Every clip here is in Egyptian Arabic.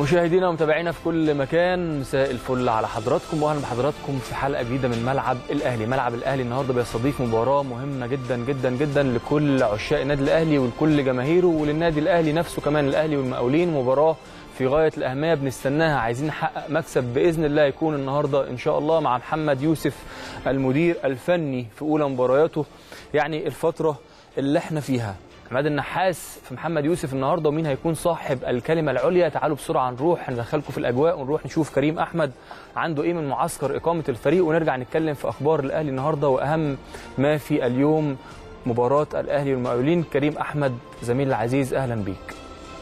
مشاهدينا ومتابعينا في كل مكان مساء الفل على حضراتكم واهلا بحضراتكم في حلقه جديده من ملعب الاهلي ملعب الاهلي النهارده بيستضيف مباراه مهمه جدا جدا جدا لكل عشاق النادي الاهلي ولكل جماهيره وللنادي الاهلي نفسه كمان الاهلي والمقاولين مباراه في غايه الاهميه بنستناها عايزين نحقق مكسب باذن الله يكون النهارده ان شاء الله مع محمد يوسف المدير الفني في اولى مبارياته يعني الفتره اللي احنا فيها عماد النحاس في محمد يوسف النهارده ومين هيكون صاحب الكلمه العليا تعالوا بسرعه نروح ندخلكم في الاجواء ونروح نشوف كريم احمد عنده ايه من معسكر اقامه الفريق ونرجع نتكلم في اخبار الاهلي النهارده واهم ما في اليوم مباراه الاهلي والمقاولين كريم احمد زميل العزيز اهلا بيك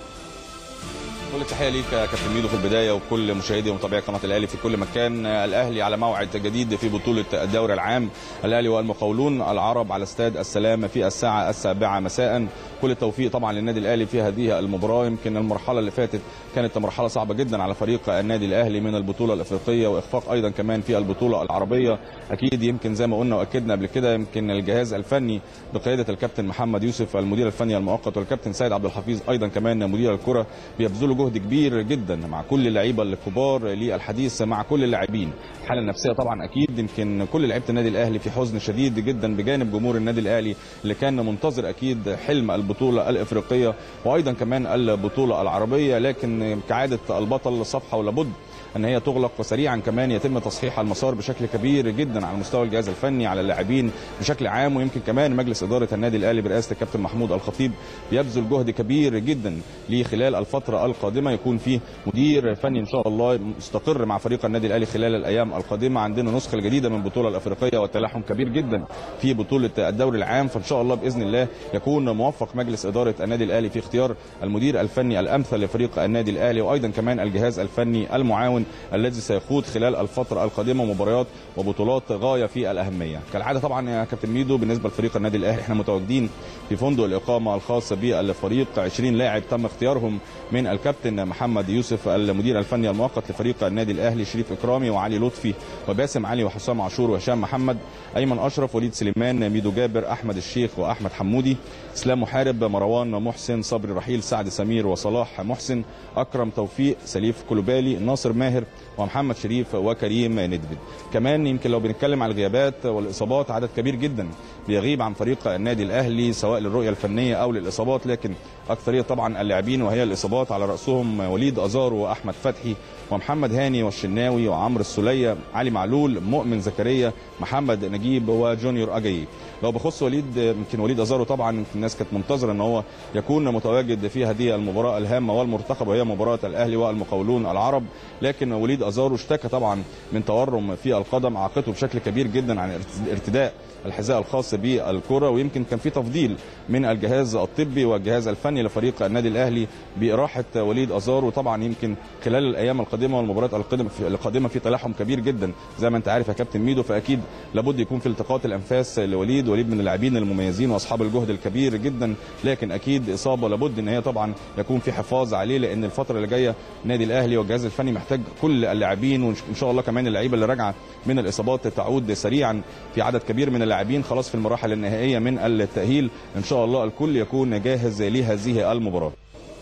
كل التحيه ليك يا كابتن ميدو في البدايه وكل مشاهدي ومتابعي قناه الاهلي في كل مكان الاهلي على موعد جديد في بطوله الدوري العام الاهلي والمقاولون العرب على استاد السلام في الساعه السابعه مساء كل التوفيق طبعا للنادي الاهلي في هذه المباراه يمكن المرحله اللي فاتت كانت مرحله صعبه جدا على فريق النادي الاهلي من البطوله الافريقيه واخفاق ايضا كمان في البطوله العربيه اكيد يمكن زي ما قلنا واكدنا قبل كده يمكن الجهاز الفني بقياده الكابتن محمد يوسف المدير الفني المؤقت والكابتن سيد عبد الحفيظ ايضا كمان مدير الكره بيبذلوا جهد كبير جدا مع كل اللعيبه الكبار للحديث مع كل اللاعبين الحاله النفسيه طبعا اكيد يمكن كل لعيبه النادي الاهلي في حزن شديد جدا بجانب جمهور النادي الاهلي اللي كان منتظر اكيد حلم البطوله الافريقيه وايضا كمان البطوله العربيه لكن كعاده البطل صفحه ولابد ان هي تغلق وسريعا كمان يتم تصحيح المسار بشكل كبير جدا على مستوى الجهاز الفني على اللاعبين بشكل عام ويمكن كمان مجلس اداره النادي الاهلي برئاسه الكابتن محمود الخطيب بيبذل جهد كبير جدا لخلال الفتره القادمه يكون فيه مدير فني ان شاء الله مستقر مع فريق النادي الاهلي خلال الايام القادمه عندنا نسخه جديده من البطوله الافريقيه والتلاحم كبير جدا في بطوله الدوري العام فان شاء الله باذن الله يكون موفق مجلس اداره النادي الاهلي في اختيار المدير الفني الامثل لفريق النادي الاهلي وايضا كمان الجهاز الفني المعاون الذي سيخوض خلال الفتره القادمه مباريات وبطولات غايه في الاهميه كالعاده طبعا يا كابتن ميدو بالنسبه لفريق النادي الاهلي احنا متواجدين في فندق الاقامه الخاص بالفريق 20 لاعب تم اختيارهم من الكابتن محمد يوسف المدير الفني المؤقت لفريق النادي الاهلي شريف اكرامي وعلي لطفي وباسم علي وحسام عاشور وهشام محمد ايمن اشرف وليد سليمان ميدو جابر احمد الشيخ واحمد حمودي اسلام محارب مروان محسن صبري رحيل سعد سمير وصلاح محسن اكرم توفيق سليف كلوبالي ناصر ماهر ومحمد شريف وكريم ندفد كمان يمكن لو بنتكلم على الغيابات والاصابات عدد كبير جدا بيغيب عن فريق النادي الاهلي سواء للرؤيه الفنيه او للاصابات لكن اكثريه طبعا اللاعبين وهي الاصابات على راسهم وليد ازارو واحمد فتحي ومحمد هاني والشناوي وعمرو السوليه علي معلول مؤمن زكريا محمد نجيب وجونيور اجاي لو بخص وليد يمكن وليد ازارو طبعا الناس كانت منتظره ان هو يكون متواجد في هذه المباراه الهامه والمرتقبه وهي مباراه الاهلي والمقاولون العرب لكن وليد ازارو اشتكى طبعا من تورم في القدم عاقته بشكل كبير جدا عن ارتداء الحذاء الخاص بالكره ويمكن كان في تفضيل من الجهاز الطبي والجهاز الفني لفريق النادي الاهلي باراحه وليد ازارو طبعا يمكن خلال الايام القادمه والمباريات القادمه في القادمه في تلاحم كبير جدا زي ما انت عارف يا كابتن ميدو فاكيد لابد يكون في التقاط الانفاس لوليد وليد من اللاعبين المميزين واصحاب الجهد الكبير جدا لكن اكيد اصابه لابد ان هي طبعا يكون في حفاظ عليه لان الفتره اللي جايه النادي الاهلي والجهاز الفني محتاج كل اللاعبين وان شاء الله كمان اللعيبه اللي راجعه من الاصابات تعود سريعا في عدد كبير من اللاعبين خلاص في المراحل النهائيه من التاهيل ان شاء الله الكل يكون جاهز لهذه المباراه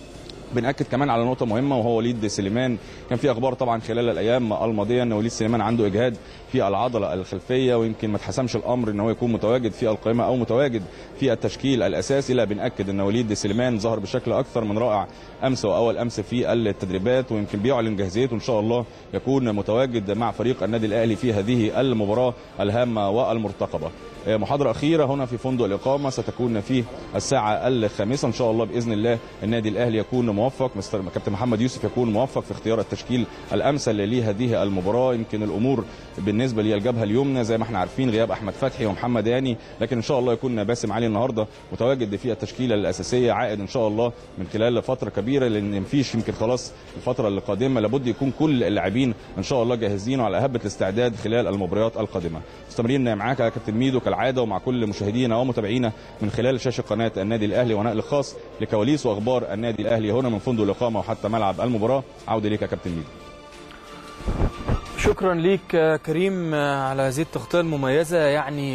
بناكد كمان على نقطه مهمه وهو وليد سليمان كان في اخبار طبعا خلال الايام الماضيه ان وليد سليمان عنده اجهاد في العضله الخلفيه ويمكن ما اتحسمش الامر ان هو يكون متواجد في القائمه او متواجد في التشكيل الاساسي لا بناكد ان وليد سليمان ظهر بشكل اكثر من رائع امس واول امس في التدريبات ويمكن بيعلن جاهزيته ان شاء الله يكون متواجد مع فريق النادي الاهلي في هذه المباراه الهامه والمرتقبه محاضرة أخيرة هنا في فندق الإقامة ستكون في الساعة الخامسة إن شاء الله بإذن الله النادي الأهلي يكون موفق مستر كابتن محمد يوسف يكون موفق في اختيار التشكيل الأمثل لهذه المباراة يمكن الأمور بالنسبة للجبهة اليمنى زي ما احنا عارفين غياب أحمد فتحي ومحمد هاني لكن إن شاء الله يكون باسم علي النهاردة متواجد في التشكيلة الأساسية عائد إن شاء الله من خلال فترة كبيرة لأن مفيش يمكن خلاص الفترة القادمة لابد يكون كل اللاعبين إن شاء الله جاهزين وعلى أهبة الاستعداد خلال المباريات القادمة مستمرين معاك يا كابتن ميدو كالعادة ومع كل مشاهدينا ومتابعينا من خلال شاشة قناة النادي الأهلي ونقل خاص لكواليس وأخبار النادي الأهلي هنا من فندق الإقامة وحتى ملعب المباراة عودة ليك يا كابتن ميدو شكرا ليك كريم على هذه التغطيه المميزه يعني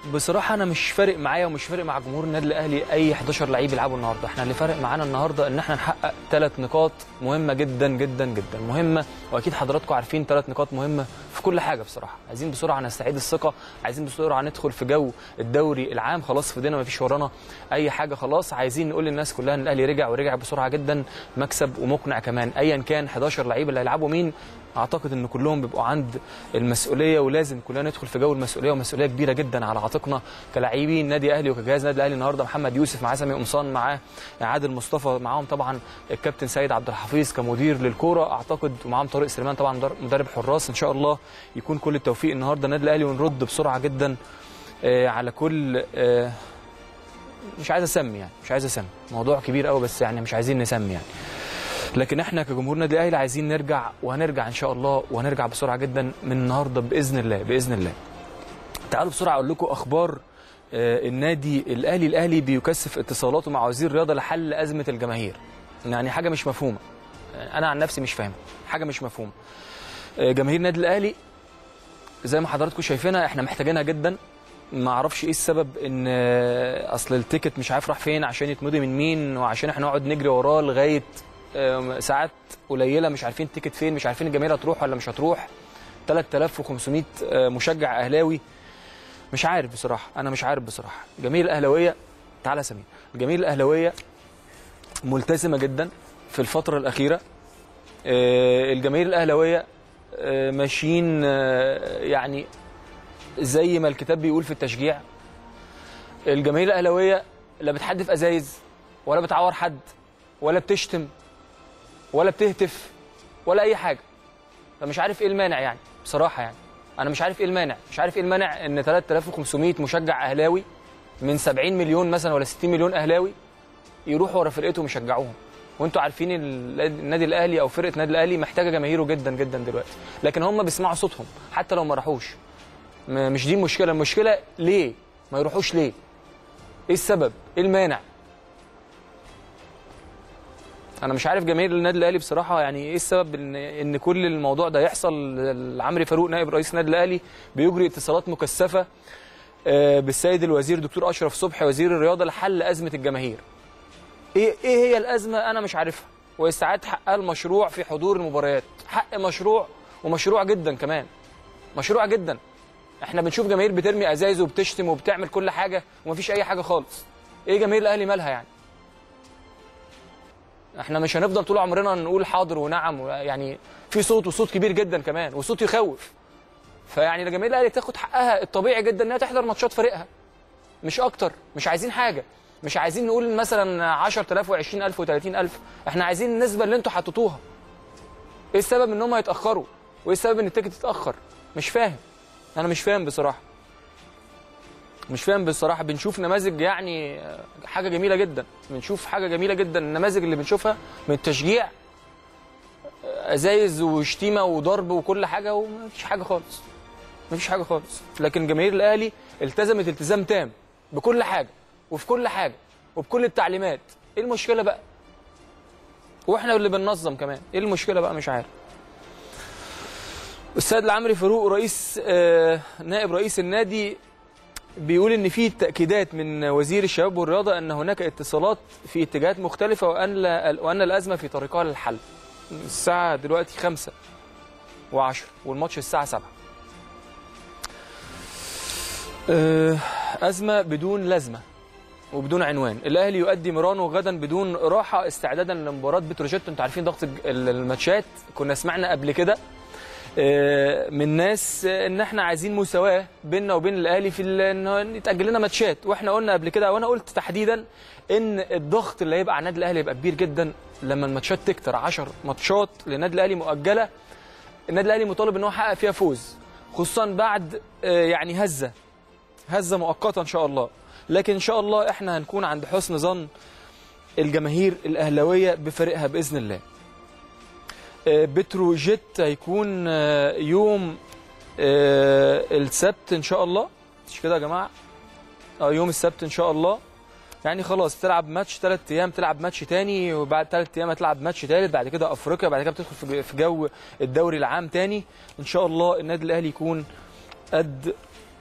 بصراحه انا مش فارق معايا ومش فارق مع جمهور النادي الاهلي اي 11 لعيب يلعبوا النهارده احنا اللي فارق معانا النهارده ان احنا نحقق ثلاث نقاط مهمه جدا جدا جدا مهمه واكيد حضراتكم عارفين ثلاث نقاط مهمه في كل حاجه بصراحه عايزين بسرعه نستعيد الثقه عايزين بسرعه ندخل في جو الدوري العام خلاص في ايدينا مفيش ورانا اي حاجه خلاص عايزين نقول للناس كلها ان الاهلي رجع ورجع بسرعه جدا مكسب ومقنع كمان ايا كان 11 لعيب اللي هيلعبوا مين اعتقد ان كلهم بيبقوا عند المسؤوليه ولازم كلنا ندخل في جو المسؤوليه ومسؤوليه كبيره جدا على عاتقنا كلاعبين نادي اهلي وكجهاز نادي الاهلي النهارده محمد يوسف معاه سامي قمصان معاه عادل مصطفى معاهم طبعا الكابتن سيد عبد الحفيظ كمدير للكوره اعتقد ومعاهم طارق سليمان طبعا مدر- مدرب حراس ان شاء الله يكون كل التوفيق النهارده النادي الاهلي ونرد بسرعه جدا آه، على كل آه، مش عايز اسمي يعني مش عايز اسمي موضوع كبير قوي بس يعني مش عايزين نسمي يعني لكن احنا كجمهور نادي الاهلي عايزين نرجع وهنرجع ان شاء الله وهنرجع بسرعه جدا من النهارده باذن الله باذن الله تعالوا بسرعه اقول لكم اخبار آه، النادي الاهلي الاهلي بيكثف اتصالاته مع وزير الرياضه لحل ازمه الجماهير يعني حاجه مش مفهومه انا عن نفسي مش فاهم حاجه مش مفهومه آه، جماهير النادي الاهلي زي ما حضراتكم شايفينها احنا محتاجينها جدا ما اعرفش ايه السبب ان آه، اصل التيكت مش عارف راح فين عشان يتمضي من مين وعشان احنا نقعد نجري وراه لغايه آه، ساعات قليله مش عارفين التيكت فين مش عارفين الجماهير هتروح ولا مش هتروح 3500 آه، مشجع اهلاوي مش عارف بصراحه انا مش عارف بصراحه الجماهير الاهلاويه تعالى يا سمير الجماهير الاهلاويه ملتزمه جدا في الفتره الاخيره آه، الجماهير الاهلاويه آه، ماشيين آه، يعني زي ما الكتاب بيقول في التشجيع الجماهير الاهلاويه لا بتحدف ازايز ولا بتعور حد ولا بتشتم ولا بتهتف ولا اي حاجه فمش عارف ايه المانع يعني بصراحه يعني انا مش عارف ايه المانع مش عارف ايه المانع ان 3500 مشجع اهلاوي من 70 مليون مثلا ولا 60 مليون اهلاوي يروحوا ورا فرقتهم يشجعوهم وانتوا عارفين ال- النادي الاهلي او فرقه النادي الاهلي محتاجه جماهيره جدا جدا دلوقتي لكن هم بيسمعوا صوتهم حتى لو ما راحوش م- مش دي المشكله المشكله ليه ما يروحوش ليه ايه السبب ايه المانع انا مش عارف جماهير النادي الاهلي بصراحه يعني ايه السبب ان ان كل الموضوع ده يحصل عمرو فاروق نائب رئيس النادي الاهلي بيجري اتصالات مكثفه آه، بالسيد الوزير دكتور اشرف صبحي وزير الرياضه لحل ازمه الجماهير ايه ايه هي الازمه انا مش عارفها واستعاد حقها المشروع في حضور المباريات حق مشروع ومشروع جدا كمان مشروع جدا احنا بنشوف جماهير بترمي ازايز وبتشتم وبتعمل كل حاجه ومفيش اي حاجه خالص ايه جماهير الاهلي مالها يعني احنا مش هنفضل طول عمرنا نقول حاضر ونعم و- يعني في صوت وصوت كبير جدا كمان وصوت يخوف فيعني جماهير الاهلي تاخد حقها الطبيعي جدا انها تحضر ماتشات فريقها مش اكتر مش عايزين حاجه مش عايزين نقول مثلا 10000 و20000 و30000 احنا عايزين النسبه اللي انتوا حطيتوها ايه السبب ان هم يتاخروا وايه السبب ان التيكت يتاخر مش فاهم انا مش فاهم بصراحه مش فاهم بصراحه بنشوف نماذج يعني آه، حاجه جميله جدا بنشوف حاجه جميله جدا النماذج اللي بنشوفها من التشجيع آه، ازايز وشتيمه وضرب وكل حاجه ومفيش حاجه خالص مفيش حاجه خالص لكن جماهير الاهلي التزمت التزام تام بكل حاجه وفي كل حاجه وبكل التعليمات ايه المشكله بقى واحنا اللي بننظم كمان ايه المشكله بقى مش عارف السيد العمري فاروق رئيس آه، نائب رئيس النادي بيقول ان في تاكيدات من وزير الشباب والرياضه ان هناك اتصالات في اتجاهات مختلفه وان لا وان الازمه في طريقها للحل الساعه دلوقتي خمسة وعشر والماتش الساعه سبعة آه، ازمه بدون لازمه وبدون عنوان الاهلي يؤدي ميرانو غدا بدون راحه استعدادا لمباراه بتروجيت انتوا عارفين ضغط الج- ال- الماتشات كنا سمعنا قبل كده آه، من ناس آه، ان احنا عايزين مساواه بيننا وبين الاهلي في ال- ان يتاجل لنا ماتشات واحنا قلنا قبل كده وانا قلت تحديدا ان الضغط اللي هيبقى على النادي الاهلي يبقى كبير جدا لما الماتشات تكتر 10 ماتشات للنادي الاهلي مؤجله النادي الاهلي مطالب ان هو يحقق فيها فوز خصوصا بعد آه، يعني هزه هزه مؤقته ان شاء الله لكن ان شاء الله احنا هنكون عند حسن ظن الجماهير الاهلاويه بفريقها باذن الله آه، بتروجيت هيكون آه، يوم آه، السبت ان شاء الله مش كده يا جماعه اه يوم السبت ان شاء الله يعني خلاص تلعب ماتش ثلاث ايام تلعب ماتش تاني وبعد ثلاث ايام هتلعب ماتش ثالث بعد كده افريقيا بعد كده بتدخل في جو- في جو الدوري العام تاني ان شاء الله النادي الاهلي يكون قد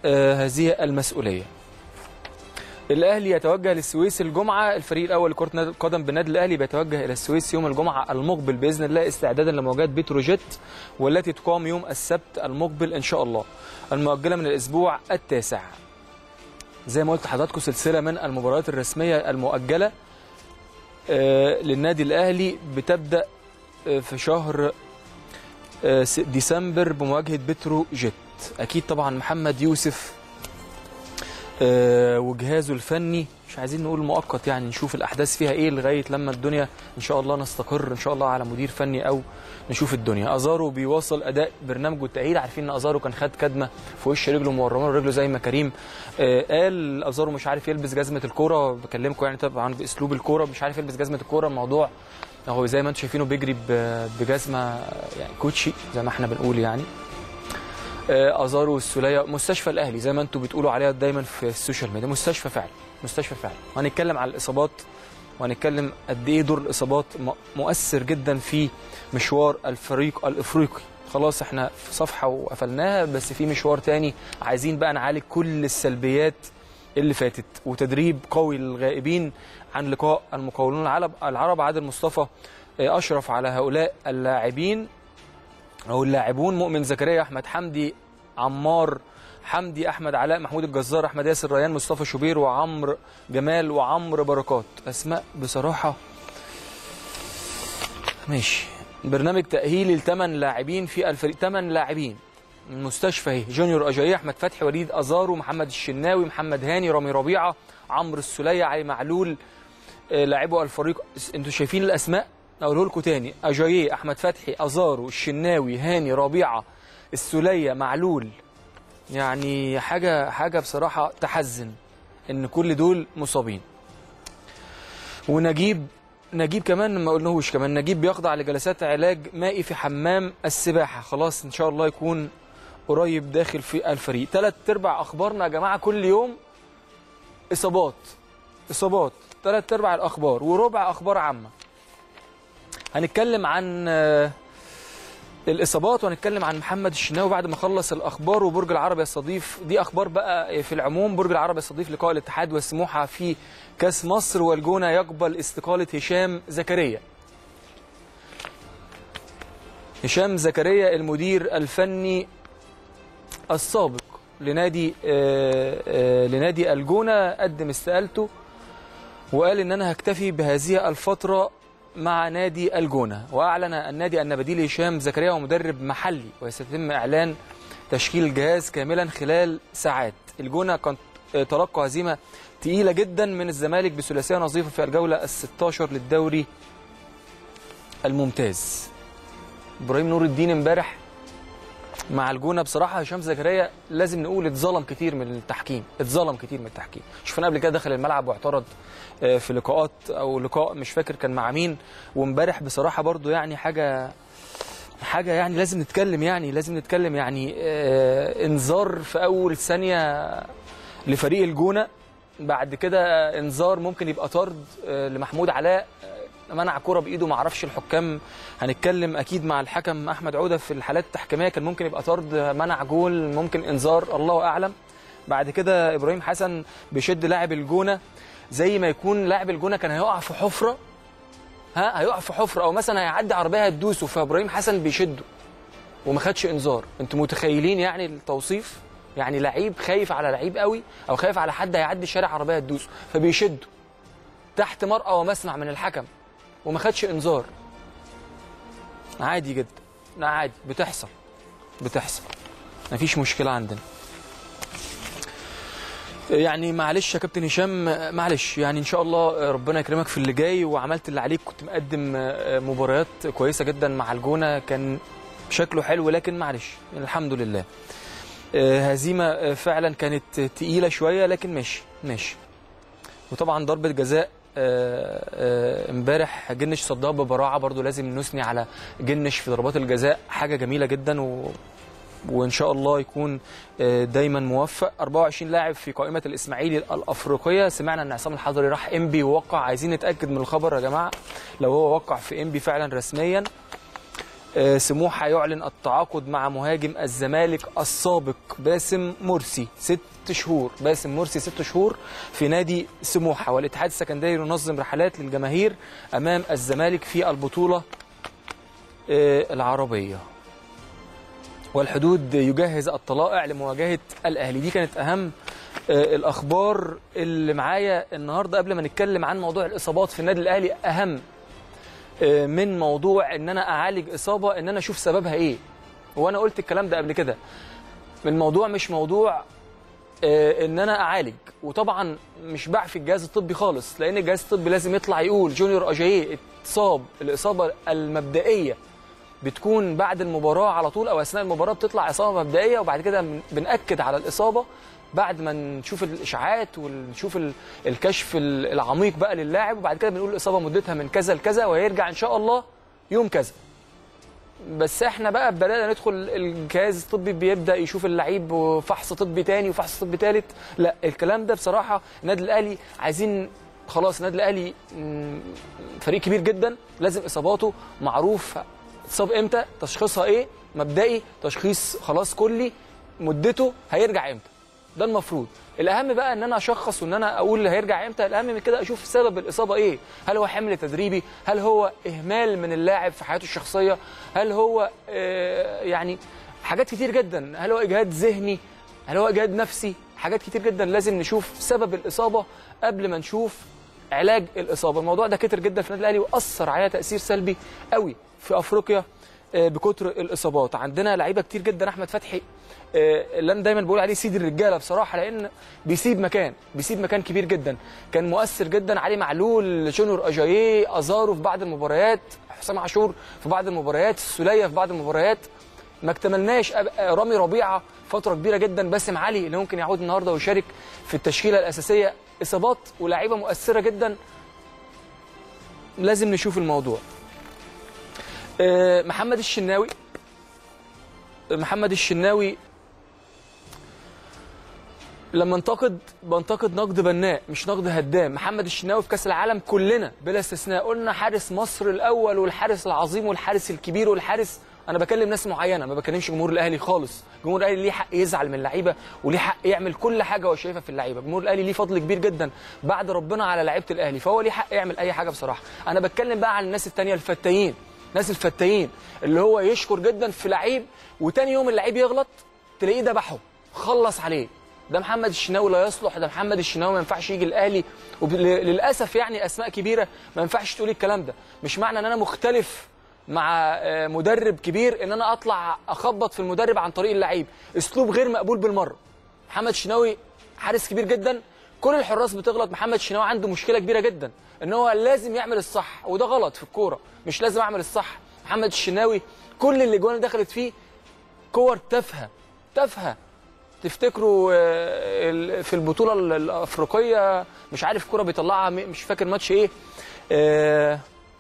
آه، هذه المسؤوليه الاهلي يتوجه للسويس الجمعه الفريق الاول لكره نادي القدم بالنادي الاهلي بيتوجه الى السويس يوم الجمعه المقبل باذن الله استعدادا لمواجهه بتروجيت والتي تقام يوم السبت المقبل ان شاء الله المؤجله من الاسبوع التاسع زي ما قلت لحضراتكم سلسله من المباريات الرسميه المؤجله آه، للنادي الاهلي بتبدا آه، في شهر آه، س- ديسمبر بمواجهه بتروجيت اكيد طبعا محمد يوسف آه، وجهازه الفني مش عايزين نقول مؤقت يعني نشوف الاحداث فيها ايه لغايه لما الدنيا ان شاء الله نستقر ان شاء الله على مدير فني او نشوف الدنيا ازارو بيواصل اداء برنامجه التاهيل عارفين ان ازارو كان خد كدمه في وش رجله مورمه رجله زي ما كريم آه، قال ازارو مش عارف يلبس جزمه الكوره بكلمكم يعني طبعا باسلوب الكوره مش عارف يلبس جزمه الكوره الموضوع هو زي ما انتم شايفينه بيجري ب- بجزمه يعني كوتشي زي ما احنا بنقول يعني آه، ازارو والسوليه مستشفى الاهلي زي ما انتم بتقولوا عليها دايما في السوشيال ميديا مستشفى فعلا مستشفى فعلا وهنتكلم على الاصابات وهنتكلم قد ايه دور الاصابات م- مؤثر جدا في مشوار الفريق الافريقي خلاص احنا في صفحه وقفلناها بس في مشوار تاني عايزين بقى نعالج كل السلبيات اللي فاتت وتدريب قوي للغائبين عن لقاء المقاولون العرب العرب عادل مصطفى آه، اشرف على هؤلاء اللاعبين او اللاعبون مؤمن زكريا احمد حمدي عمار حمدي احمد علاء محمود الجزار احمد ياسر ريان مصطفى شوبير وعمرو جمال وعمرو بركات اسماء بصراحه ماشي برنامج تاهيلي لثمان لاعبين في الفريق ثمان لاعبين المستشفى اهي جونيور اجاي احمد فتحي وليد ازارو محمد الشناوي محمد هاني رامي ربيعه عمرو السليه علي معلول آه، لاعبو الفريق انتوا شايفين الاسماء اقوله لكم تاني اجاييه احمد فتحي ازارو الشناوي هاني ربيعه السليه معلول يعني حاجه حاجه بصراحه تحزن ان كل دول مصابين ونجيب نجيب كمان ما قلناهوش كمان نجيب بيخضع لجلسات علاج مائي في حمام السباحه خلاص ان شاء الله يكون قريب داخل في الفريق ثلاث ارباع اخبارنا يا جماعه كل يوم اصابات اصابات ثلاث ارباع الاخبار وربع اخبار عامه هنتكلم عن آه، الاصابات وهنتكلم عن محمد الشناوي بعد ما خلص الاخبار وبرج العرب يستضيف دي اخبار بقى في العموم برج العرب يستضيف لقاء الاتحاد والسموحه في كاس مصر والجونه يقبل استقاله هشام زكريا هشام زكريا المدير الفني السابق لنادي آه، آه، لنادي الجونه قدم استقالته وقال ان انا هكتفي بهذه الفتره مع نادي الجونه واعلن النادي ان بديل هشام زكريا هو مدرب محلي وسيتم اعلان تشكيل الجهاز كاملا خلال ساعات الجونه كان تلقى هزيمه تقيله جدا من الزمالك بثلاثيه نظيفه في الجوله ال 16 للدوري الممتاز ابراهيم نور الدين امبارح مع الجونه بصراحه هشام زكريا لازم نقول اتظلم كتير من التحكيم اتظلم كتير من التحكيم شفنا قبل كده دخل الملعب واعترض آه، في لقاءات او لقاء مش فاكر كان مع مين وامبارح بصراحه برضو يعني حاجه حاجه يعني لازم نتكلم يعني لازم نتكلم يعني آه، انذار في اول ثانيه لفريق الجونه بعد كده انذار ممكن يبقى طرد آه، لمحمود علاء آه، منع كرة بايده ما اعرفش الحكام هنتكلم اكيد مع الحكم احمد عوده في الحالات التحكيميه كان ممكن يبقى طرد منع جول ممكن انذار الله اعلم بعد كده ابراهيم حسن بيشد لاعب الجونه زي ما يكون لاعب الجونه كان هيقع في حفره ها هيقع في حفره او مثلا هيعدي عربيه هتدوسه فابراهيم حسن بيشده وما خدش انذار انتوا متخيلين يعني التوصيف يعني لعيب خايف على لعيب قوي او خايف على حد هيعدي الشارع عربيه هتدوسه فبيشده تحت مرأى ومسمع من الحكم وما خدش انذار عادي جدا لا عادي بتحصل بتحصل مفيش مشكله عندنا يعني معلش يا كابتن هشام معلش يعني ان شاء الله ربنا يكرمك في اللي جاي وعملت اللي عليك كنت مقدم مباريات كويسه جدا مع الجونه كان شكله حلو لكن معلش الحمد لله هزيمه فعلا كانت تقيله شويه لكن ماشي ماشي وطبعا ضربه جزاء امبارح جنش صدها ببراعه برضو لازم نثني على جنش في ضربات الجزاء حاجه جميله جدا و وان شاء الله يكون دايما موفق 24 لاعب في قائمه الاسماعيلي الافريقيه سمعنا ان عصام الحضري راح انبي ووقع عايزين نتاكد من الخبر يا جماعه لو هو وقع في انبي فعلا رسميا آه، سموحه يعلن التعاقد مع مهاجم الزمالك السابق باسم مرسي ست شهور باسم مرسي ست شهور في نادي سموحه والاتحاد السكندري ينظم رحلات للجماهير امام الزمالك في البطوله آه، العربيه والحدود يجهز الطلائع لمواجهه الاهلي دي كانت اهم آه، الاخبار اللي معايا النهارده قبل ما نتكلم عن موضوع الاصابات في النادي الاهلي اهم آه، من موضوع ان انا اعالج اصابه ان انا اشوف سببها ايه وانا قلت الكلام ده قبل كده الموضوع مش موضوع آه، ان انا اعالج وطبعا مش بعفي الجهاز الطبي خالص لان الجهاز الطبي لازم يطلع يقول جونيور اجاييه اتصاب الاصابه المبدئيه بتكون بعد المباراه على طول او اثناء المباراه بتطلع اصابه مبدئيه وبعد كده بن- بناكد على الاصابه بعد ما نشوف الاشاعات ونشوف ال- الكشف ال- العميق بقى للاعب وبعد كده بنقول الاصابه مدتها من كذا لكذا وهيرجع ان شاء الله يوم كذا بس احنا بقى بدانا ندخل الجهاز الطبي بيبدا يشوف اللعيب وفحص طبي تاني وفحص طبي تالت لا الكلام ده بصراحه النادي الاهلي عايزين خلاص النادي الاهلي مم، فريق كبير جدا لازم اصاباته معروف اتصاب امتى تشخيصها ايه مبدئي تشخيص خلاص كلي مدته هيرجع امتى ده المفروض الاهم بقى ان انا اشخص وان انا اقول هيرجع امتى الاهم من كده اشوف سبب الاصابه ايه هل هو حمل تدريبي هل هو اهمال من اللاعب في حياته الشخصيه هل هو آه، يعني حاجات كتير جدا هل هو اجهاد ذهني هل هو اجهاد نفسي حاجات كتير جدا لازم نشوف سبب الاصابه قبل ما نشوف علاج الاصابه الموضوع ده كتر جدا في النادي الاهلي واثر عليها تاثير سلبي قوي في افريقيا آه، بكتر الاصابات عندنا لعيبه كتير جدا احمد فتحي آه، اللي انا دايما بقول عليه سيد الرجاله بصراحه لان بيسيب مكان بيسيب مكان كبير جدا كان مؤثر جدا علي معلول جونيور اجاييه ازارو في بعض المباريات حسام عاشور في بعض المباريات السوليه في بعض المباريات ما اكتملناش أب- آه، رامي ربيعه فتره كبيره جدا باسم علي اللي ممكن يعود النهارده ويشارك في التشكيله الاساسيه اصابات ولاعيبه مؤثره جدا لازم نشوف الموضوع آه، محمد الشناوي محمد الشناوي لما انتقد بنتقد نقد بناء مش نقد هدام محمد الشناوي في كاس العالم كلنا بلا استثناء قلنا حارس مصر الاول والحارس العظيم والحارس الكبير والحارس انا بكلم ناس معينه ما بكلمش جمهور الاهلي خالص جمهور الاهلي ليه حق يزعل من اللعيبه وليه حق يعمل كل حاجه هو شايفها في اللعيبه جمهور الاهلي ليه فضل كبير جدا بعد ربنا على لعيبه الاهلي فهو ليه حق يعمل اي حاجه بصراحه انا بتكلم بقى عن الناس التانية الفتايين ناس الفتايين اللي هو يشكر جدا في لعيب وتاني يوم اللعيب يغلط تلاقيه ذبحه خلص عليه ده محمد الشناوي لا يصلح ده محمد الشناوي ما ينفعش يجي الاهلي وللاسف يعني اسماء كبيره ما ينفعش تقول الكلام ده مش معنى ان انا مختلف مع آه، مدرب كبير ان انا اطلع اخبط في المدرب عن طريق اللعيب اسلوب غير مقبول بالمره محمد الشناوي حارس كبير جدا كل الحراس بتغلط محمد الشناوي عنده مشكله كبيره جدا ان هو لازم يعمل الصح وده غلط في الكوره مش لازم اعمل الصح محمد الشناوي كل اللي جوان دخلت فيه كور تافهه تافهه تفتكروا آه، ال- في البطوله ال- الافريقيه مش عارف كوره بيطلعها م- مش فاكر ماتش ايه آه،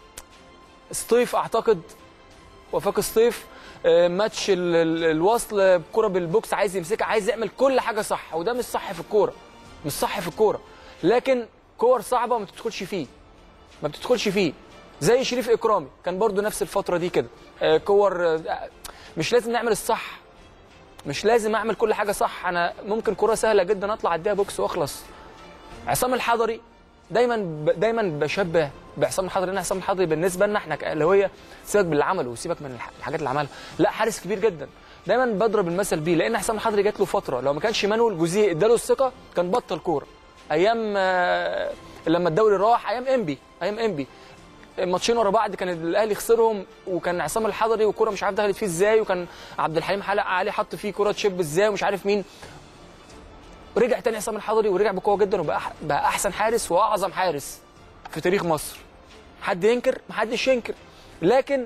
سطيف اعتقد وفاق سطيف آه، ماتش ال- ال- الوصل كرة بالبوكس عايز يمسكها عايز يعمل كل حاجه صح وده مش صح في الكوره مش صح في الكوره لكن كور صعبه ما بتدخلش فيه ما بتدخلش فيه زي شريف اكرامي كان برضو نفس الفتره دي كده آه، كور آه، مش لازم نعمل الصح مش لازم اعمل كل حاجه صح انا ممكن كره سهله جدا اطلع اديها بوكس واخلص عصام الحضري دايما ب... دايما بشبه بعصام الحضري ان عصام الحضري بالنسبه لنا احنا كاهلاويه سيبك باللي عمله وسيبك من الح... الحاجات اللي عملها لا حارس كبير جدا دايما بضرب المثل بيه لان عصام الحضري جات له فتره لو ما كانش مانويل جوزيه اداله الثقه كان بطل كوره ايام آه، لما الدوري راح ايام انبي ايام انبي ماتشين ورا بعض كان الاهلي خسرهم وكان عصام الحضري والكوره مش عارف دخلت فيه ازاي وكان عبد الحليم حلق علي حط فيه كوره تشيب ازاي ومش عارف مين رجع تاني عصام الحضري ورجع بقوه جدا وبقى أح- بقى احسن حارس واعظم حارس في تاريخ مصر حد ينكر محدش ينكر لكن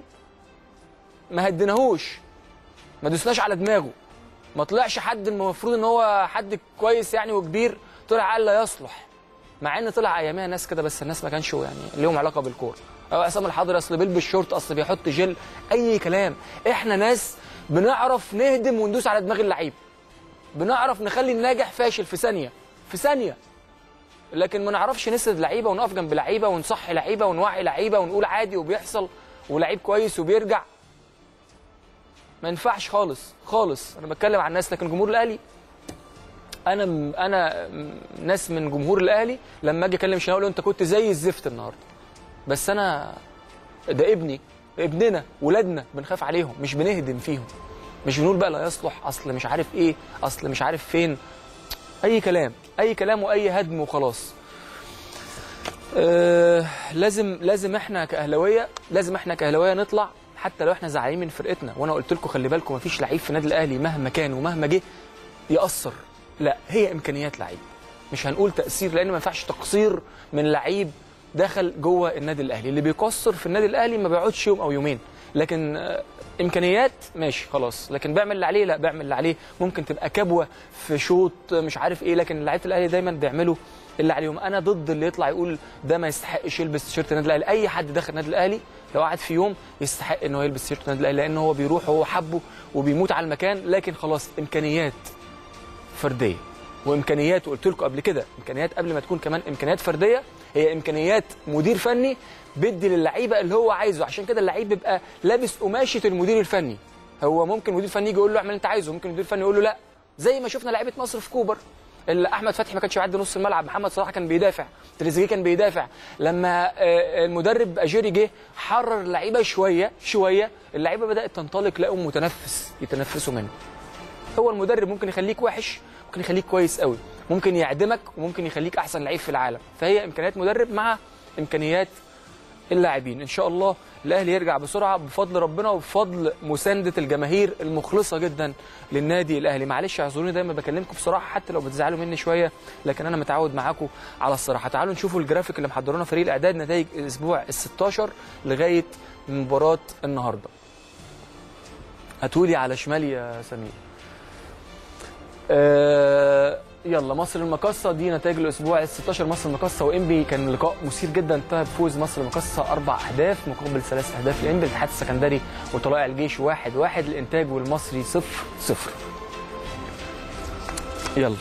ما هديناهوش ما دوسناش على دماغه ما طلعش حد المفروض ان هو حد كويس يعني وكبير طلع قال لا يصلح مع ان طلع ايامها ناس كده بس الناس ما كانش يعني ليهم علاقه بالكوره او عصام الحضري اصل بيلبس شورت اصل بيحط جل اي كلام احنا ناس بنعرف نهدم وندوس على دماغ اللعيب بنعرف نخلي الناجح فاشل في ثانيه في ثانيه لكن ما نعرفش نسند لعيبه ونقف جنب لعيبه ونصحي لعيبه ونوعي لعيبه ونقول عادي وبيحصل ولعيب كويس وبيرجع ما ينفعش خالص خالص انا بتكلم عن الناس لكن جمهور الاهلي انا م- انا م- ناس من جمهور الاهلي لما اجي اكلم شناوي اقول له انت كنت زي الزفت النهارده بس انا ده ابني ابننا ولادنا بنخاف عليهم مش بنهدم فيهم مش بنقول بقى لا يصلح اصل مش عارف ايه اصل مش عارف فين اي كلام اي كلام واي هدم وخلاص آه لازم لازم احنا كاهلاويه لازم احنا كاهلاويه نطلع حتى لو احنا زعلانين من فرقتنا وانا قلت لكم خلي بالكم مفيش لعيب في النادي الاهلي مهما كان ومهما جه ياثر لا هي امكانيات لعيب مش هنقول تاثير لان ما ينفعش تقصير من لعيب دخل جوه النادي الاهلي اللي بيقصر في النادي الاهلي ما بيقعدش يوم او يومين لكن آه، امكانيات ماشي خلاص لكن بيعمل اللي عليه لا بيعمل اللي عليه ممكن تبقى كبوه في شوط مش عارف ايه لكن لعيبه الاهلي دايما بيعملوا اللي عليهم انا ضد اللي يطلع يقول ده ما يستحقش يلبس تيشيرت النادي الاهلي اي حد داخل النادي الاهلي لو قعد في يوم يستحق ان هو يلبس تيشيرت النادي الاهلي لان هو بيروح وهو حبه وبيموت على المكان لكن خلاص امكانيات فرديه وامكانيات وقلت لكم قبل كده امكانيات قبل ما تكون كمان امكانيات فرديه هي امكانيات مدير فني بيدي للعيبه اللي هو عايزه عشان كده اللعيب بيبقى لابس قماشه المدير الفني هو ممكن مدير فني يجي يقول له اعمل اللي انت عايزه ممكن المدير الفني يقول له لا زي ما شفنا لعيبه مصر في كوبر اللي احمد فتحي ما كانش بيعدي نص الملعب محمد صلاح كان بيدافع تريزيجيه كان بيدافع لما آه، المدرب اجيري جه حرر اللعيبه شويه شويه اللعيبه بدات تنطلق لقوا متنفس يتنفسوا منه هو المدرب ممكن يخليك وحش ممكن يخليك كويس قوي ممكن يعدمك وممكن يخليك احسن لعيب في العالم فهي امكانيات مدرب مع امكانيات اللاعبين ان شاء الله الاهلي يرجع بسرعه بفضل ربنا وبفضل مسانده الجماهير المخلصه جدا للنادي الاهلي معلش اعذروني دايما بكلمكم بصراحه حتى لو بتزعلوا مني شويه لكن انا متعود معاكم على الصراحه تعالوا نشوفوا الجرافيك اللي محضرونا فريق الاعداد نتائج الاسبوع ال 16 لغايه مباراه النهارده هتقولي على شمالي يا سمير آه يلا مصر المقصة دي نتائج الأسبوع ال 16 مصر المقصة وإنبي كان لقاء مثير جدا انتهى بفوز مصر المقصة أربع أهداف مقابل ثلاث أهداف لإنبي الاتحاد السكندري وطلائع الجيش واحد واحد الإنتاج والمصري صفر صفر يلا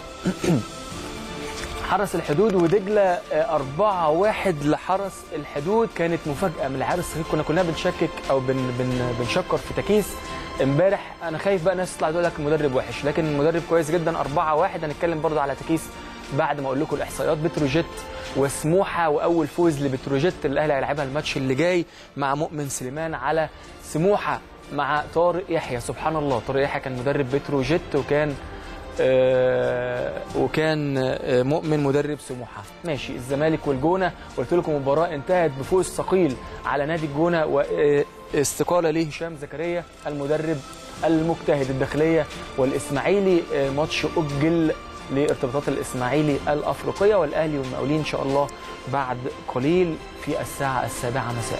حرس الحدود ودجله آه، أربعة واحد لحرس الحدود كانت مفاجاه من العيار الصغير كنا كلنا بنشكك او بن بن بنشكر في تكيس امبارح انا خايف بقى ناس تطلع تقول لك المدرب وحش لكن المدرب كويس جدا أربعة واحد هنتكلم برضو على تكيس بعد ما اقول لكم الاحصائيات بتروجيت وسموحه واول فوز لبتروجيت الاهلي هيلعبها الماتش اللي جاي مع مؤمن سليمان على سموحه مع طارق يحيى سبحان الله طارق يحيى كان مدرب بتروجيت وكان آه، وكان آه، مؤمن مدرب سموحه ماشي الزمالك والجونه قلت لكم المباراه انتهت بفوز ثقيل على نادي الجونه واستقاله لهشام زكريا المدرب المجتهد الداخليه والاسماعيلي آه، ماتش اجل لارتباطات الاسماعيلي الافريقيه والاهلي والمقاولين ان شاء الله بعد قليل في الساعه السابعه مساء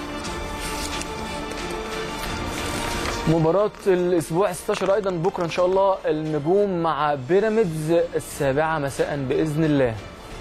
مباراة الأسبوع 16 أيضا بكرة إن شاء الله النجوم مع بيراميدز السابعة مساء بإذن الله.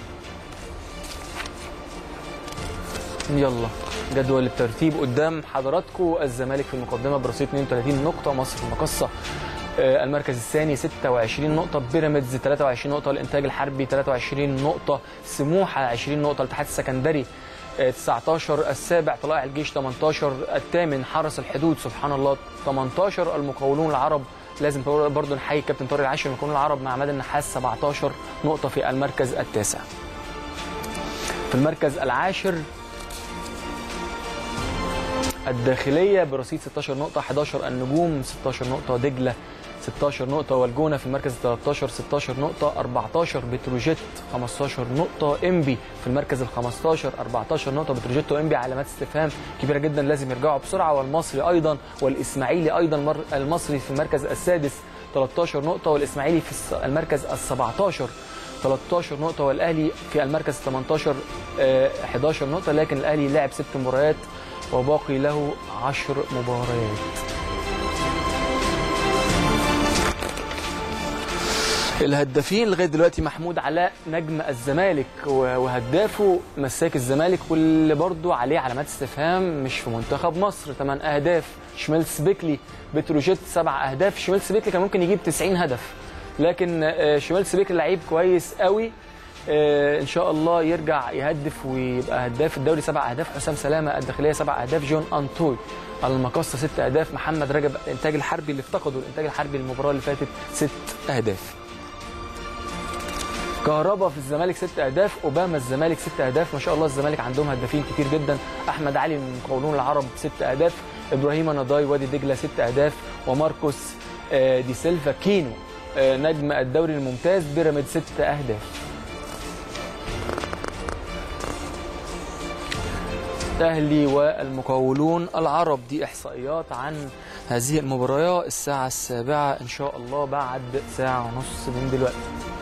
يلا جدول الترتيب قدام حضراتكم الزمالك في المقدمة برصيد 32 نقطة مصر المقصة آه، المركز الثاني 26 نقطة بيراميدز 23 نقطة الإنتاج الحربي 23 نقطة سموحة 20 نقطة الاتحاد السكندري آه، 19 السابع طلائع الجيش 18 الثامن حرس الحدود سبحان الله 18 المقاولون العرب لازم برضه نحيي كابتن طارق العاشر المقاولون العرب مع عماد النحاس 17 نقطة في المركز التاسع في المركز العاشر الداخلية برصيد 16 نقطة 11 النجوم 16 نقطة دجلة 16 نقطة والجونة في المركز 13 16 نقطة 14 بتروجيت 15 نقطة انبي في المركز ال 15 14 نقطة بتروجيت وانبي علامات استفهام كبيرة جدا لازم يرجعوا بسرعة والمصري أيضا والإسماعيلي أيضا مر- المصري في المركز السادس 13 نقطة والإسماعيلي في الس- المركز ال 17 13 نقطة والأهلي في المركز 18 آه، 11 نقطة لكن الأهلي لعب ست مباريات وباقي له 10 مباريات الهدافين لغايه دلوقتي محمود علاء نجم الزمالك و- وهدافه مساك الزمالك واللي برضه عليه علامات استفهام مش في منتخب مصر 8 اهداف شميلس بيكلي بتروجيت سبع اهداف شميلس بيكلي كان ممكن يجيب 90 هدف لكن آه، شميلس بيكلي لعيب كويس قوي آه، ان شاء الله يرجع يهدف ويبقى هداف الدوري سبع اهداف حسام سلامه الداخليه سبع اهداف جون انطوي على المقصه ست اهداف محمد رجب الانتاج الحربي اللي افتقدوا الانتاج الحربي المباراه اللي فاتت ست اهداف كهربا في الزمالك ست اهداف اوباما الزمالك ست اهداف ما شاء الله الزمالك عندهم هدافين كتير جدا احمد علي من مقاولون العرب ست اهداف ابراهيم نضاي وادي دجله ست اهداف وماركوس آه، دي سيلفا كينو آه، نجم الدوري الممتاز بيراميد ست اهداف الاهلي والمقاولون العرب دي احصائيات عن هذه المباراه الساعه السابعه ان شاء الله بعد ساعه ونص من دلوقتي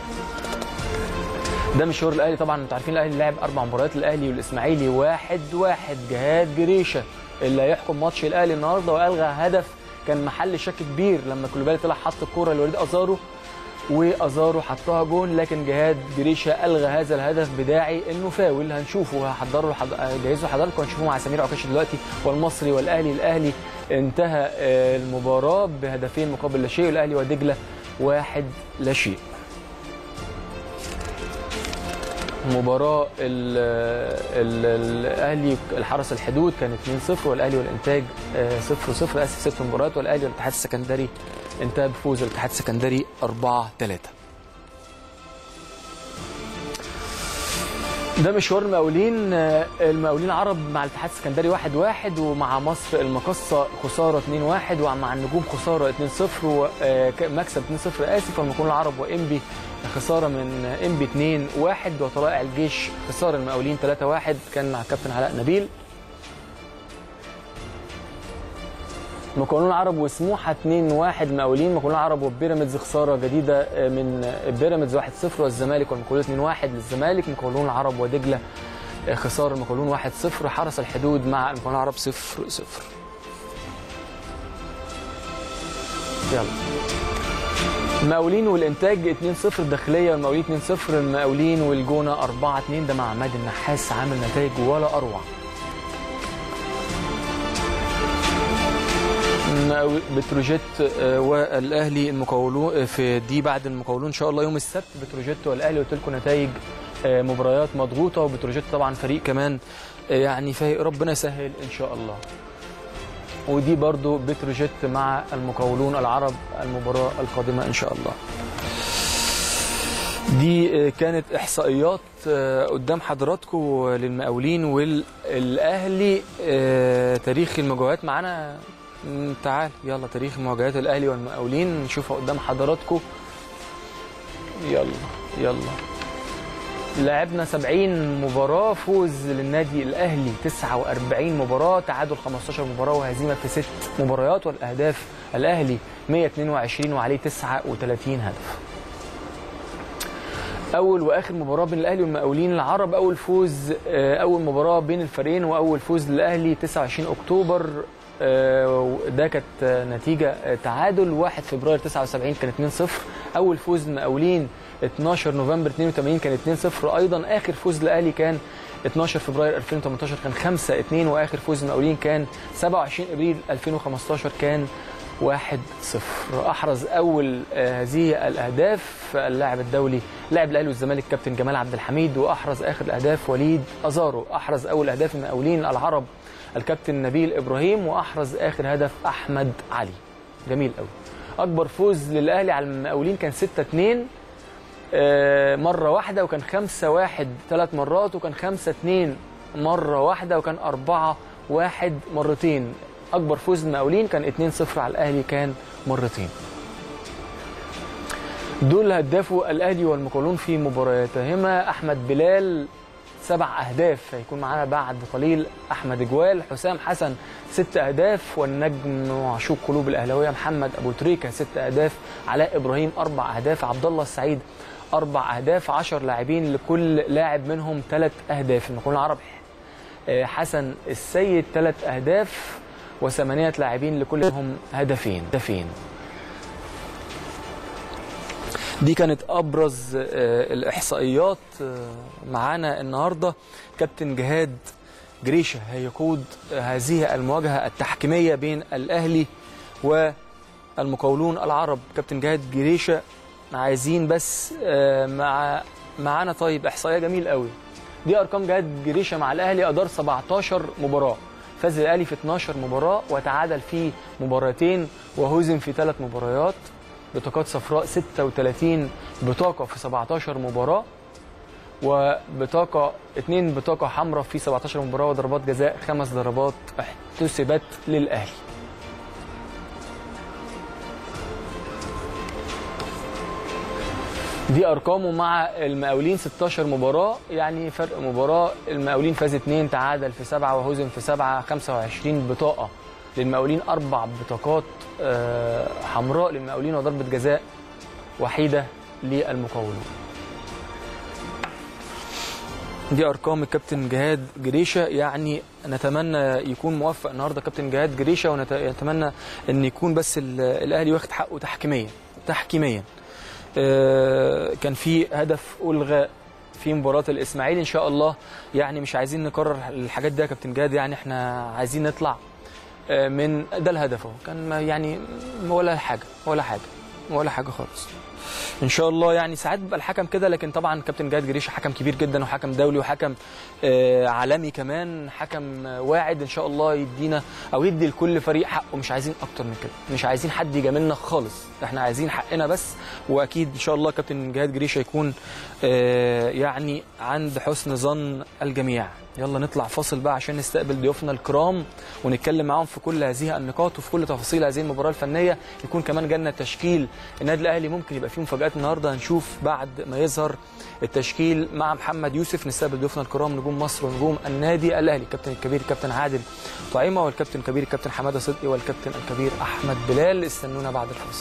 ده مشوار الاهلي طبعا انتوا عارفين الاهلي لعب اربع مباريات الاهلي والاسماعيلي واحد واحد جهاد جريشه اللي هيحكم ماتش الاهلي النهارده والغى هدف كان محل شك كبير لما كلوبالي طلع حط الكوره لوليد ازارو وازارو حطها جون لكن جهاد جريشه الغى هذا الهدف بداعي انه فاول هنشوفه هحضره حض... جهزوا حضراتكم هنشوفه مع سمير عكاش دلوقتي والمصري والاهلي الاهلي انتهى آه، المباراه بهدفين مقابل لا شيء والاهلي ودجله واحد لا شيء مباراة ال- ال- الأهلي الحرس الحدود كانت 2-0 والأهلي والإنتاج 0-0 آسف ست مباريات والأهلي والاتحاد السكندري انتهى بفوز الاتحاد السكندري 4-3 ده مشوار المقاولين آه، المقاولين العرب مع الاتحاد السكندري 1-1 ومع مصر المقصة خسارة 2-1 ومع النجوم خسارة 2-0 ومكسب 2-0 آسف والمقاولون العرب وإنبي خسارة من إنبي 2-1 وطلائع الجيش خسارة المقاولين 3-1 كان مع الكابتن علاء نبيل مقاولون العرب وسموحه 2-1 مقاولين مقاولون العرب وبيراميدز خساره جديده من بيراميدز 1-0 والزمالك والمقاولون 2-1 للزمالك مقاولون العرب ودجله خساره المقاولون 1-0 حرس الحدود مع المقاولون العرب 0-0 يلا المقاولين والانتاج 2-0 الداخليه والمقاولين 2-0 المقاولين والجونه 4-2 ده مع عماد النحاس عامل نتائج ولا اروع بتروجيت آه، والاهلي المقاولون آه، في دي بعد المقاولون ان شاء الله يوم السبت بتروجيت والاهلي قلت لكم نتائج آه، مباريات مضغوطه وبتروجيت طبعا فريق كمان آه، يعني فايق ربنا يسهل ان شاء الله ودي برضو بتروجيت مع المقاولون العرب المباراه القادمه ان شاء الله دي آه، كانت احصائيات آه، قدام حضراتكم للمقاولين والاهلي آه، تاريخ المواجهات معانا مم، تعال يلا تاريخ مواجهات الاهلي والمقاولين نشوفها قدام حضراتكم يلا يلا لعبنا 70 مباراة فوز للنادي الأهلي 49 مباراة تعادل 15 مباراة وهزيمة في ست مباريات والأهداف الأهلي 122 وعليه 39 هدف اول واخر مباراه بين الاهلي والمقاولين العرب اول فوز آه، اول مباراه بين الفريقين واول فوز للاهلي 29 اكتوبر آه، ده كانت آه، نتيجه آه، تعادل 1 فبراير 79 كان 2-0 اول فوز المقاولين 12 نوفمبر 82 كان 2-0 ايضا اخر فوز للاهلي كان 12 فبراير 2018 كان 5-2 واخر فوز المقاولين كان 27 ابريل 2015 كان 1-0 احرز اول آه، هذه الاهداف اللاعب الدولي لاعب الاهلي والزمالك كابتن جمال عبد الحميد واحرز اخر الاهداف وليد ازارو احرز اول اهداف المقاولين العرب الكابتن نبيل ابراهيم واحرز اخر هدف احمد علي جميل قوي اكبر فوز للاهلي على المقاولين كان 6 2 آه، مره واحده وكان 5 1 ثلاث مرات وكان 5 2 مره واحده وكان 4 1 مرتين اكبر فوز المقاولين كان 2 0 على الاهلي كان مرتين دول هدافوا الاهلي والمقاولون في مباراتهما احمد بلال سبع اهداف هيكون معانا بعد قليل احمد جوال حسام حسن ست اهداف والنجم وعشوق قلوب الاهلاويه محمد ابو تريكه ست اهداف علاء ابراهيم اربع اهداف عبد الله السعيد اربع اهداف 10 لاعبين لكل لاعب منهم ثلاث اهداف المقاولون العرب آه، حسن السيد ثلاث اهداف وثمانيه لاعبين لكل منهم هدفين هدفين دي كانت ابرز آه، الاحصائيات آه، معانا النهارده كابتن جهاد جريشه هيقود هذه المواجهه التحكيميه بين الاهلي والمقاولون العرب كابتن جهاد جريشه عايزين بس آه، مع معانا طيب احصائيه جميل قوي دي ارقام جهاد جريشه مع الاهلي ادار 17 مباراه فاز الاهلي في 12 مباراه وتعادل في مباراتين وهزم في ثلاث مباريات بطاقات صفراء 36 بطاقه في 17 مباراه وبطاقه اثنين بطاقه حمراء في 17 مباراه وضربات جزاء خمس ضربات احتسبت للاهلي دي ارقامه مع المقاولين 16 مباراه يعني فرق مباراه المقاولين فاز 2 تعادل في 7 وهزم في 7 25 بطاقه للمقاولين اربع بطاقات آه، حمراء للمقاولين وضربه جزاء وحيده للمقاولون دي ارقام الكابتن جهاد جريشه يعني نتمنى يكون موفق النهارده كابتن جهاد جريشه ونتمنى ان يكون بس ال- الاهلي واخد حقه تحكيميا تحكيميا آه، كان في هدف الغاء في مباراه الاسماعيلي ان شاء الله يعني مش عايزين نكرر الحاجات دي يا كابتن جهاد يعني احنا عايزين نطلع آه، من ده الهدف اهو كان ما- يعني ولا حاجه ولا حاجه ولا حاجه خالص ان شاء الله يعني ساعات بيبقى الحكم كده لكن طبعا كابتن جهاد جريشه حكم كبير جدا وحكم دولي وحكم آه، عالمي كمان حكم آه، واعد ان شاء الله يدينا او يدي لكل فريق حقه مش عايزين اكتر من كده مش عايزين حد يجاملنا خالص احنا عايزين حقنا بس واكيد ان شاء الله كابتن جهاد جريشه يكون آه، يعني عند حسن ظن الجميع يلا نطلع فاصل بقى عشان نستقبل ضيوفنا الكرام ونتكلم معاهم في كل هذه النقاط وفي كل تفاصيل هذه المباراه الفنيه يكون كمان جالنا تشكيل النادي الاهلي ممكن يبقى فيه مفاجات النهارده هنشوف بعد ما يظهر التشكيل مع محمد يوسف نستقبل ضيوفنا الكرام نجوم مصر ونجوم النادي الاهلي الكابتن الكبير الكابتن عادل طعيمه والكابتن الكبير الكابتن حماده صدقي والكابتن الكبير احمد بلال استنونا بعد الفاصل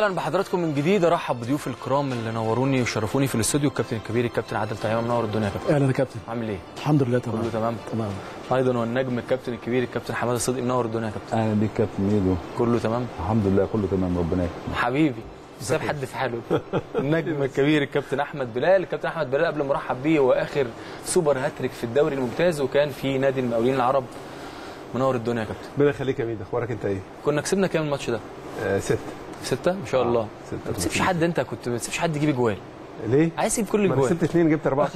اهلا بحضراتكم من جديد ارحب بضيوف الكرام اللي نوروني وشرفوني في الاستوديو الكابتن الكبير الكابتن عادل طعيمه منور الدنيا يا كابتن اهلا يا كابتن عامل ايه الحمد لله تمام كله تمام تمام ايضا والنجم الكابتن الكبير الكابتن حماده صدقي منور الدنيا يا كابتن اهلا بيك كابتن ميدو كله تمام الحمد لله كله تمام ربنا يكرمك حبيبي ساب حد في حاله النجم الكبير الكابتن احمد بلال الكابتن احمد بلال قبل ما ارحب بيه هو اخر سوبر هاتريك في الدوري الممتاز وكان في نادي المقاولين العرب منور الدنيا يا كابتن ربنا يخليك يا ميدو اخبارك انت ايه؟ كنا كسبنا كام الماتش ده آه ست ستة ما شاء الله ستة ما بتسيبش حد انت كنت ما بتسيبش حد يجيب اجوال ليه؟ عايز تجيب كل ما انا الاجوال سبت اثنين جبت اربعه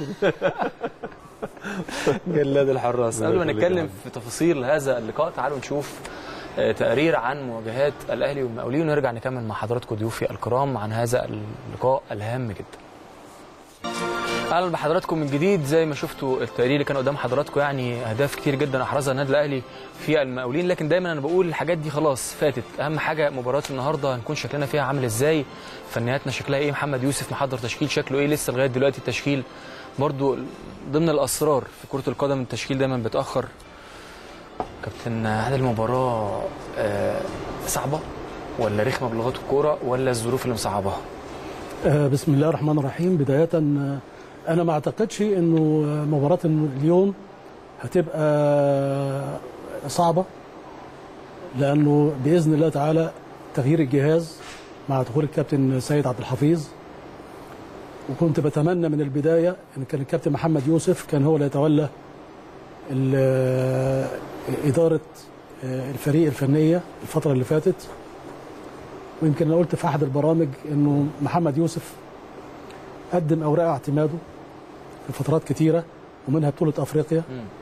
جلاد الحراس الله قبل ما يخليك يا نتكلم حبيبي. في تفاصيل هذا اللقاء تعالوا نشوف آه، تقرير عن مواجهات الاهلي والمقاولين ونرجع نكمل مع حضراتكم ضيوفي الكرام عن هذا اللقاء الهام جدا اهلا بحضراتكم من جديد زي ما شفتوا التقرير اللي كان قدام حضراتكم يعني اهداف كتير جدا احرزها النادي الاهلي في المقاولين لكن دايما انا بقول الحاجات دي خلاص فاتت اهم حاجه مباراه النهارده هنكون شكلنا فيها عامل ازاي فنياتنا شكلها ايه محمد يوسف محضر تشكيل شكله ايه لسه لغايه دلوقتي التشكيل برضو ضمن الاسرار في كره القدم التشكيل دايما بيتاخر كابتن هل المباراه آه، صعبه ولا رخمه بلغه الكوره ولا الظروف اللي مصعباها آه بسم الله الرحمن الرحيم بداية آه، أنا ما أعتقدش إنه آه، مباراة اليوم هتبقى آه، صعبة لأنه بإذن الله تعالى تغيير الجهاز مع دخول الكابتن سيد عبد الحفيظ وكنت بتمنى من البداية إن كان الكابتن محمد يوسف كان هو اللي يتولى ال- آه، إدارة آه، الفريق الفنية الفترة اللي فاتت ويمكن انا قلت في احد البرامج انه محمد يوسف قدم اوراق اعتماده في فترات كتيره ومنها بطوله افريقيا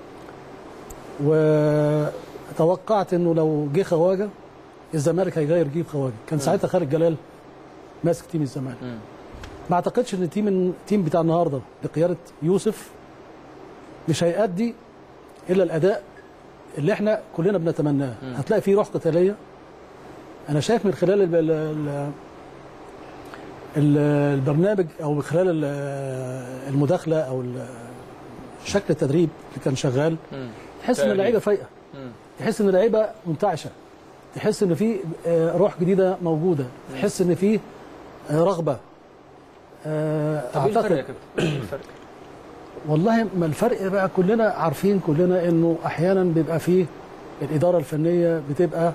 وتوقعت انه لو جه خواجه الزمالك هيغير جيب خواجه كان ساعتها خالد جلال ماسك تيم الزمالك مم. ما اعتقدش ان التيم التيم بتاع النهارده بقياده يوسف مش هيأدي الا الاداء اللي احنا كلنا بنتمناه هتلاقي فيه روح قتاليه انا شايف من خلال ال ال ال ال البرنامج او من خلال ال- المداخله او ال- شكل التدريب اللي كان شغال مم. تحس ان تأليف. اللعيبه فايقه مم. تحس ان اللعيبه منتعشه تحس ان في آه، روح جديده موجوده تحس ان في آه، رغبه آه، طب ايه الفرق يا كابتن؟ إيه الفرق؟ والله ما الفرق بقى كلنا عارفين كلنا انه احيانا بيبقى فيه الاداره الفنيه بتبقى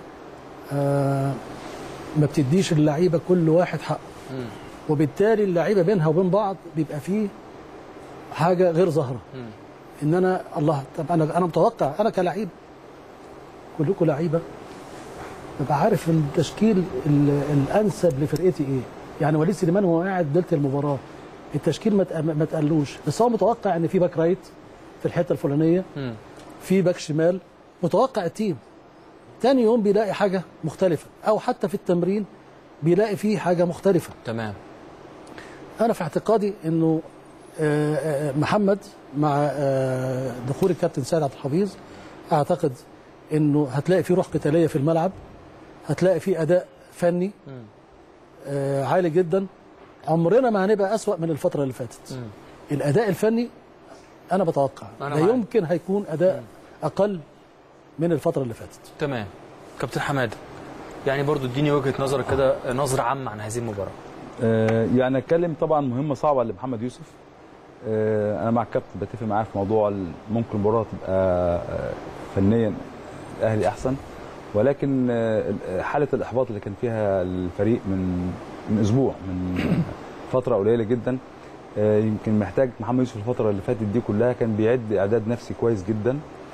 آه ما بتديش اللعيبه كل واحد حقه مم. وبالتالي اللعيبه بينها وبين بعض بيبقى فيه حاجه غير ظاهره مم. ان انا الله طب انا انا متوقع انا كلعيب كلكم لعيبه ببقى عارف التشكيل ال- الانسب لفرقتي ايه يعني وليد سليمان وهو قاعد دلت المباراه التشكيل ما تق- ما تقلوش بس هو متوقع ان في باك رايت في الحته الفلانيه مم. في باك شمال متوقع التيم تاني يوم بيلاقي حاجه مختلفه او حتى في التمرين بيلاقي فيه حاجه مختلفه تمام انا في اعتقادي انه آه، آه، محمد مع آه، دخول الكابتن سيد عبد الحفيظ اعتقد انه هتلاقي فيه روح قتاليه في الملعب هتلاقي فيه اداء فني مم. آه، عالي جدا عمرنا ما هنبقى اسوا من الفتره اللي فاتت مم. الاداء الفني انا بتوقع أنا لا معاك. يمكن هيكون اداء اقل من الفتره اللي فاتت تمام كابتن حماده يعني برضو اديني وجهه نظرك كده نظره عامه عن هذه المباراه آه، يعني اتكلم طبعا مهمه صعبه لمحمد يوسف آه، انا مع الكابتن بتفق معاه في موضوع ال- ممكن المباراه تبقى آه، فنيا الاهلي احسن ولكن آه، حاله الاحباط اللي كان فيها الفريق من من اسبوع من فتره قليله جدا آه، يمكن محتاج محمد يوسف الفتره اللي فاتت دي كلها كان بيعد اعداد نفسي كويس جدا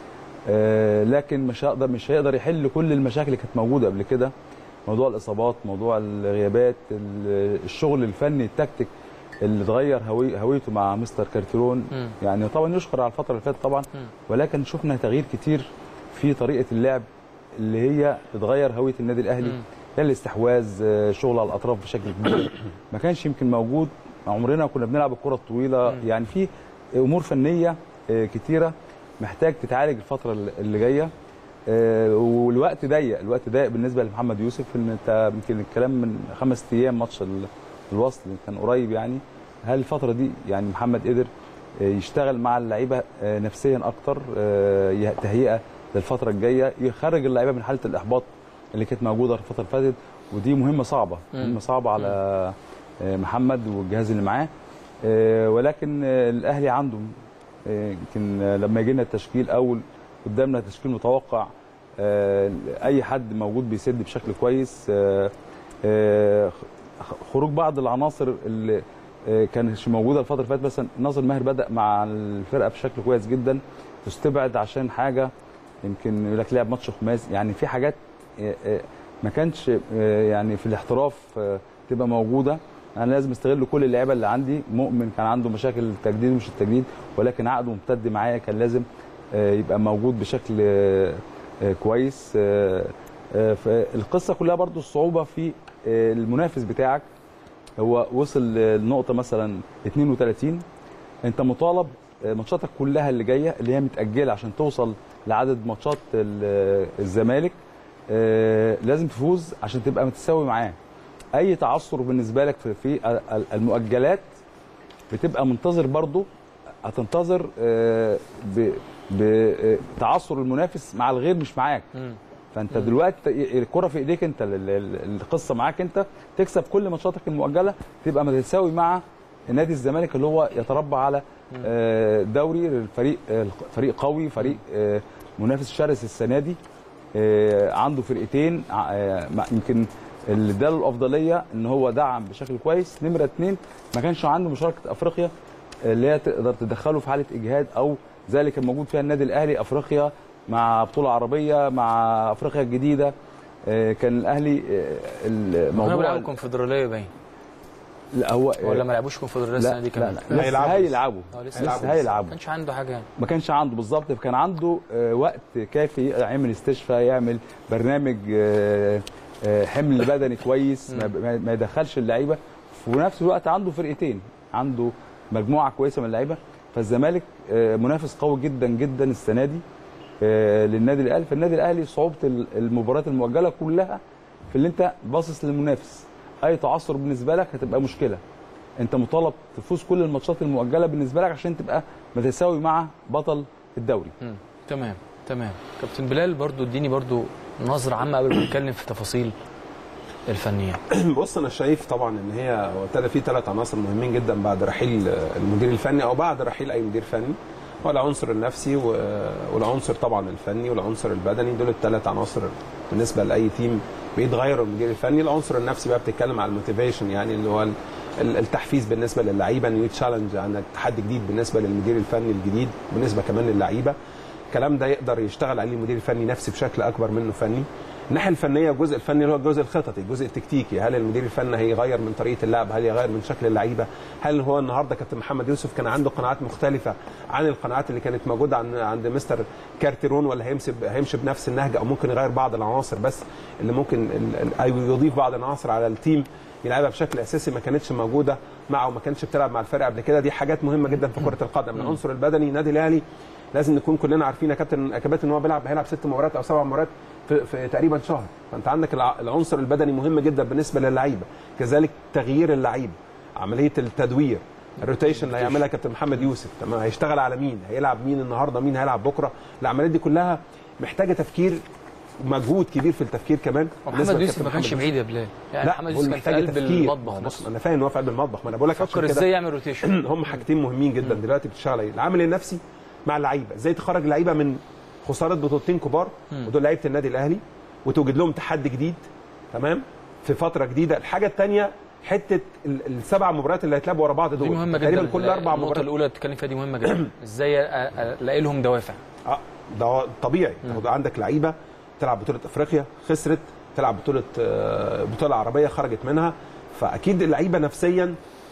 آه، لكن مش هيقدر مش هيقدر يحل كل المشاكل اللي كانت موجوده قبل كده موضوع الاصابات موضوع الغيابات ال- الشغل الفني التكتيك اللي اتغير هوي هويته مع مستر كارتيرون مم. يعني طبعا يشكر على الفتره اللي فاتت طبعا مم. ولكن شفنا تغيير كتير في طريقه اللعب اللي هي بتغير هويه النادي الاهلي مم. هي الاستحواذ آه، شغل على الاطراف بشكل كبير ما كانش يمكن موجود عمرنا كنا بنلعب الكره الطويله مم. يعني في امور فنيه آه، كتيره محتاج تتعالج الفتره اللي جايه آه، والوقت ضيق الوقت ضيق بالنسبه لمحمد يوسف ان انت يمكن الكلام من خمس ايام ماتش ال- الوصل كان قريب يعني هل الفتره دي يعني محمد قدر آه، يشتغل مع اللعيبه آه، نفسيا اكتر آه، يه- تهيئه للفتره الجايه يخرج اللعيبه من حاله الاحباط اللي كانت موجوده الفتره اللي فاتت ودي مهمه صعبه مهمه صعبه على آه، محمد والجهاز اللي معاه آه، ولكن آه، الاهلي عنده آه، يمكن آه، لما يجي لنا التشكيل اول قدامنا تشكيل متوقع آه، اي حد موجود بيسد بشكل كويس آه، آه، خ- خروج بعض العناصر اللي آه، كانتش موجوده الفتره اللي فاتت مثلا ناصر ماهر بدا مع الفرقه بشكل كويس جدا واستبعد عشان حاجه يمكن يقول لك لعب ماتش خماسي يعني في حاجات آه، آه، ما كانش آه، يعني في الاحتراف آه، تبقى موجوده انا لازم استغل كل اللعيبه اللي عندي مؤمن كان عنده مشاكل التجديد ومش التجديد ولكن عقده ممتد معايا كان لازم آه، يبقى موجود بشكل آه، آه، كويس آه، آه، فالقصه كلها برضو الصعوبه في آه، المنافس بتاعك هو وصل لنقطه مثلا 32 انت مطالب آه، ماتشاتك كلها اللي جايه اللي هي متاجله عشان توصل لعدد ماتشات ال- الزمالك آه، لازم تفوز عشان تبقى متساوي معاه اي تعثر بالنسبه لك في- في ال- ال- المؤجلات بتبقى منتظر برضو هتنتظر آه، ب- بتعثر المنافس مع الغير مش معاك مم. فانت دلوقتي الكره في ايديك انت ال- ال- القصه معاك انت تكسب كل ماتشاتك المؤجله تبقى متساوي مع نادي الزمالك اللي هو يتربع على آه، دوري الفريق آه، فريق قوي فريق آه، منافس شرس السنه دي آه، عنده فرقتين آه، مع- يمكن اللي اداله الافضليه ان هو دعم بشكل كويس نمره اثنين ما كانش عنده مشاركه افريقيا اللي هي تقدر تدخله في حاله اجهاد او ذلك الموجود فيها النادي الاهلي افريقيا مع بطوله عربيه مع افريقيا الجديده آه، كان الاهلي آه، هم الموضوع بيلعبوا كونفدراليه باين لا هو ولا ما لعبوش كونفدراليه السنه لا دي لا, كمان لا لسه هيلعبوا هيلعبوا آه، لسه لسه هيلعبوا. هيلعبوا ما كانش عنده حاجه يعني ما كانش عنده بالظبط كان عنده آه، وقت كافي يعمل استشفاء يعمل برنامج آه، آه، حمل بدني كويس ما- ما ما يدخلش اللعيبه وفي نفس الوقت عنده فرقتين عنده مجموعه كويسه من اللعيبه فالزمالك آه، منافس قوي جدا جدا السنه دي آه، للنادي الاهلي فالنادي الاهلي صعوبه ال- المباريات المؤجله كلها في اللي انت باصص للمنافس اي تعثر بالنسبه لك هتبقى مشكله انت مطالب تفوز كل الماتشات المؤجله بالنسبه لك عشان تبقى متساوي مع بطل الدوري مم. تمام تمام كابتن بلال برضو اديني برضو نظره عامه قبل ما نتكلم في تفاصيل الفنيه بص انا شايف طبعا ان هي وابتدى في ثلاث عناصر مهمين جدا بعد رحيل المدير الفني او بعد رحيل اي مدير فني هو العنصر النفسي و- والعنصر طبعا الفني والعنصر البدني دول الثلاث عناصر بالنسبه لاي تيم بيتغيروا المدير الفني العنصر النفسي بقى بتتكلم على الموتيفيشن يعني اللي هو ال- ال- التحفيز بالنسبه للعيبه انه يتشالنج عندك تحدي جديد بالنسبه للمدير الفني الجديد بالنسبه كمان للعيبه الكلام ده يقدر يشتغل عليه المدير الفني نفسي بشكل اكبر منه فني الناحيه الفنيه الجزء الفني اللي هو الجزء الخططي الجزء التكتيكي هل المدير الفني هيغير من طريقه اللعب هل يغير من شكل اللعيبه هل هو النهارده كابتن محمد يوسف كان عنده قناعات مختلفه عن القناعات اللي كانت موجوده عند عند مستر كارتيرون ولا هيمشي ب- هيمشي بنفس النهج او ممكن يغير بعض العناصر بس اللي ممكن ال- ال- او يضيف بعض العناصر على التيم يلعبها بشكل اساسي ما كانتش موجوده معه وما كانتش بتلعب مع الفرقه قبل كده دي حاجات مهمه جدا في كره القدم العنصر البدني النادي الاهلي لازم نكون كلنا عارفين يا كابتن يا كابتن ان هو بيلعب هيلعب ست مباريات او سبع مباريات في, في تقريبا شهر فانت عندك الع- العنصر البدني مهم جدا بالنسبه للعيبه كذلك تغيير اللعيبه عمليه التدوير الروتيشن اللي هيعملها كابتن محمد يوسف تمام هيشتغل على مين هيلعب مين النهارده مين هيلعب بكره العمليات دي كلها محتاجه تفكير مجهود كبير في التفكير كمان بالنسبة محمد يوسف لكابتن ما كانش محمد بعيد يا بلال يعني لا محمد هو يوسف كان في محتاج قلب تفكير المطبخ بص نفسه انا فاهم ان هو في قلب المطبخ ما انا بقول لك فكر عشان كده ازاي يعمل روتيشن هم حاجتين مهمين جدا دلوقتي بتشتغل عليه العامل النفسي مع اللعيبه ازاي تخرج اللعيبه من خساره بطولتين كبار ودول لعيبه النادي الاهلي وتوجد لهم تحدي جديد تمام في فتره جديده الحاجه الثانيه حته ال- السبع مباريات اللي هيتلعبوا ورا بعض دول دي مهمه جدا تقريبا كل اربع النقطه مباريات الاولى اللي بتتكلم فيها دي مهمه جدا ازاي أ- أ- الاقي لهم دوافع اه ده طبيعي تاخد عندك لعيبه تلعب بطوله افريقيا خسرت تلعب بطوله آه، بطوله عربيه خرجت منها فاكيد اللعيبه نفسيا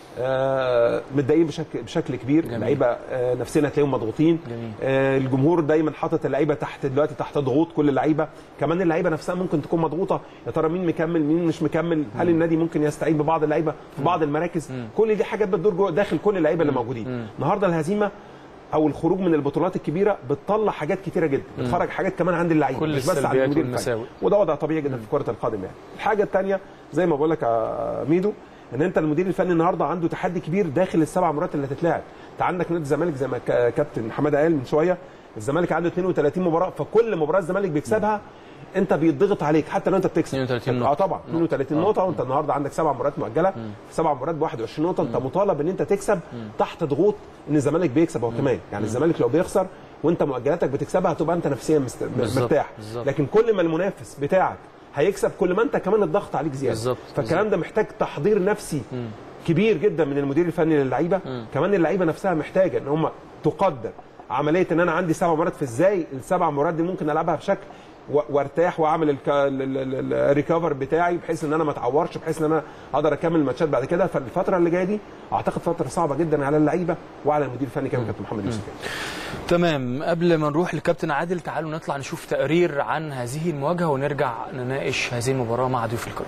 آه، متضايقين بشكل بشكل كبير جميل. اللعيبه آه، نفسيا هتلاقيهم مضغوطين جميل. آه، الجمهور دايما حاطط اللعيبه تحت دلوقتي تحت ضغوط كل اللعيبه كمان اللعيبه نفسها ممكن تكون مضغوطه يا ترى مين مكمل مين مش مكمل هل النادي ممكن يستعين ببعض اللعيبه في بعض المراكز كل دي حاجات بتدور جوه داخل كل اللعيبه اللي موجودين النهارده الهزيمه او الخروج من البطولات الكبيره بتطلع حاجات كتيره جدا بتخرج حاجات كمان عند اللعيبه كل مش بس عند السلبيات المدير والمساوئ. الفني وده وضع طبيعي جدا في كره القدم يعني الحاجه الثانيه زي ما بقول لك يا ميدو ان انت المدير الفني النهارده عنده تحدي كبير داخل السبع مرات اللي هتتلعب انت عندك نادي الزمالك زي ما كا- كابتن حماده قال من شويه الزمالك عنده 32 مباراه فكل مباراه الزمالك بيكسبها انت بيتضغط عليك حتى لو انت بتكسب 32 اه نقطة. طبعا 32 نقطه وانت النهارده عندك سبع مباريات مؤجله في سبع مباريات ب 21 نقطه انت مطالب ان انت تكسب تحت ضغوط ان الزمالك بيكسب هو كمان يعني الزمالك لو بيخسر وانت مؤجلاتك بتكسبها هتبقى انت نفسيا مست... بالظبط، مرتاح بالظبط. لكن كل ما المنافس بتاعك هيكسب كل ما انت كمان الضغط عليك زياده بالظبط، فالكلام ده محتاج تحضير نفسي كبير جدا من المدير الفني للعيبه كمان اللعيبه نفسها محتاجه ان هم تقدر عمليه ان انا عندي سبع مرات في ازاي السبع مرات دي ممكن العبها بشكل و- وارتاح واعمل الك- ال- ال- ال- الريكفر بتاعي بحيث ان انا ما اتعورش بحيث ان انا اقدر اكمل الماتشات بعد كده فالفتره اللي جايه دي اعتقد فتره صعبه جدا على اللعيبه وعلى المدير الفني كمان كابتن محمد يوسف يعني. تمام قبل ما نروح لكابتن عادل تعالوا نطلع نشوف تقرير عن هذه المواجهه ونرجع نناقش هذه المباراه مع ضيوف الكرام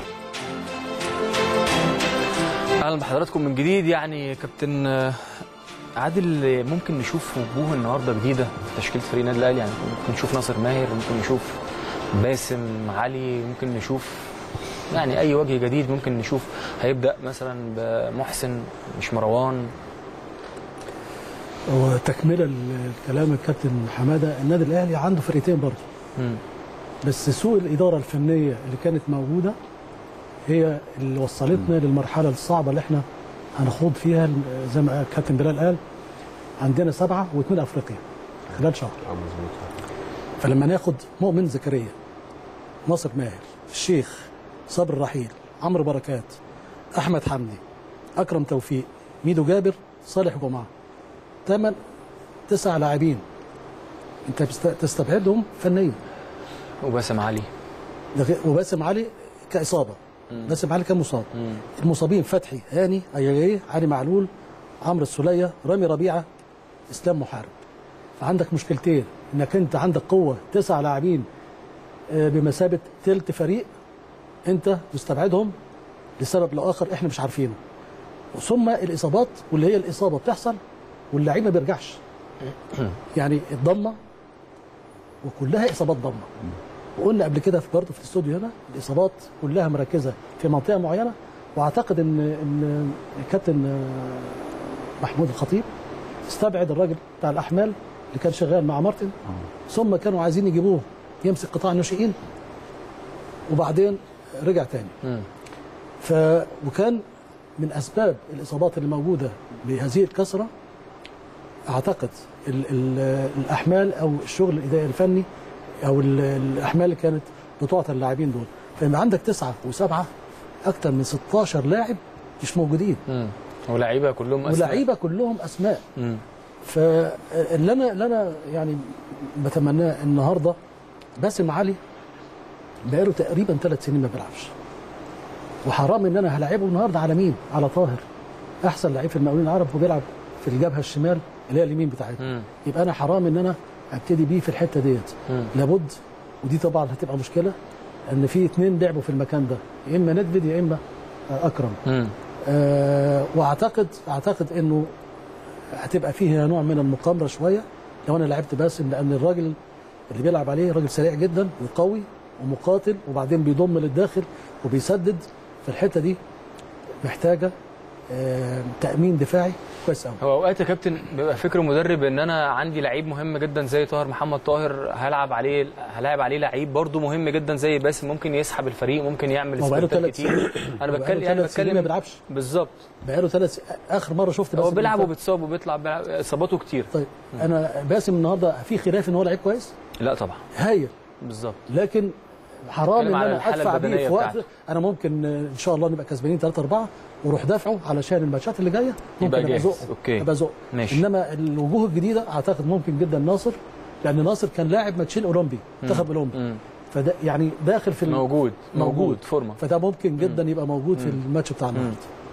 اهلا بحضراتكم من جديد يعني كابتن آه، عادل ممكن نشوف وجوه النهارده جديده في تشكيله فريق النادي الاهلي يعني ممكن نشوف ناصر ماهر ممكن نشوف باسم علي ممكن نشوف يعني اي وجه جديد ممكن نشوف هيبدا مثلا بمحسن مش مروان وتكمله الكلام الكابتن حماده النادي الاهلي عنده فرقتين برضه مم. بس سوء الاداره الفنيه اللي كانت موجوده هي اللي وصلتنا للمرحله الصعبه اللي احنا هنخوض فيها زي ما الكابتن بلال قال عندنا سبعه واثنين افريقيا خلال شهر اه مظبوط فلما ناخد مؤمن زكريا ناصر ماهر الشيخ صبر رحيل عمرو بركات احمد حمدي اكرم توفيق ميدو جابر صالح جمعه ثمان تسع لاعبين انت بست- تستبعدهم فنيا وباسم علي ده غير- وباسم علي كاصابه باسم علي كان مصاب المصابين فتحي هاني اياجي علي معلول عمرو السوليه رامي ربيعه اسلام محارب فعندك مشكلتين انك انت عندك قوه تسع لاعبين آه، بمثابه ثلث فريق انت مستبعدهم لسبب لاخر احنا مش عارفينه ثم الاصابات واللي هي الاصابه بتحصل واللعيب ما بيرجعش يعني الضمه وكلها اصابات ضمه وقلنا قبل كده في برضه في الاستوديو هنا الاصابات كلها مركزه في منطقه معينه واعتقد ان ان الكابتن آه، محمود الخطيب استبعد الراجل بتاع الاحمال اللي كان شغال مع مارتن ثم كانوا عايزين يجيبوه يمسك قطاع الناشئين وبعدين رجع تاني مم. ف وكان من اسباب الاصابات اللي موجوده بهذه الكسره اعتقد ال ال الاحمال او الشغل الاداري الفني او ال- الاحمال اللي كانت بتعطى اللاعبين دول فان عندك تسعه وسبعه اكثر من 16 لاعب مش موجودين مم. ولاعيبه كلهم أسماء. ولاعيبه كلهم اسماء مم. فاللي انا اللي انا يعني بتمناه النهارده باسم علي بقاله تقريبا ثلاث سنين ما بيلعبش وحرام ان انا هلاعبه النهارده على مين؟ على طاهر احسن لعيب في المقاولين العرب وبيلعب في الجبهه الشمال اللي هي اليمين بتاعتنا مم. يبقى انا حرام ان انا ابتدي بيه في الحته ديت مم. لابد ودي طبعا هتبقى مشكله ان في اثنين لعبوا في المكان ده يا اما ندفد يا اما آه، اكرم مم. آه، واعتقد اعتقد انه هتبقى فيها نوع من المقامره شويه لو انا لعبت باسم لان الراجل اللي بيلعب عليه راجل سريع جدا وقوي ومقاتل وبعدين بيضم للداخل وبيسدد في الحته دي محتاجه آه، تامين دفاعي كويس قوي هو اوقات يا كابتن بيبقى فكر مدرب ان انا عندي لعيب مهم جدا زي طاهر محمد طاهر هلعب عليه هلاعب عليه لعيب برضه مهم جدا زي باسم ممكن يسحب الفريق ممكن يعمل هو بقاله سبرنتات ثلاث كتير انا بتكلم يعني ما بتكلم بيلعبش بالظبط بقاله ثلاث اخر مره شفت هو باسم بيلعب امتى؟ وبيتصاب وبيطلع بيلعب- اصاباته كتير طيب انا باسم النهارده في خلاف ان هو لعيب كويس لا طبعا هايل بالظبط لكن حرام بتكلم ان على انا الحالة ادفع بيه البدنية في وقت بتاعته. انا ممكن آه، ان شاء الله نبقى كسبانين 3 4 واروح دافعه علشان الماتشات اللي جايه ممكن يبقى ابقى جاهز. ازقه أوكي. ابقى ازقه ماشي. انما الوجوه الجديده اعتقد ممكن جدا ناصر لان ناصر كان لاعب ماتشين اولمبي منتخب اولمبي مم. فده يعني داخل في ال- موجود موجود موجود. فورمه فده ممكن جدا يبقى موجود في الماتش بتاع النهارده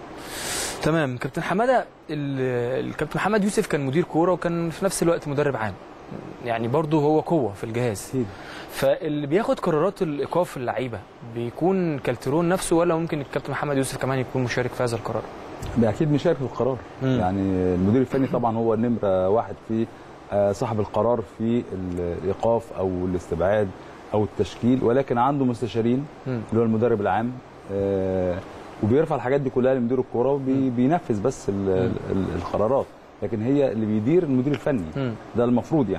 تمام كابتن حماده ال- الكابتن محمد يوسف كان مدير كوره وكان في نفس الوقت مدرب عام يعني برضه هو قوه في الجهاز أكيد. فاللي بياخد قرارات الايقاف اللعيبه بيكون كالترون نفسه ولا ممكن الكابتن محمد يوسف كمان يكون مشارك في هذا القرار ده اكيد مشارك في القرار مم. يعني المدير الفني طبعا هو نمره واحد في آه، صاحب القرار في الايقاف او الاستبعاد او التشكيل ولكن عنده مستشارين مم. اللي هو المدرب العام آه، وبيرفع الحاجات دي كلها لمدير الكوره وبينفذ بس ال- ال- القرارات لكن هي اللي بيدير المدير الفني مم. ده المفروض يعني مم.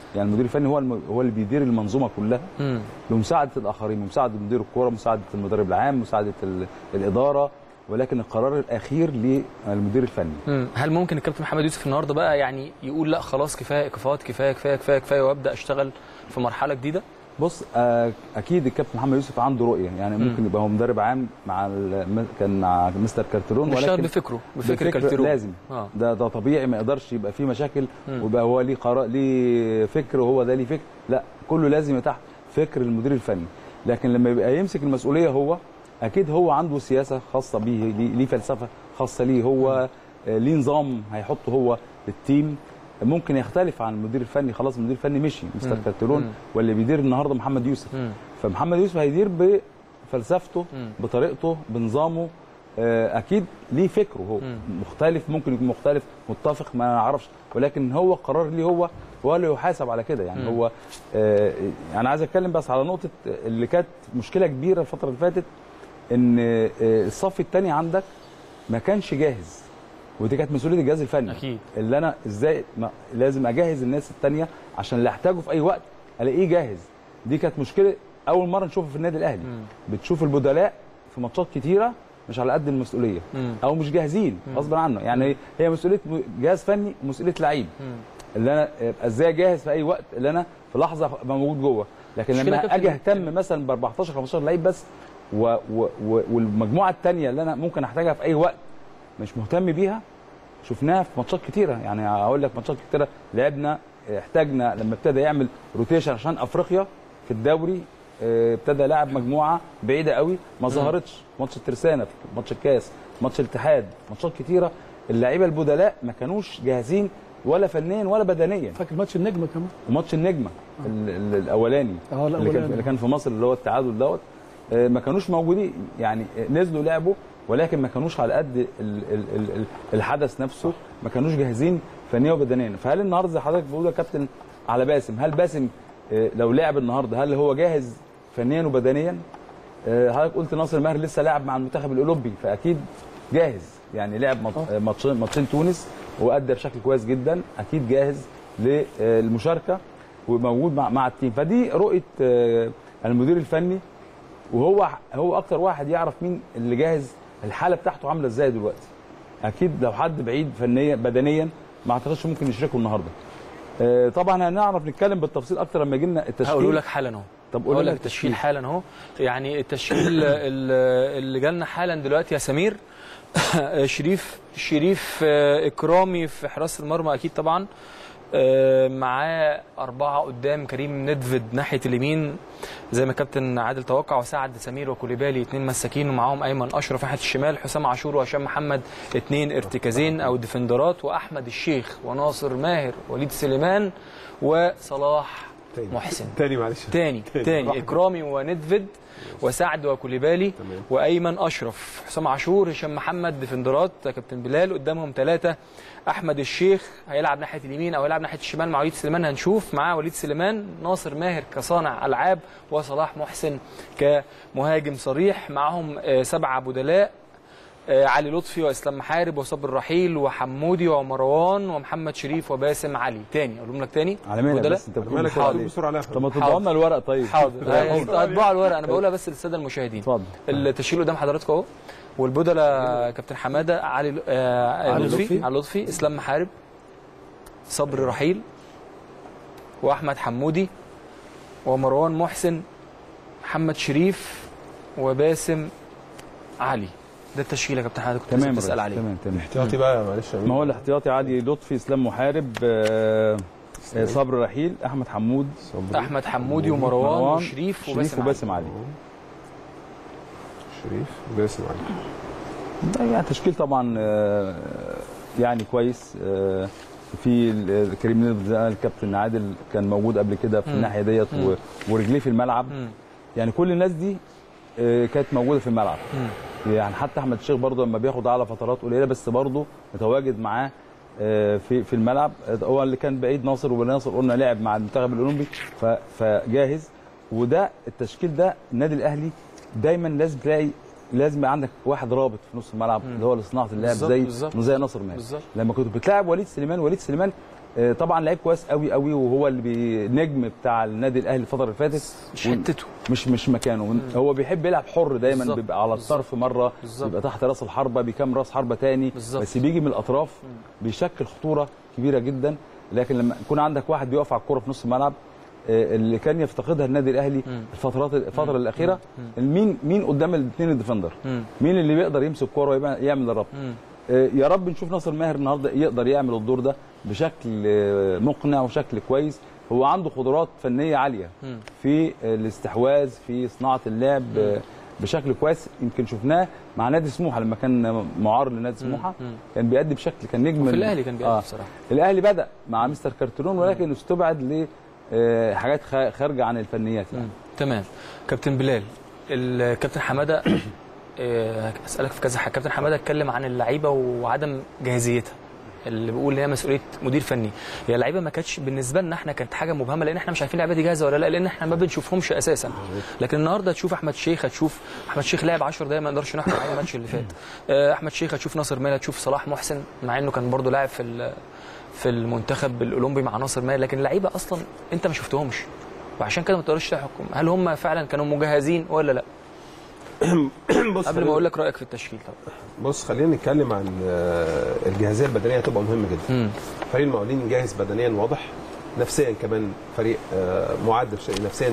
يعني المدير الفني هو الم... هو اللي بيدير المنظومه كلها مم. بمساعده الاخرين مساعده مدير الكوره مساعده المدرب العام مساعده ال... الاداره ولكن القرار الاخير للمدير الفني مم. هل ممكن الكابتن محمد يوسف النهارده بقى يعني يقول لا خلاص كفايه ايقافات كفايه كفايه كفايه كفايه وابدا اشتغل في مرحله جديده بص آه، اكيد الكابتن محمد يوسف عنده رؤيه يعني ممكن يبقى هو مدرب عام مع ال... كان مع مستر كارترون بيشتغل بفكره بفكر بفكر كالتيرون لازم اه ده ده طبيعي ما يقدرش يبقى فيه مشاكل مم. ويبقى هو ليه قرار ليه فكر وهو ده ليه فكر لا كله لازم يبقى تحت فكر المدير الفني لكن لما يبقى يمسك المسؤوليه هو اكيد هو عنده سياسه خاصه بيه ليه ليه فلسفه خاصه ليه هو آه، ليه نظام هيحطه هو للتيم ممكن يختلف عن المدير الفني خلاص المدير الفني مشي مستر مم. كارترون مم. واللي بيدير النهارده محمد يوسف مم. فمحمد يوسف هيدير بفلسفته مم. بطريقته بنظامه آه، اكيد ليه فكره هو مم. مختلف ممكن يكون مختلف متفق ما نعرفش ولكن هو قرار ليه هو هو اللي يحاسب على كده يعني مم. هو آه، انا عايز اتكلم بس على نقطه اللي كانت مشكله كبيره الفتره اللي فاتت ان آه، الصف الثاني عندك ما كانش جاهز ودي كانت مسؤوليه الجهاز الفني اكيد اللي انا ازاي ما لازم اجهز الناس الثانيه عشان اللي احتاجه في اي وقت الاقيه جاهز دي كانت مشكله اول مره نشوفها في النادي الاهلي مم. بتشوف البدلاء في ماتشات كتيره مش على قد المسؤوليه مم. او مش جاهزين غصبا عنه يعني هي مسؤوليه جهاز فني ومسؤوليه لعيب مم. اللي انا ابقى ازاي جاهز في اي وقت اللي انا في لحظه ابقى موجود جوه لكن مشكلة لما كابتن- اجي اهتم مثلا ب 14 15 لعيب بس و و و والمجموعه الثانيه اللي انا ممكن احتاجها في اي وقت مش مهتم بيها شفناها في ماتشات كتيره يعني هقول لك ماتشات كتيره لعبنا احتاجنا لما ابتدى يعمل روتيشن عشان افريقيا في الدوري اه، ابتدى يلعب مجموعه بعيده قوي ما ظهرتش ماتش الترسانه في ماتش الكاس ماتش الاتحاد ماتشات كتيره اللعيبه البدلاء ما كانوش جاهزين ولا فنيا ولا بدنيا فاكر ماتش النجمه كمان وماتش النجمه ال- ال- الاولاني اه اللي كان الاولاني اللي كان في مصر اللي هو التعادل دوت آه، ما كانوش موجودين يعني آه، نزلوا لعبوا ولكن ما كانوش على قد ال- ال- ال- ال- الحدث نفسه ما كانوش جاهزين فنيا وبدنيا فهل النهارده زي حضرتك بتقول يا كابتن على باسم هل باسم آه، لو لعب النهارده هل هو جاهز فنيا وبدنيا آه، حضرتك قلت ناصر ماهر لسه لاعب مع المنتخب الاولمبي فاكيد جاهز يعني لعب مات- آه، ماتشين ماتشين تونس وادى بشكل كويس جدا اكيد جاهز للمشاركه وموجود مع مع التيم فدي رؤيه آه، المدير الفني وهو هو اكتر واحد يعرف مين اللي جاهز الحاله بتاعته عامله ازاي دلوقتي اكيد لو حد بعيد فنيا بدنيا ما اعتقدش ممكن يشاركه النهارده آه، طبعا هنعرف نتكلم بالتفصيل اكتر لما يجي لنا التشكيل هقول لك حالا اهو طب قول هقول لنا لك التشكيل حالا اهو يعني التشكيل ال- اللي جالنا حالا دلوقتي يا سمير شريف شريف آه، اكرامي في حراسه المرمى اكيد طبعا آه، معاه أربعة قدام كريم ندفد ناحية اليمين زي ما كابتن عادل توقع وسعد سمير وكوليبالي اتنين مساكين ومعاهم أيمن أشرف ناحية الشمال حسام عاشور وهشام محمد اتنين ارتكازين أو ديفندرات وأحمد الشيخ وناصر ماهر وليد سليمان وصلاح تاني. محسن تاني معلش تاني تاني اكرامي وندفد وسعد وكوليبالي تمام. وايمن اشرف حسام عاشور هشام محمد ديفندرات كابتن بلال قدامهم ثلاثه احمد الشيخ هيلعب ناحيه اليمين او هيلعب ناحيه الشمال مع وليد سليمان هنشوف معاه وليد سليمان ناصر ماهر كصانع العاب وصلاح محسن كمهاجم صريح معاهم آه، سبعه بدلاء آه، علي لطفي واسلام محارب وصبر رحيل وحمودي ومروان ومحمد شريف وباسم علي تاني اقولهم لك تاني على مين بدلاء؟ بس انت بتقول مالك حاضر. حاضر بسرعه لا طب ما تطلعوا لنا الورق طيب حاضر هتبعوا الورق انا بقولها بس للساده المشاهدين اتفضل التشكيل قدام حضراتكم اهو والبودلة كابتن حماده علي آه علي لطفي لطفي. علي لطفي اسلام محارب صبري رحيل واحمد حمودي ومروان محسن محمد شريف وباسم علي ده التشكيل يا كابتن حماده كنت تمام لسه بتسال ريس، عليه تمام تمام احتياطي بقى معلش يا أمين. ما هو الاحتياطي عادي لطفي اسلام محارب آه، آه، صبر رحيل احمد حمود صبري. احمد حمودي ومروان مروان، وشريف شريف وباسم علي وباسم علي شريف باسم علي ده يعني تشكيل طبعا آه، يعني كويس آه، في ال- كريم نيدفيد زي ما الكابتن عادل كان موجود قبل كده في مم. الناحيه ديت و- ورجليه في الملعب مم. يعني كل الناس دي آه، كانت موجوده في الملعب مم. يعني حتى احمد الشيخ برضه لما بياخد على فترات قليله بس برضه متواجد معاه آه، في في الملعب آه، هو اللي كان بعيد ناصر وناصر قلنا لعب مع المنتخب الاولمبي ف- فجاهز وده التشكيل ده النادي الاهلي دايما لازم تلاقي لازم يبقى عندك واحد رابط في نص الملعب اللي هو لصناعه اللعب بالظبط، زي بالظبط. زي ناصر ماهر بالظبط لما كنت بتلاعب وليد سليمان وليد سليمان آه، طبعا لعيب كويس قوي قوي وهو اللي بي- نجم بتاع النادي الاهلي الفتره اللي فاتت مش حتته مش مش مكانه هو بيحب يلعب حر دايما بالظبط. بيبقى على الطرف مره بالظبط. بيبقى تحت راس الحربه بيكام راس حربه تاني بالظبط. بس بيجي من الاطراف بيشكل خطوره كبيره جدا لكن لما يكون عندك واحد بيقف على الكوره في نص الملعب آه، اللي كان يفتقدها النادي الاهلي الفترات الفتره الاخيره مين مين قدام الاثنين الديفندر مم. مين اللي بيقدر يمسك كوره ويعمل الربط مم. آه، يا رب نشوف ناصر ماهر النهارده يقدر يعمل الدور ده بشكل آه، مقنع وشكل كويس هو عنده قدرات فنيه عاليه مم. في آه، الاستحواذ في صناعه اللعب آه، بشكل كويس يمكن شفناه مع نادي سموحه لما كان معار لنادي سموحه مم. كان بيأدي بشكل كان نجم وفي ال- الاهلي كان بيأدي آه. بصراحه الاهلي بدا مع مستر كارترون ولكن استبعد ل آه، حاجات خ- خارجه عن الفنيات يعني مم. تمام كابتن بلال الكابتن حماده آه، اسالك في كذا حاجه كابتن حماده اتكلم عن اللعيبه وعدم جاهزيتها اللي بيقول ان هي مسؤوليه مدير فني هي اللعيبه ما كانتش بالنسبه لنا احنا كانت حاجه مبهمه لان احنا مش عارفين اللعيبه دي جاهزه ولا لا لان احنا ما بنشوفهمش اساسا لكن النهارده تشوف احمد شيخ هتشوف احمد شيخ لعب 10 دقايق ما نقدرش نحكم على الماتش اللي فات آه، احمد شيخ هتشوف ناصر ماهر هتشوف صلاح محسن مع انه كان برضه لاعب في ال- في المنتخب الاولمبي مع ناصر ماهر لكن اللعيبه اصلا انت ما شفتهمش وعشان كده ما تقدرش تحكم هل هم فعلا كانوا مجهزين ولا لا بص قبل ما اقول لك رايك في التشكيل طبعا بص خلينا نتكلم عن آه، الجاهزيه البدنيه هتبقى مهمه جدا امم فريق المقاولين جاهز بدنيا واضح نفسيا كمان فريق آه، معد بشيء نفسيا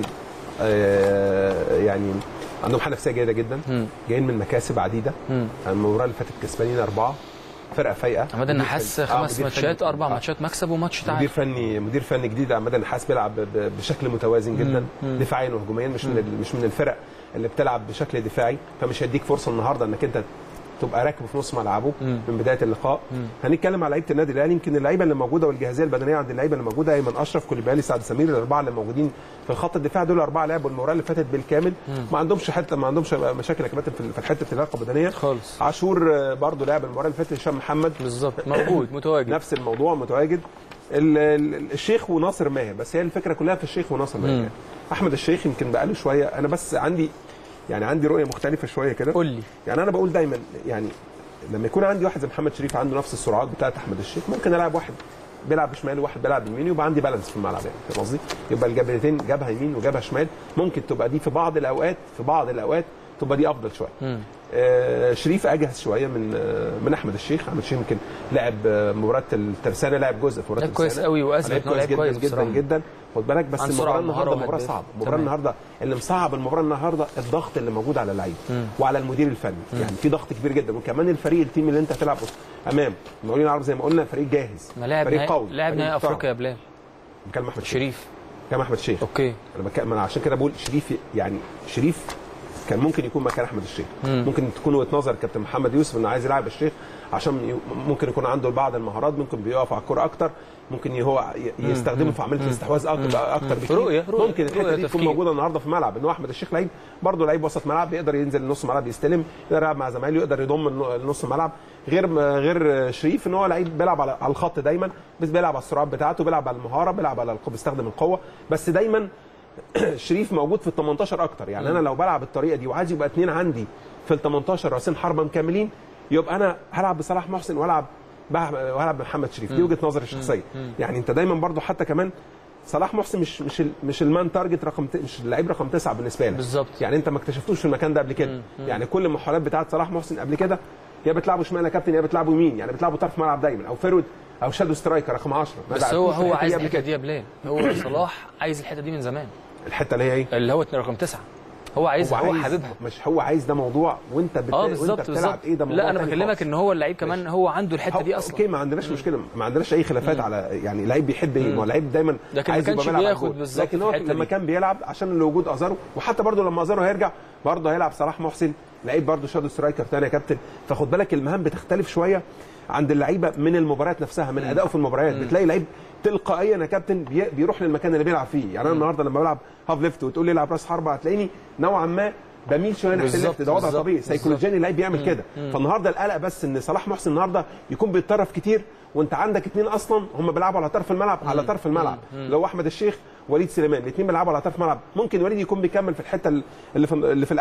آه، يعني عندهم حاله نفسيه جيده جدا مم. جايين من مكاسب عديده امم المباراه اللي فاتت كسبانين اربعه فرقه فايقه عماد النحاس مدير فني- آه، خمس مدير ماتشات فني- اربع آه، ماتشات مكسب وماتش مدير تعادل فني مدير فني جديد عماد النحاس بيلعب ب- ب- بشكل متوازن جدا مم. دفاعيا وهجوميا مش من ال- مش من الفرق اللي بتلعب بشكل دفاعي فمش هيديك فرصه النهارده انك انت تبقى راكب في نص ملعبه مم. من بدايه اللقاء مم. هنتكلم على لعيبه النادي الاهلي يمكن اللعيبه اللي موجوده والجاهزيه البدنيه عند اللعيبه اللي موجوده ايمن اشرف كوليبالي سعد سمير الاربعه اللي موجودين في الخط الدفاع دول اربعه لعبوا المباراه اللي فاتت بالكامل ما عندهمش حته ما عندهمش مشاكل يا كباتن في في حته اللياقه البدنيه خالص عاشور آه، برضه لعب المباراه اللي فاتت هشام محمد بالظبط موجود متواجد نفس الموضوع متواجد ال- ال- الشيخ وناصر ماهر بس هي الفكره كلها في الشيخ وناصر ماهر مم. يعني. احمد الشيخ يمكن بقاله شويه انا بس عندي يعني عندي رؤيه مختلفه شويه كده قول لي يعني انا بقول دايما يعني لما يكون عندي واحد زي محمد شريف عنده نفس السرعات بتاعت احمد الشيخ ممكن العب واحد بيلعب بشمال وواحد بيلعب يمين يبقى عندي بالانس في الملعب يعني فاهم قصدي؟ يبقى الجبهتين جبهه يمين وجبهه شمال ممكن تبقى دي في بعض الاوقات في بعض الاوقات تبقى دي افضل شويه. مم. آه، شريف اجهز شويه من آه، من احمد الشيخ احمد الشيخ يمكن لعب آه، مباراه الترسانه لعب جزء في مباراه لعب كويس الترسانة. قوي واثبت لعب ان هو لعب جدا كويس جدا بصراحه جدا خد بالك بس عن المباراه سرعة النهارده ومهارة مباراه وهداف. صعبه المباراه تمام. النهارده اللي مصعب المباراه النهارده الضغط اللي موجود على اللعيبه مم. وعلى المدير الفني يعني في ضغط كبير جدا وكمان الفريق التيم اللي انت هتلعب امام المقاولين العرب زي ما قلنا فريق جاهز ما لاعب فريق نهائي قوي لاعب فريق نهائي محترم. افريقيا يا بلال بكلم احمد شريف شريف كلام احمد الشيخ اوكي انا بك... انا عشان كده بقول شريف يعني شريف كان ممكن يكون مكان احمد الشيخ مم. ممكن تكون وجهه نظر كابتن محمد يوسف انه عايز يلعب الشيخ عشان ي... ممكن يكون عنده بعض المهارات ممكن بيقف على الكوره اكتر ممكن هو ي- يستخدمه في عمليه الاستحواذ اكتر اكتر بكتير رؤية- رؤية- ممكن الحته رؤية دي تكون تفكير. موجوده النهارده في الملعب ان هو احمد الشيخ لعيب برضه لعيب وسط ملعب بيقدر ينزل نص ملعب يستلم يقدر يلعب مع زمايله يقدر يضم الن- نص الملعب غير غير شريف ان هو لعيب بيلعب على على الخط دايما بس بيلعب على السرعات بتاعته بيلعب على المهاره بيلعب على القوة بيستخدم القوه بس دايما شريف موجود في ال 18 اكتر يعني انا لو بلعب بالطريقه دي وعايز يبقى اثنين عندي في ال 18 راسين حربه مكملين يبقى انا هلعب بصلاح محسن والعب بلعب والعب بمحمد شريف دي وجهه نظري الشخصيه يعني انت دايما برضو حتى كمان صلاح محسن مش مش ال- مش المان تارجت رقم ت- مش اللعيب رقم تسعه بالنسبه لك بالظبط. يعني انت ما اكتشفتوش في المكان ده قبل كده يعني كل المحاولات بتاعت صلاح محسن قبل كده يا بتلعبوا شمال يا كابتن يا بتلعبوا يمين يعني بتلعبوا طرف ملعب دايما او فيرود او شادو سترايكر رقم 10 ما بس هو لعبتوش هو الحتة عايز قبل الحته كده. دي يا بلال هو صلاح عايز الحته دي من زمان الحته اللي هي ايه اللي هو رقم تسعه هو عايزها هو, عايز- حاببها مش هو عايز ده موضوع وانت بت... اه وانت بالظبط بتلعب بالظبط ايه ده موضوع لا انا تاني بكلمك خالص. ان هو اللعيب كمان هو عنده الحته دي هو- اصلا اوكي ما عندناش مشكله ما عندناش اي خلافات على يعني لعيب بيحب ايه ما هو لعيب دايما لكن ما عايز يبقى كانش بيلعب على بياخد الجول. بالظبط لكن في هو الحتة لما دي. كان بيلعب عشان وجود ازارو وحتى برضه لما ازارو هيرجع برضه هيلعب صلاح محسن لعيب برضه شادو سترايكر تاني يا كابتن فخد بالك المهام بتختلف شويه عند اللعيبه من المباريات نفسها من ادائه في المباريات بتلاقي لعيب تلقائيا يا كابتن بي- بيروح للمكان اللي بيلعب فيه يعني انا النهارده لما بلعب هاف ليفت وتقول لي العب راس حربه هتلاقيني نوعا ما بميل شويه ناحيه بالظبط، الليفت ده وضع بالظبط، طبيعي بالظبط. سيكولوجيا اللعيب بيعمل كده فالنهارده القلق بس ان صلاح محسن النهارده يكون بيتطرف كتير وانت عندك اثنين اصلا هم بيلعبوا على طرف الملعب على طرف الملعب اللي هو احمد الشيخ وليد سليمان الاثنين بيلعبوا على طرف الملعب ممكن وليد يكون بيكمل في الحته اللي في اللي في القلب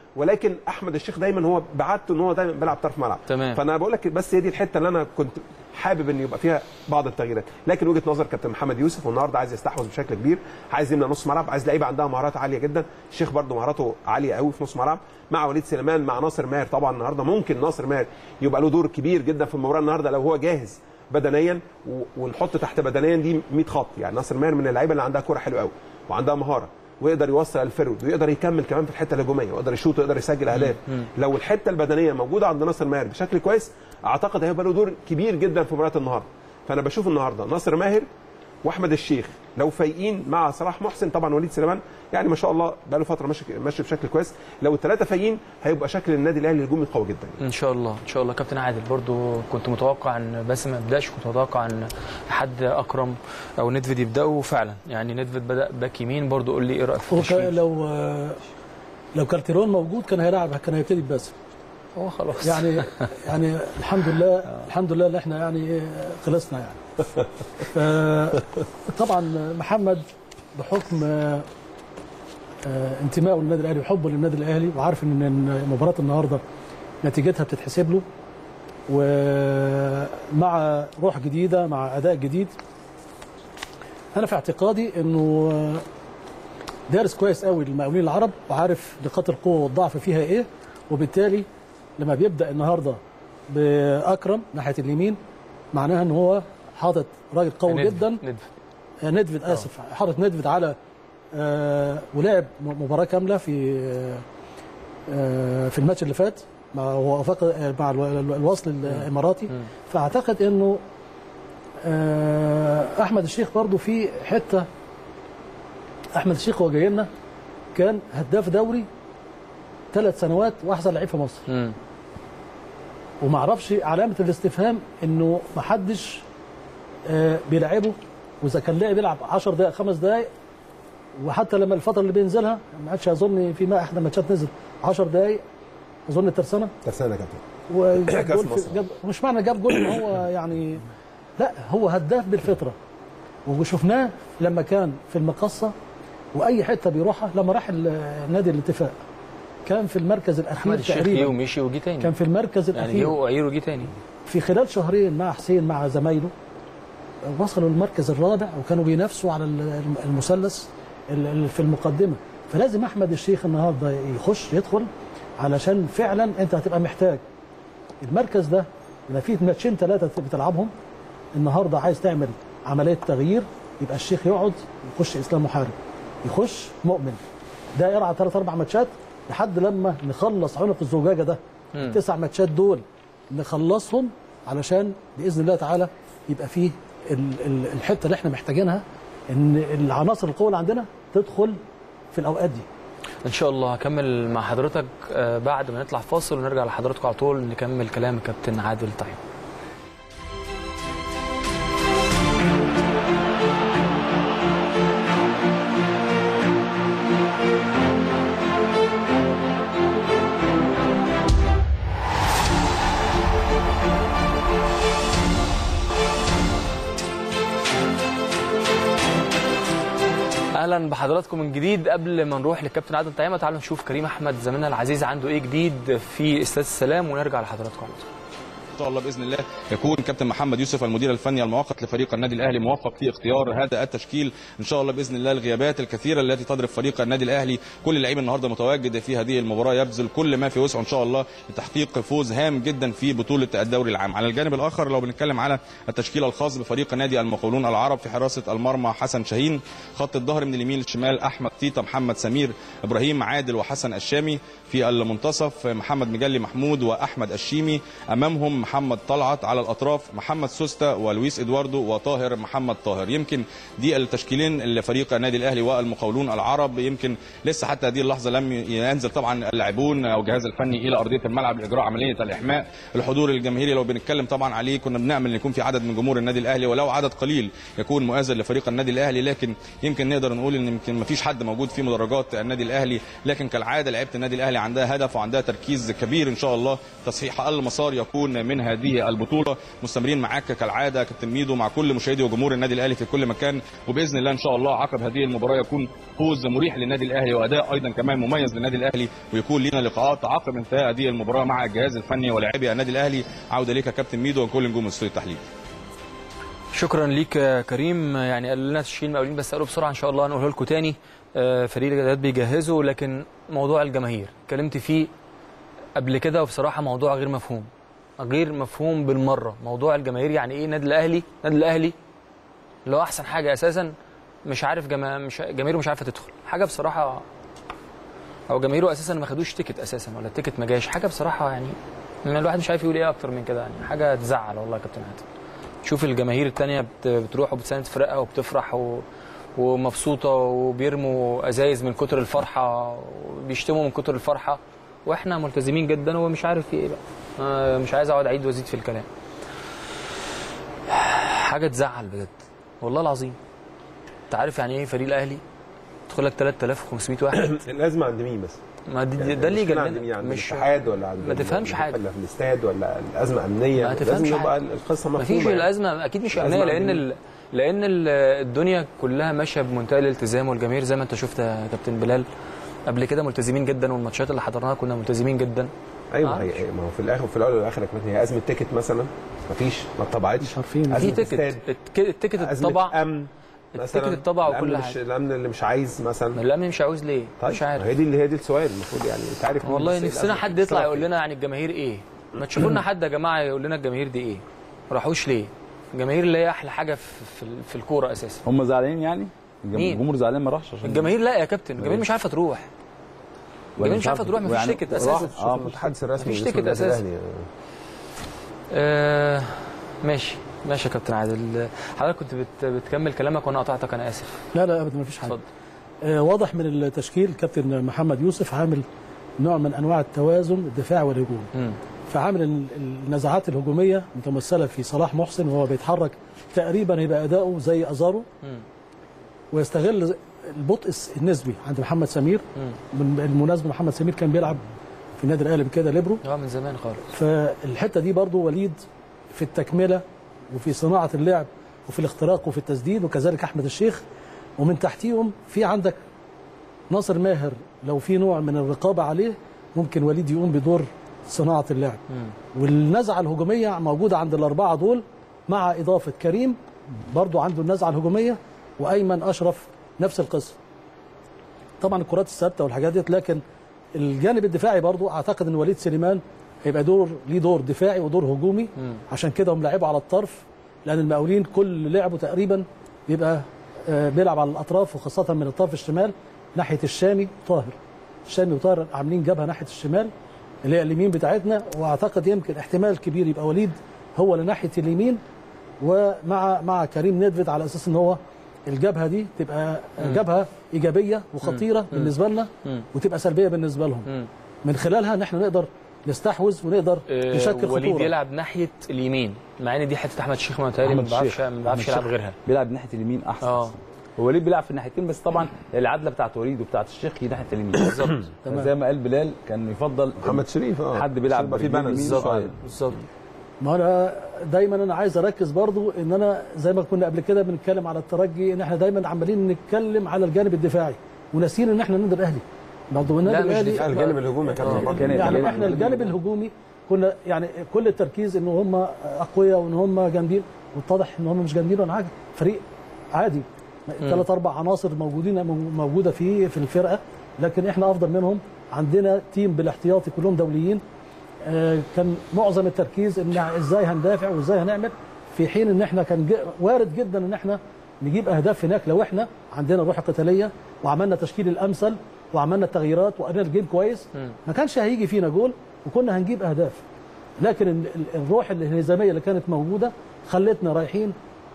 ولكن احمد الشيخ دايما هو بعادته ان هو دايما بيلعب طرف ملعب تمام. فانا بقول لك بس هي دي الحته اللي انا كنت حابب ان يبقى فيها بعض التغييرات لكن وجهه نظر كابتن محمد يوسف والنهارده عايز يستحوذ بشكل كبير عايز يملى نص ملعب عايز لعيبه عندها مهارات عاليه جدا الشيخ برده مهاراته عاليه قوي في نص ملعب مع وليد سليمان مع ناصر ماهر طبعا النهارده ممكن ناصر ماهر يبقى له دور كبير جدا في المباراه النهارده لو هو جاهز بدنيا و- ونحط تحت بدنيا دي 100 خط يعني ناصر ماهر من اللعيبه اللي عندها كوره حلوه قوي وعندها مهاره ويقدر يوصل الفرود ويقدر يكمل كمان في الحته الهجوميه ويقدر يشوط ويقدر يسجل اهداف لو الحته البدنيه موجوده عند ناصر ماهر بشكل كويس اعتقد هيبقى له دور كبير جدا في مباراه النهارده فانا بشوف النهارده ناصر ماهر واحمد الشيخ لو فايقين مع صلاح محسن طبعا وليد سليمان يعني ما شاء الله بقى له فتره ماشي ماشي بشكل كويس لو الثلاثه فايقين هيبقى شكل النادي الاهلي الهجومي قوي جدا ان شاء الله ان شاء الله كابتن عادل برضو كنت متوقع ان بس ما يبداش كنت متوقع ان حد اكرم او ندفيد يبداوا فعلا يعني ندفيد بدا باك يمين برضو قول لي ايه رايك في وك- التشكيل لو لو كارتيرون موجود كان هيلعب كان هيبتدي باسم هو خلاص يعني يعني الحمد لله الحمد لله اللي احنا يعني خلصنا يعني طبعا محمد بحكم آه، آه، انتمائه للنادي الاهلي وحبه للنادي الاهلي وعارف ان إن مباراه النهارده نتيجتها بتتحسب له ومع روح جديده مع اداء جديد انا في اعتقادي انه آه، دارس كويس قوي المقاولين العرب وعارف نقاط القوه والضعف فيها ايه وبالتالي لما بيبدا النهارده باكرم ناحيه اليمين معناها ان هو حاطط راجل قوي ندفد- جدا ندفد. آه، ندفد اسف حاطط ندفد على آه ولعب م- مباراه كامله في آه آه في الماتش اللي فات مع هو وفاق- آه، مع الو- الو- الوصل الاماراتي فاعتقد انه آه احمد الشيخ برضو في حته احمد الشيخ هو جاي لنا كان هداف دوري ثلاث سنوات واحسن لعيب في مصر مم. وما اعرفش علامه الاستفهام انه ما حدش آه، بيلعبه واذا كان لاعب يلعب 10 دقائق خمس دقائق وحتى لما الفتره اللي بينزلها ما عادش اظن في ما احد الماتشات نزل 10 دقائق اظن الترسانه ترسانه يا كابتن وجاب كأس جول في مصر. جاب مش معنى جاب جول ان هو يعني لا هو هداف بالفطره وشفناه لما كان في المقصه واي حته بيروحها لما راح ال- نادي الاتفاق كان في المركز احمد الاخير الشيخ جه تقريبا ومشي وجي تاني كان في المركز يعني الاخير جه وعير وجي تاني في خلال شهرين مع حسين مع زمايله وصلوا المركز الرابع وكانوا بينافسوا على الم- المثلث ال- ال- في المقدمه فلازم احمد الشيخ النهارده يخش يدخل علشان فعلا انت هتبقى محتاج المركز ده لما في ماتشين ثلاثه بتلعبهم النهارده عايز تعمل عمليه تغيير يبقى الشيخ يقعد يخش اسلام محارب يخش مؤمن ده يرعى ثلاث اربع ماتشات لحد لما نخلص عنق الزجاجه ده التسع ماتشات دول نخلصهم علشان باذن الله تعالى يبقى فيه ال- ال- الحته اللي احنا محتاجينها ان العناصر القوه اللي عندنا تدخل في الاوقات دي ان شاء الله هكمل مع حضرتك آه، بعد ما نطلع فاصل ونرجع لحضراتكم على طول نكمل كلام كابتن عادل طيب اهلا بحضراتكم من جديد قبل ما نروح للكابتن عادل طيمه تعالوا نشوف كريم احمد زميلنا العزيز عنده ايه جديد في استاد السلام ونرجع لحضراتكم على طول ان شاء الله باذن الله يكون كابتن محمد يوسف المدير الفني المؤقت لفريق النادي الاهلي موفق في اختيار هذا التشكيل ان شاء الله باذن الله الغيابات الكثيره التي تضرب فريق النادي الاهلي كل اللعيب النهارده متواجد في هذه المباراه يبذل كل ما في وسعه ان شاء الله لتحقيق فوز هام جدا في بطوله الدوري العام على الجانب الاخر لو بنتكلم على التشكيل الخاص بفريق نادي المقاولون العرب في حراسه المرمى حسن شاهين خط الظهر من اليمين للشمال احمد تيتا محمد سمير ابراهيم عادل وحسن الشامي في المنتصف محمد مجلي محمود واحمد الشيمي امامهم محمد طلعت على الاطراف محمد سوستا ولويس ادواردو وطاهر محمد طاهر يمكن دي التشكيلين لفريق النادي الاهلي والمقاولون العرب يمكن لسه حتى هذه اللحظه لم ينزل طبعا اللاعبون او الجهاز الفني الى ارضيه الملعب لاجراء عمليه الاحماء الحضور الجماهيري لو بنتكلم طبعا عليه كنا بنامل ان يكون في عدد من جمهور النادي الاهلي ولو عدد قليل يكون مؤازر لفريق النادي الاهلي لكن يمكن نقدر نقول ان يمكن ما فيش حد موجود في مدرجات النادي الاهلي لكن كالعاده لعيبه النادي الاهلي عندها هدف وعندها تركيز كبير ان شاء الله تصحيح المسار يكون من من هذه البطوله مستمرين معاك كالعاده كابتن ميدو مع كل مشاهدي وجمهور النادي الاهلي في كل مكان وباذن الله ان شاء الله عقب هذه المباراه يكون فوز مريح للنادي الاهلي واداء ايضا كمان مميز للنادي الاهلي ويكون لنا لقاءات عقب انتهاء هذه المباراه مع الجهاز الفني ولاعبي النادي الاهلي عوده ليك يا كابتن ميدو وكل نجوم استوديو التحليل شكرا ليك يا كريم يعني قال لنا تشكيل مقاولين بس قالوا بسرعه ان شاء الله هنقوله لكم تاني آه، فريق الجداد بيجهزوا لكن موضوع الجماهير اتكلمت فيه قبل كده وبصراحه موضوع غير مفهوم غير مفهوم بالمره موضوع الجماهير يعني ايه النادي الاهلي النادي الاهلي اللي هو احسن حاجه اساسا مش عارف جما... مش جماهيره مش عارفه تدخل حاجه بصراحه او جماهيره اساسا ما خدوش تيكت اساسا ولا التيكت ما جاش حاجه بصراحه يعني ان الواحد مش عارف يقول ايه اكتر من كده يعني حاجه تزعل والله يا كابتن حاتم تشوف الجماهير التانية بت- بتروح وبتساند فرقها وبتفرح و... ومبسوطة وبيرموا أزايز من كتر الفرحة وبيشتموا من كتر الفرحة واحنا ملتزمين جدا ومش عارف في ايه بقى آه، مش عايز اقعد اعيد وازيد في الكلام حاجة تزعل بجد والله العظيم انت عارف يعني ايه فريق الاهلي تدخل لك 3500 واحد الازمه عند مين بس؟ ما دي يعني ده اللي المشكلة عند مين؟ يجنن عند مش الاتحاد ولا عند ما تفهمش حاجة. ولا في الاستاد ولا الازمه امنيه ما تفهمش لازم يبقى حاجة. القصه ما مفهومه فيش يعني. الازمه اكيد مش الأزمة امنيه لان عند ال... لان ال- الدنيا كلها ماشيه بمنتهى الالتزام والجماهير زي ما انت شفت يا كابتن بلال قبل كده ملتزمين جدا والماتشات اللي حضرناها كنا ملتزمين جدا ايوه آه. هي ما هو في الاخر في الاول والاخر يا كابتن هي ازمه تيكت مثلا مفيش ما اتطبعتش مش عارفين في أزمة تيكت استاد. التك- التيكت ازمه اتطبع امن التيكت مثلا اتطبع الأمن وكل مش حاجه الامن اللي مش عايز مثلا الامن مش عاوز ليه طيب مش عارف هي دي اللي هي دي السؤال المفروض يعني انت عارف مين والله بس نفسنا الأزمة حد يطلع بتتصرف يقول إيه. لنا عن الجماهير ايه ما تشوفوا لنا حد يا جماعه يقول لنا الجماهير دي ايه ما راحوش ليه الجماهير اللي هي احلى حاجه في في, في الكوره اساسا هم زعلانين يعني الجم- مين؟ الجمهور زعلان ما راحش عشان الجماهير لا يا كابتن الجماهير مش عارفه تروح ولا الجماهير مش عارفه تروح مفيش يعني تيكت راح- اساسا اه شوف المتحدث الرسمي مفيش باسم تيكت النادي أساساً. الأهلي. آه ماشي ماشي يا كابتن عادل حضرتك كنت بت بتكمل كلامك وانا قطعتك انا اسف لا لا ابدا ما فيش حاجه اتفضل آه، واضح من التشكيل كابتن محمد يوسف عامل نوع من انواع التوازن الدفاع والهجوم مم. فعامل ال- النزعات الهجوميه متمثله في صلاح محسن وهو بيتحرك تقريبا هيبقى اداؤه زي ازارو مم. ويستغل البطء النسبي عند محمد سمير مم. بالمناسبه محمد سمير كان بيلعب في النادي الاهلي كده ليبرو اه من زمان خالص فالحته دي برضو وليد في التكمله وفي صناعه اللعب وفي الاختراق وفي التسديد وكذلك احمد الشيخ ومن تحتيهم في عندك ناصر ماهر لو في نوع من الرقابه عليه ممكن وليد يقوم بدور صناعه اللعب مم. والنزعه الهجوميه موجوده عند الاربعه دول مع اضافه كريم برضو عنده النزعه الهجوميه وايمن اشرف نفس القصه طبعا الكرات الثابته والحاجات ديت لكن الجانب الدفاعي برضو اعتقد ان وليد سليمان هيبقى دور ليه دور دفاعي ودور هجومي مم. عشان كده هم لعبوا على الطرف لان المقاولين كل لعبه تقريبا بيبقى آه، بيلعب على الاطراف وخاصه من الطرف الشمال ناحيه الشامي طاهر الشامي وطاهر عاملين جبهه ناحيه الشمال اللي هي اليمين بتاعتنا واعتقد يمكن احتمال كبير يبقى وليد هو اللي ناحيه اليمين ومع مع كريم نيدفيد على اساس ان هو الجبهه دي تبقى جبهه ايجابيه وخطيره بالنسبه لنا مم. وتبقى سلبيه بالنسبه لهم مم. من خلالها ان احنا نقدر نستحوذ ونقدر آه، نشكل وليد خطوره يلعب ناحيه اليمين مع ان دي حته احمد شيخ ما متهيألي ما أحمد بيعرفش الشيخ. ما بيعرفش أحمد يلعب الشيخ غيرها بيلعب ناحيه اليمين احسن اه هو وليد بيلعب في الناحيتين بس طبعا العدله بتاعت وليد وبتاعت الشيخ هي ناحيه اليمين بالظبط تمام. زي ما قال بلال كان يفضل محمد شريف اه حد بيلعب عشان يبقى في برجلين بالانس يمين بالظبط شوية. بالظبط ما انا دايما انا عايز اركز برضو ان انا زي ما كنا قبل كده بنتكلم على الترجي ان احنا دايما عمالين نتكلم على الجانب الدفاعي وناسيين ان احنا النادي الاهلي برضو النادي لا، مش الاهلي دفاع. الجانب الهجومي يا كابتن آه. برضه. كان- يعني كان- احنا الجانب الهجومي كنا يعني كل التركيز ان هم اقوياء وان هم جامدين واتضح ان هم مش جامدين ولا حاجه فريق عادي ثلاث اربع عناصر موجودين موجوده في في الفرقه لكن احنا افضل منهم عندنا تيم بالاحتياطي كلهم دوليين آه، كان معظم التركيز ان ازاي هندافع وازاي هنعمل في حين ان احنا كان ج- وارد جدا ان احنا نجيب اهداف هناك لو احنا عندنا روح قتاليه وعملنا تشكيل الامثل وعملنا التغييرات وقرينا الجيم كويس ما كانش هيجي فينا جول وكنا هنجيب اهداف لكن ال- ال- الروح الانهزاميه اللي كانت موجوده خلتنا رايحين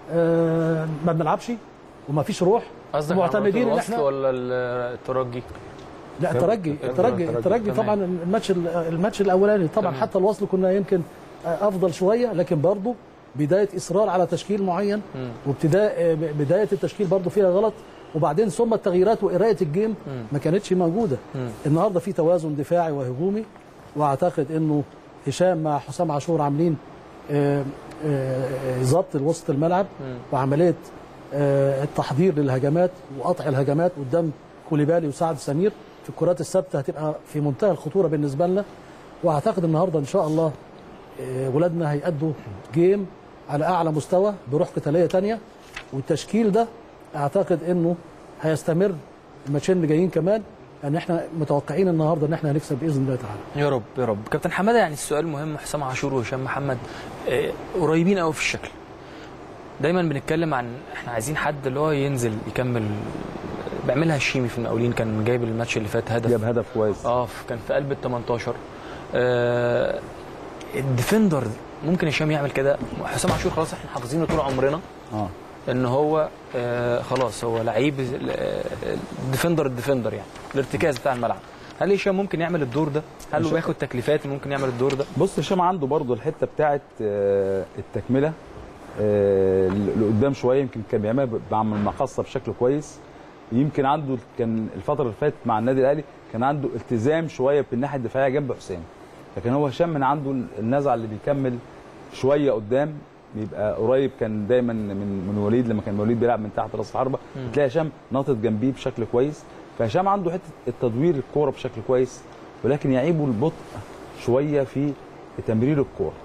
آه، ما بنلعبش وما فيش روح قصدك معتمدين ان الوصل احنا ولا الترجي لا الترجي الترجي الترجي. الترجي تمام. طبعا الماتش الماتش الاولاني طبعا تمام. حتى الوصل كنا يمكن افضل شويه لكن برضه بدايه اصرار على تشكيل معين وابتداء بدايه التشكيل برضه فيها غلط وبعدين ثم التغييرات وقرايه الجيم ما كانتش موجوده النهارده في توازن دفاعي وهجومي واعتقد انه هشام مع حسام عاشور عاملين آه، آه، ضبط وسط الملعب وعمليه آه، التحضير للهجمات وقطع الهجمات قدام كوليبالي وسعد سمير في الكرات الثابته هتبقى في منتهى الخطوره بالنسبه لنا واعتقد النهارده ان شاء الله آه، ولادنا هيأدوا جيم على اعلى مستوى بروح قتاليه تانية والتشكيل ده اعتقد انه هيستمر الماتشين اللي جايين كمان ان احنا متوقعين النهارده ان احنا هنكسب باذن الله تعالى يا رب يا رب كابتن حماده يعني السؤال مهم حسام عاشور وهشام محمد آه، قريبين قوي في الشكل دايما بنتكلم عن احنا عايزين حد اللي هو ينزل يكمل بيعملها الشيمي في المقاولين كان جايب الماتش اللي فات هدف جاب هدف كويس اه كان في قلب ال 18 آه الديفندر ممكن هشام يعمل كده حسام عاشور خلاص احنا حافظينه طول عمرنا اه ان هو آه خلاص هو لعيب آه، الديفندر الديفندر يعني الارتكاز بتاع الملعب هل هشام ممكن يعمل الدور ده؟ هل هو هشام- بياخد تكليفات ممكن يعمل الدور ده؟ بص هشام عنده برضه الحته بتاعت آه، التكمله آه، لقدام شويه يمكن كان بيعملها ب- بعمل مقصه بشكل كويس يمكن عنده كان الفتره اللي فاتت مع النادي الاهلي كان عنده التزام شويه بالناحيه الدفاعيه جنب حسام لكن هو هشام من عنده النزعه اللي بيكمل شويه قدام بيبقى قريب كان دايما من من وليد لما كان وليد بيلعب من تحت راس الحربه تلاقي هشام ناطط جنبيه بشكل كويس فهشام عنده حته التدوير الكوره بشكل كويس ولكن يعيبه البطء شويه في تمرير الكوره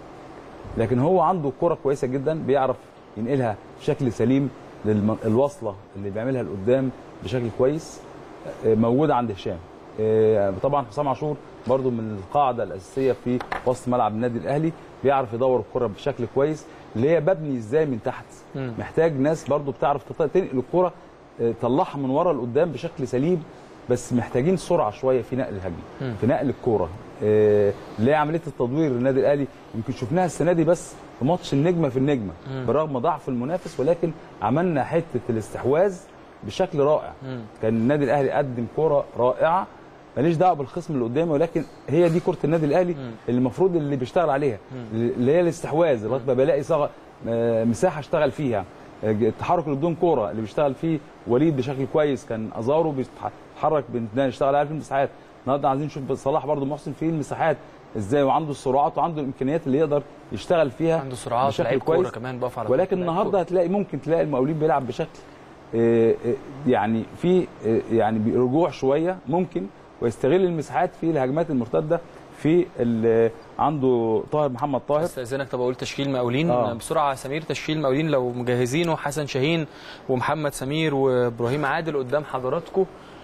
لكن هو عنده كرة كويسة جدا بيعرف ينقلها بشكل سليم للوصلة اللي بيعملها لقدام بشكل كويس آه، موجودة عند هشام آه، طبعا حسام عاشور برضو من القاعدة الأساسية في وسط ملعب النادي الأهلي بيعرف يدور الكرة بشكل كويس اللي هي ببني ازاي من تحت مم. محتاج ناس برضو بتعرف تط- تنقل الكرة آه، تطلعها من ورا لقدام بشكل سليم بس محتاجين سرعه شويه في نقل الهجمه في نقل الكوره آه، اللي هي عمليه التدوير النادي الاهلي يمكن شفناها السنه دي بس في ماتش النجمه في النجمه برغم ضعف المنافس ولكن عملنا حته الاستحواذ بشكل رائع كان النادي الاهلي قدم كوره رائعه ماليش دعوه بالخصم اللي قدامي ولكن هي دي كره النادي الاهلي اللي المفروض اللي بيشتغل عليها اللي هي الاستحواذ لغايه ما بلاقي صغ... آه، مساحه اشتغل فيها آه، التحرك اللي بدون كوره اللي بيشتغل فيه وليد بشكل كويس كان ازارو بيتحرك بنشتغل عليه في المساحات النهارده عايزين نشوف صلاح برضو محسن في المساحات ازاي وعنده السرعات وعنده الامكانيات اللي يقدر يشتغل فيها عنده سرعات بشكل لعيب كويس كوره كمان بقف على ولكن لعيب النهارده كورة. هتلاقي ممكن تلاقي المقاولين بيلعب بشكل آه، آه، يعني في آه، يعني رجوع شويه ممكن ويستغل المساحات في الهجمات المرتده في ال- عنده طاهر محمد طاهر استاذنك طب اقول تشكيل مقاولين آه. آه. بسرعه سمير تشكيل مقاولين لو مجهزينه حسن شاهين ومحمد سمير وابراهيم عادل قدام حضراتكم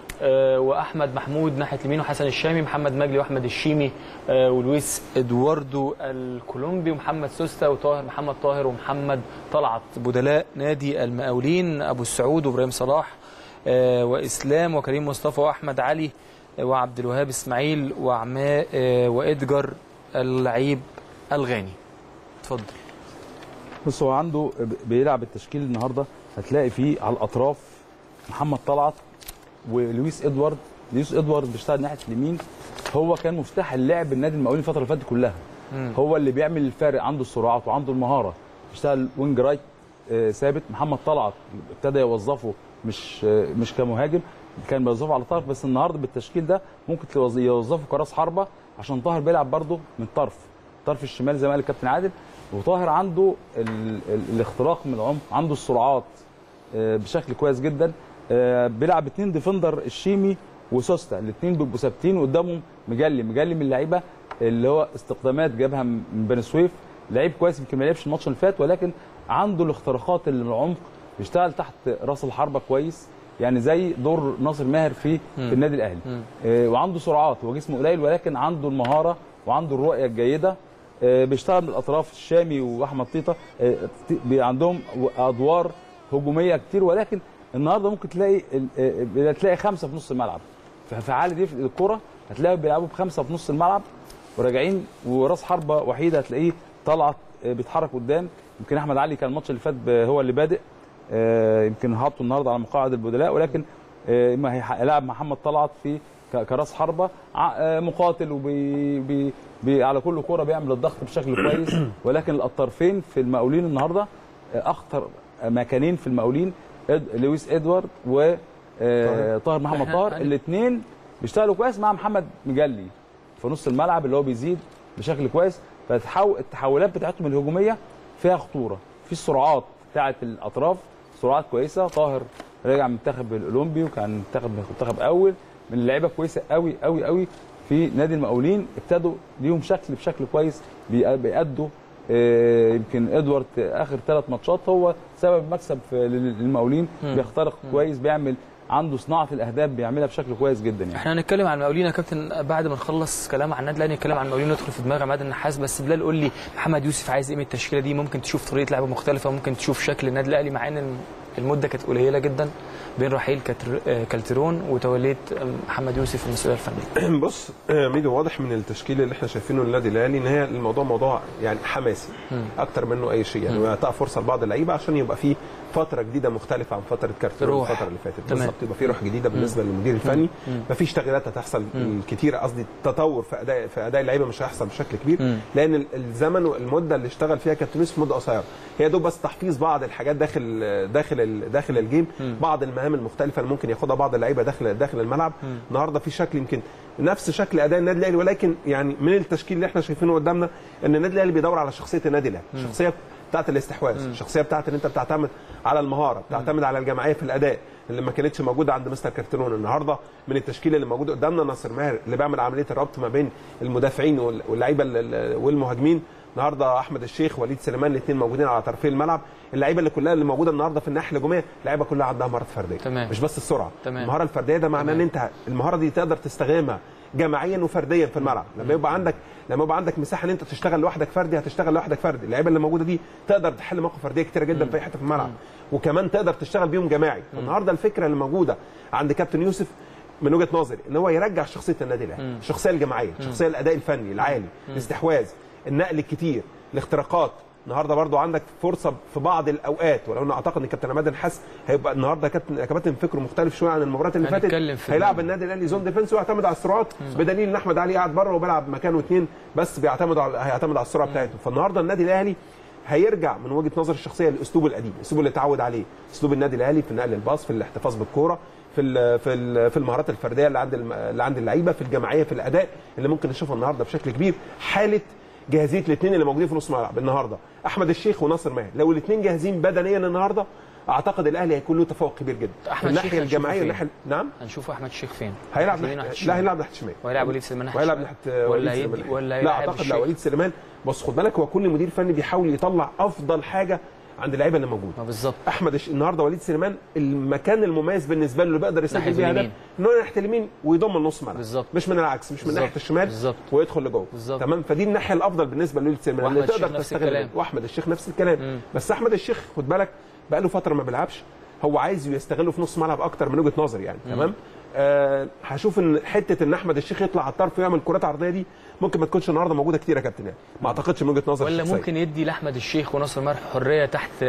آه واحمد محمود ناحيه اليمين وحسن الشامي محمد مجلي واحمد الشيمي آه ولويس ادواردو الكولومبي ومحمد سوستا وطاهر محمد طاهر ومحمد طلعت بدلاء نادي المقاولين ابو السعود وابراهيم صلاح آه واسلام وكريم مصطفى واحمد علي آه وعبد الوهاب اسماعيل وعماء آه وادجار اللعيب الغاني اتفضل بص هو عنده ب- بيلعب التشكيل النهارده هتلاقي فيه على الاطراف محمد طلعت ولويس ادوارد لويس ادوارد بيشتغل ناحيه اليمين هو كان مفتاح اللعب النادي المقاولين الفتره اللي فاتت كلها هو اللي بيعمل الفارق عنده السرعات وعنده المهاره بيشتغل وينج رايت آه، ثابت محمد طلعت ابتدى يوظفه مش آه، مش كمهاجم كان بيوظفه على طرف بس النهارده بالتشكيل ده ممكن توظ- يوظفه كراس حربه عشان طاهر بيلعب برده من طرف طرف الشمال زي ما قال الكابتن عادل وطاهر عنده ال... ال... الاختراق من العمق عنده السرعات آه، بشكل كويس جدا آه، بيلعب اتنين ديفندر الشيمي وسوستا الاثنين بيبقوا ثابتين قدامهم مجلي مجلي من اللعيبه اللي هو استقدامات جابها من بني سويف لعيب كويس يمكن ما لعبش الماتش اللي فات ولكن عنده الاختراقات اللي من العمق بيشتغل تحت راس الحربه كويس يعني زي دور ناصر ماهر في في النادي الاهلي آه، وعنده سرعات هو جسمه قليل ولكن عنده المهاره وعنده الرؤيه الجيده آه، بيشتغل من الاطراف الشامي واحمد طيطه آه، بي- عندهم ادوار هجوميه كتير ولكن النهارده ممكن تلاقي ال- آه، تلاقي خمسه في نص الملعب في في حاله دي في الكره هتلاقيهم بيلعبوا بخمسه في نص الملعب وراجعين وراس حربه وحيده هتلاقيه طلعت آه، بيتحرك قدام يمكن احمد علي كان الماتش اللي فات ب- هو اللي بادئ آه، يمكن حاطه النهارده على مقاعد البدلاء ولكن آه، ما هيلعب محمد طلعت في ك- كراس حربه ع- آه، مقاتل وبي بي بي على كل كوره بيعمل الضغط بشكل كويس ولكن الطرفين في المقاولين النهارده آه، اخطر مكانين في المقاولين إد- لويس ادوارد و آه، طاهر محمد إحنا- طاهر الاثنين بيشتغلوا كويس مع محمد مجلي في نص الملعب اللي هو بيزيد بشكل كويس فتحول التحولات بتاعتهم الهجوميه فيها خطوره في السرعات بتاعت الاطراف سرعات كويسه طاهر رجع من المنتخب الاولمبي وكان منتخب منتخب اول من اللعيبه كويسه قوي قوي قوي في نادي المقاولين ابتدوا ليهم شكل بشكل كويس بي- بيأدوا آه، يمكن ادوارد اخر ثلاث ماتشات هو سبب مكسب في لل- للمقاولين بيخترق كويس بيعمل عنده صناعه الاهداف بيعملها بشكل كويس جدا يعني احنا هنتكلم عن المقاولين يا كابتن بعد ما نخلص كلام عن النادي الاهلي نتكلم عن المقاولين ندخل في دماغ عماد النحاس بس بلال قول لي محمد يوسف عايز ايه من التشكيله دي ممكن تشوف طريقه لعب مختلفه ممكن تشوف شكل النادي الاهلي مع ان المده كانت قليله جدا بين رحيل كتر- آه، كالترون وتوليت آه، محمد يوسف المسؤوليه الفنيه بص آه، ميدو واضح من التشكيل اللي احنا شايفينه للنادي الاهلي ان هي الموضوع موضوع يعني حماسي اكتر منه اي شيء يعني ويعطيها فرصه لبعض اللعيبه عشان يبقى في فتره جديده مختلفه عن فتره كارتيرون روح. الفتره اللي فاتت تمام. بالظبط يبقى في روح جديده بالنسبه للمدير الفني مفيش تغييرات هتحصل كتير قصدي تطور في اداء في اداء اللعيبه مش هيحصل بشكل كبير لان ال- الزمن والمده اللي اشتغل فيها كابتن يوسف مده قصيره هي دوب بس تحفيظ بعض الحاجات داخل داخل ال- داخل الجيم بعض المهام المختلفه اللي ممكن ياخدها بعض اللعيبه داخل داخل الملعب النهارده في شكل يمكن نفس شكل اداء النادي الاهلي ولكن يعني من التشكيل اللي احنا شايفينه قدامنا ان النادي الاهلي بيدور على شخصيه النادي الاهلي الشخصيه بتاعت الاستحواذ الشخصيه بتاعت ان انت بتعتمد على المهاره بتعتمد على الجماعيه في الاداء اللي ما كانتش موجوده عند مستر كارتيرون النهارده من التشكيل اللي موجود قدامنا ناصر ماهر اللي بيعمل عمليه الربط ما بين المدافعين وال- واللعيبه ال- ال- والمهاجمين النهارده احمد الشيخ وليد سليمان الاثنين موجودين على طرفي الملعب اللعيبه اللي كلها اللي موجوده النهارده في الناحيه الهجوميه اللعيبه كلها عندها مهارات فرديه تمام. مش بس السرعه تمام. المهاره الفرديه ده معناه ان انت المهاره دي تقدر تستخدمها جماعيا وفرديا في الملعب لما يبقى عندك لما يبقى عندك مساحه ان انت تشتغل لوحدك فردي هتشتغل لوحدك فردي اللعيبه اللي موجوده دي تقدر تحل مواقف فرديه كتيره جدا في اي حته في الملعب وكمان تقدر تشتغل بيهم جماعي النهارده الفكره اللي موجوده عند كابتن يوسف من وجهه نظري ان هو يرجع شخصيه النادي الاهلي الشخصيه الجماعيه الشخصيه الاداء الفني العالي الاستحواذ النقل الكتير الاختراقات النهارده برضو عندك فرصه في بعض الاوقات ولو انا اعتقد ان كابتن عماد الحس هيبقى النهارده كابتن يا كابتن فكره مختلف شويه عن المباريات اللي فاتت هنتكلم في هيلعب ده. النادي الاهلي زون ديفنس ويعتمد على السرعات بدليل ان احمد علي قاعد بره وبيلعب مكانه اثنين بس بيعتمد على هيعتمد على السرعه بتاعته فالنهارده النادي الاهلي هيرجع من وجهه نظر الشخصيه للاسلوب القديم الاسلوب اللي اتعود عليه اسلوب النادي الاهلي في نقل الباص في الاحتفاظ بالكوره في ال في ال في المهارات الفرديه اللي عند الم- اللي عند اللعيبه في الجماعيه في الاداء اللي ممكن نشوفها النهارده بشكل كبير حاله جاهزيه الاثنين اللي موجودين في نص الملعب النهارده احمد الشيخ وناصر ماهر لو الاثنين جاهزين بدنيا النهارده اعتقد الاهلي هيكون له تفوق كبير جدا أحمد من الشيخ الناحيه هنشوفه الجماعيه فين؟ والناحيه نعم هنشوف احمد الشيخ فين هيلعب فين ناحية ناحية لا الشمال. هيلعب ناحيه الشمال وهيلعب وليد سليمان ناحية وهيلعب الشمال. ناحيه ولا وليد هيدي- سليمان ولا لا هيلاعب اعتقد لا الشيخ؟ وليد سليمان بص خد بالك هو كل مدير فني بيحاول يطلع افضل حاجه عند اللعيبه اللي موجوده ما بالظبط احمد الش... النهارده وليد سليمان المكان المميز بالنسبه له اللي بيقدر ناحية يسجل بيه هدف اليمين. ان هو ناحيه اليمين ويضم النص ملعب بالظبط. مش من العكس مش من بالظبط. ناحيه الشمال بالظبط. ويدخل لجوه بالظبط. تمام فدي الناحيه الافضل بالنسبه لوليد سليمان وأحمد اللي تقدر الشيخ نفس تستغل الكلام. واحمد الشيخ نفس الكلام مم. بس احمد الشيخ خد بالك بقى له فتره ما بيلعبش هو عايز يستغله في نص ملعب اكتر من وجهه نظري يعني تمام آه هشوف ان حته ان احمد الشيخ يطلع على الطرف ويعمل كرات عرضيه دي ممكن ما تكونش النهارده موجوده كتير يا كابتن يعني ما اعتقدش من وجهه نظري ولا الشخصية. ممكن يدي لاحمد الشيخ وناصر ماهر حريه تحت آه،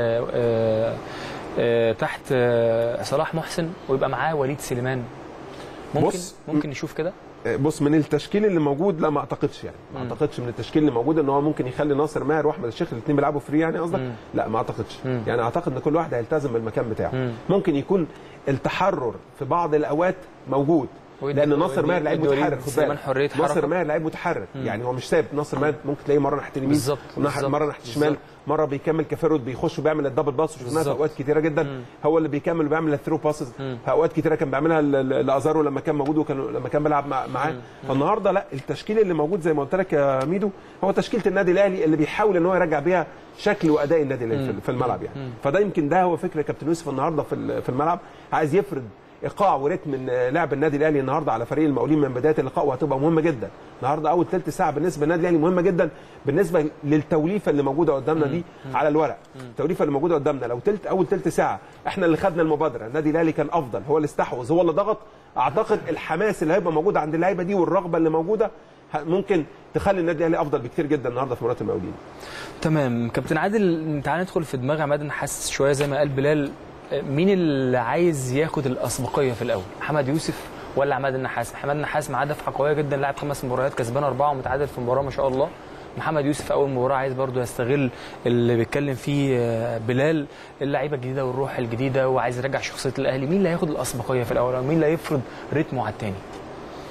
آه، آه، تحت آه، صلاح محسن ويبقى معاه وليد سليمان ممكن بص، ممكن نشوف كده بص من التشكيل اللي موجود لا ما اعتقدش يعني ما اعتقدش من التشكيل اللي موجود ان هو ممكن يخلي ناصر ماهر واحمد الشيخ الاثنين بيلعبوا فري يعني قصدك لا ما اعتقدش مم. يعني اعتقد ان كل واحد هيلتزم بالمكان بتاعه مم. ممكن يكون التحرر في بعض الاوقات موجود ويدي- لان ناصر ويدي- ماهر لعيب يدي وليد متحرك خد سليمان بالك حرية ناصر حركة. ماهر لعيب متحرك يعني هو مش ثابت ناصر ماهر ممكن تلاقيه مره ناحيه اليمين بالظبط، وناحية- بالظبط، مره ناحيه الشمال بالظبط. مره بيكمل كفيرود بيخش وبيعمل الدبل باس وشفناها في بالظبط. اوقات كتيره جدا هو اللي بيكمل وبيعمل الثرو باسز في اوقات كتيره كان بيعملها ل- ل- لازارو لما كان موجود وكان لما كان بيلعب مع- معاه فالنهارده لا التشكيل اللي موجود زي ما قلت لك يا ميدو هو تشكيله النادي الاهلي اللي بيحاول ان هو يرجع بيها شكل واداء النادي الاهلي في- في الملعب يعني فده يمكن ده هو فكر كابتن يوسف النهارده في ال- في الملعب عايز يفرض ايقاع وريتم من لعب النادي الاهلي النهارده على فريق المقاولين من بدايه اللقاء وهتبقى مهمه جدا النهارده اول ثلث ساعه بالنسبه للنادي الاهلي مهمه جدا بالنسبه للتوليفه اللي موجوده قدامنا دي على الورق التوليفه اللي موجوده قدامنا لو تلت اول ثلث ساعه احنا اللي خدنا المبادره النادي الاهلي كان افضل هو اللي استحوذ هو اللي ضغط اعتقد الحماس اللي هيبقى موجود عند اللعيبه دي والرغبه اللي موجوده ه- ممكن تخلي النادي الاهلي افضل بكتير جدا النهارده في مباراه المقاولين تمام كابتن عادل تعال ندخل في دماغ عماد نحس شويه زي ما قال بلال آه، مين اللي عايز ياخد الاسبقيه في الاول محمد يوسف ولا عماد النحاس محمد النحاس معاه دفعه قويه جدا لاعب خمس مباريات كسبان اربعه ومتعادل في مباراه ما شاء الله محمد يوسف اول مباراه عايز برضو يستغل اللي بيتكلم فيه آه، بلال اللعيبه الجديده والروح الجديده وعايز يرجع شخصيه الاهلي مين اللي هياخد الاسبقيه في الاول أو مين اللي هيفرض رتمه على الثاني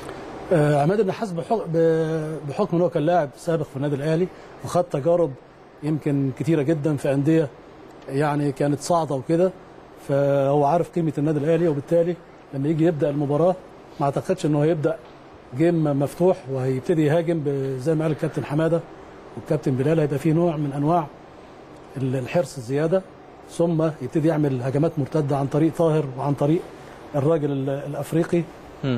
آه، عماد النحاس بحكم, بحكم ان هو كان لاعب سابق في النادي الاهلي وخد تجارب يمكن كتيره جدا في انديه يعني كانت صاعده وكده فهو عارف قيمه النادي الاهلي وبالتالي لما يجي يبدا المباراه ما اعتقدش انه هيبدا جيم مفتوح وهيبتدي يهاجم ب- زي ما قال الكابتن حماده والكابتن بلال هيبقى فيه نوع من انواع ال- الحرص الزياده ثم يبتدي يعمل هجمات مرتده عن طريق طاهر وعن طريق الراجل ال- الافريقي مم.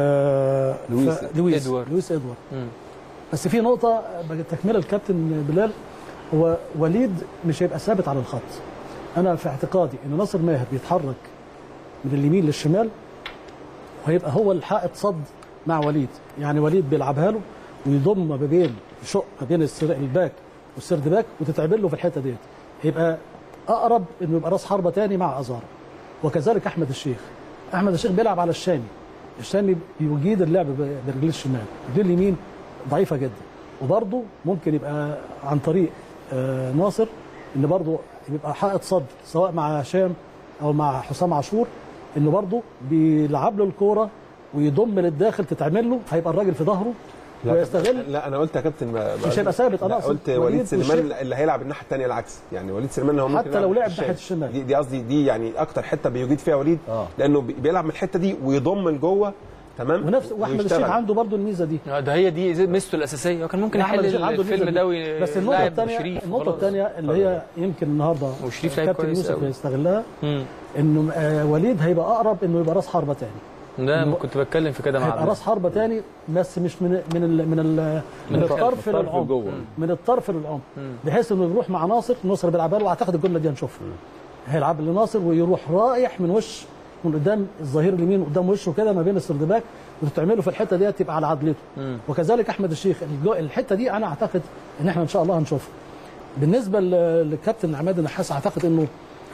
آه لويس ف- لويس إدوارد. لويس ادوارد مم. بس في نقطه بقى تكمله الكابتن بلال هو وليد مش هيبقى ثابت على الخط انا في اعتقادي ان ناصر ماهر بيتحرك من اليمين للشمال وهيبقى هو الحائط صد مع وليد يعني وليد بيلعبها له ويضم ما بين يشق ما بين السر- الباك والسرد باك وتتعمل له في الحته ديت هيبقى اقرب انه يبقى راس حربه تاني مع ازار وكذلك احمد الشيخ احمد الشيخ بيلعب على الشامي الشامي بيجيد اللعب ب- برجليه الشمال رجليه اليمين ضعيفه جدا وبرضه ممكن يبقى عن طريق آه، ناصر ان برضه يبقى حائط صد سواء مع هشام او مع حسام عاشور انه برضه بيلعب له الكوره ويضم للداخل تتعمل له هيبقى الراجل في ظهره لا ويستغل لا انا قلت يا كابتن ما مش هيبقى ثابت، أنا لا أقصد قلت وليد وليد سليمان والشيخ. اللي هيلعب الناحيه الثانيه العكس يعني وليد سليمان هو ممكن حتى يلعب لو لعب الشمال. ناحية الشمال. دي دي قصدي دي يعني اكتر حته بيجيد فيها وليد آه. لانه بي- بيلعب من الحته دي ويضم لجوه تمام ونفس واحمد الشيخ ويشتغل. عنده برضه الميزه دي آه، ده هي دي زي- ميزته الاساسيه هو كان ممكن أحمد يحل الشيخ عنده الفيلم الميزة ده دي. بس النقطه ويلاعب الثانيه شريف النقطه وخلاص. الثانيه اللي هي يمكن النهارده وشريف لعب كابتن كويس يوسف أوي. هيستغلها مم. انه آه، وليد هيبقى اقرب انه يبقى راس حربه تاني ده ما كنت بتكلم في كده مع هيبقى عبد راس حربه تاني بس مش من من ال من ال من الخلف، الطرف الطرف للعمق لجوه. من الطرف للعمق بحيث انه يروح مع ناصر ناصر بيلعبها له واعتقد الجمله دي هنشوفها هيلعب لناصر ويروح رايح من وش من قدام الظهير اليمين قدام وشه كده ما بين السردباك وتعمله في الحته ديت تبقى على عدلته وكذلك احمد الشيخ الجو- الحته دي انا اعتقد ان احنا ان شاء الله هنشوفها بالنسبه ل- للكابتن عماد النحاس اعتقد انه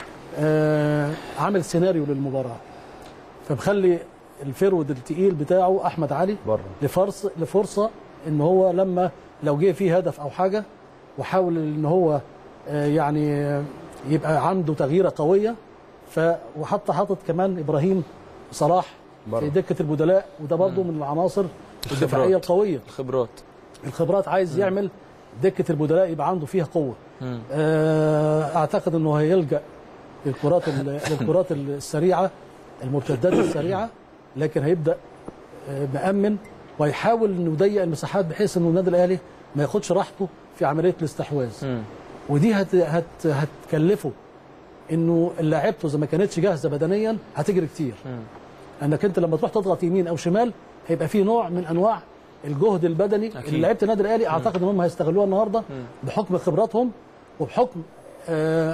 آه عامل سيناريو للمباراه فمخلي الفرود التقيل بتاعه احمد علي بره. لفرص لفرصه ان هو لما لو جه فيه هدف او حاجه وحاول ان هو آه، يعني آه، يبقى عنده تغييره قويه ف وحتى حاطط كمان ابراهيم صلاح بره. في دكه البدلاء وده برضه من العناصر الدفاعيه القويه الخبرات الخبرات عايز يعمل دكه البدلاء يبقى عنده فيها قوه مم. آه، اعتقد انه هيلجا للكرات ال- للكرات السريعه المرتدات السريعه لكن هيبدا آه، مأمن ويحاول انه يضيق المساحات بحيث انه النادي الاهلي ما ياخدش راحته في عمليه الاستحواذ مم. ودي هت هت هتكلفه انه لعيبته اذا ما كانتش جاهزه بدنيا هتجري كتير مم. انك انت لما تروح تضغط يمين او شمال هيبقى في نوع من انواع الجهد البدني أكيد. اللي لعيبه النادي الاهلي اعتقد ان هم هيستغلوها النهارده بحكم خبراتهم وبحكم آه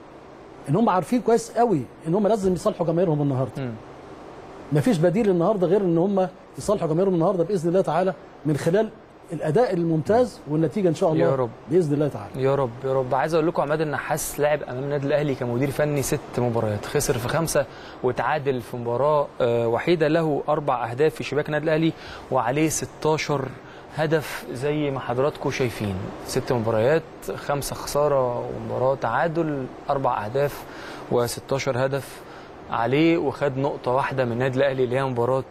ان هم عارفين كويس قوي ان هم لازم يصالحوا جماهيرهم النهارده مم. مفيش بديل النهارده غير ان هم يصالحوا جماهيرهم النهارده باذن الله تعالى من خلال الاداء الممتاز والنتيجه ان شاء الله يا رب. باذن الله تعالى يا رب يا رب عايز اقول لكم عماد النحاس لعب امام النادي الاهلي كمدير فني ست مباريات خسر في خمسه وتعادل في مباراه آه، وحيده له اربع اهداف في شباك النادي الاهلي وعليه 16 هدف زي ما حضراتكم شايفين ست مباريات خمسه خساره ومباراه تعادل اربع اهداف و16 هدف عليه وخد نقطه واحده من النادي الاهلي اللي هي مباراه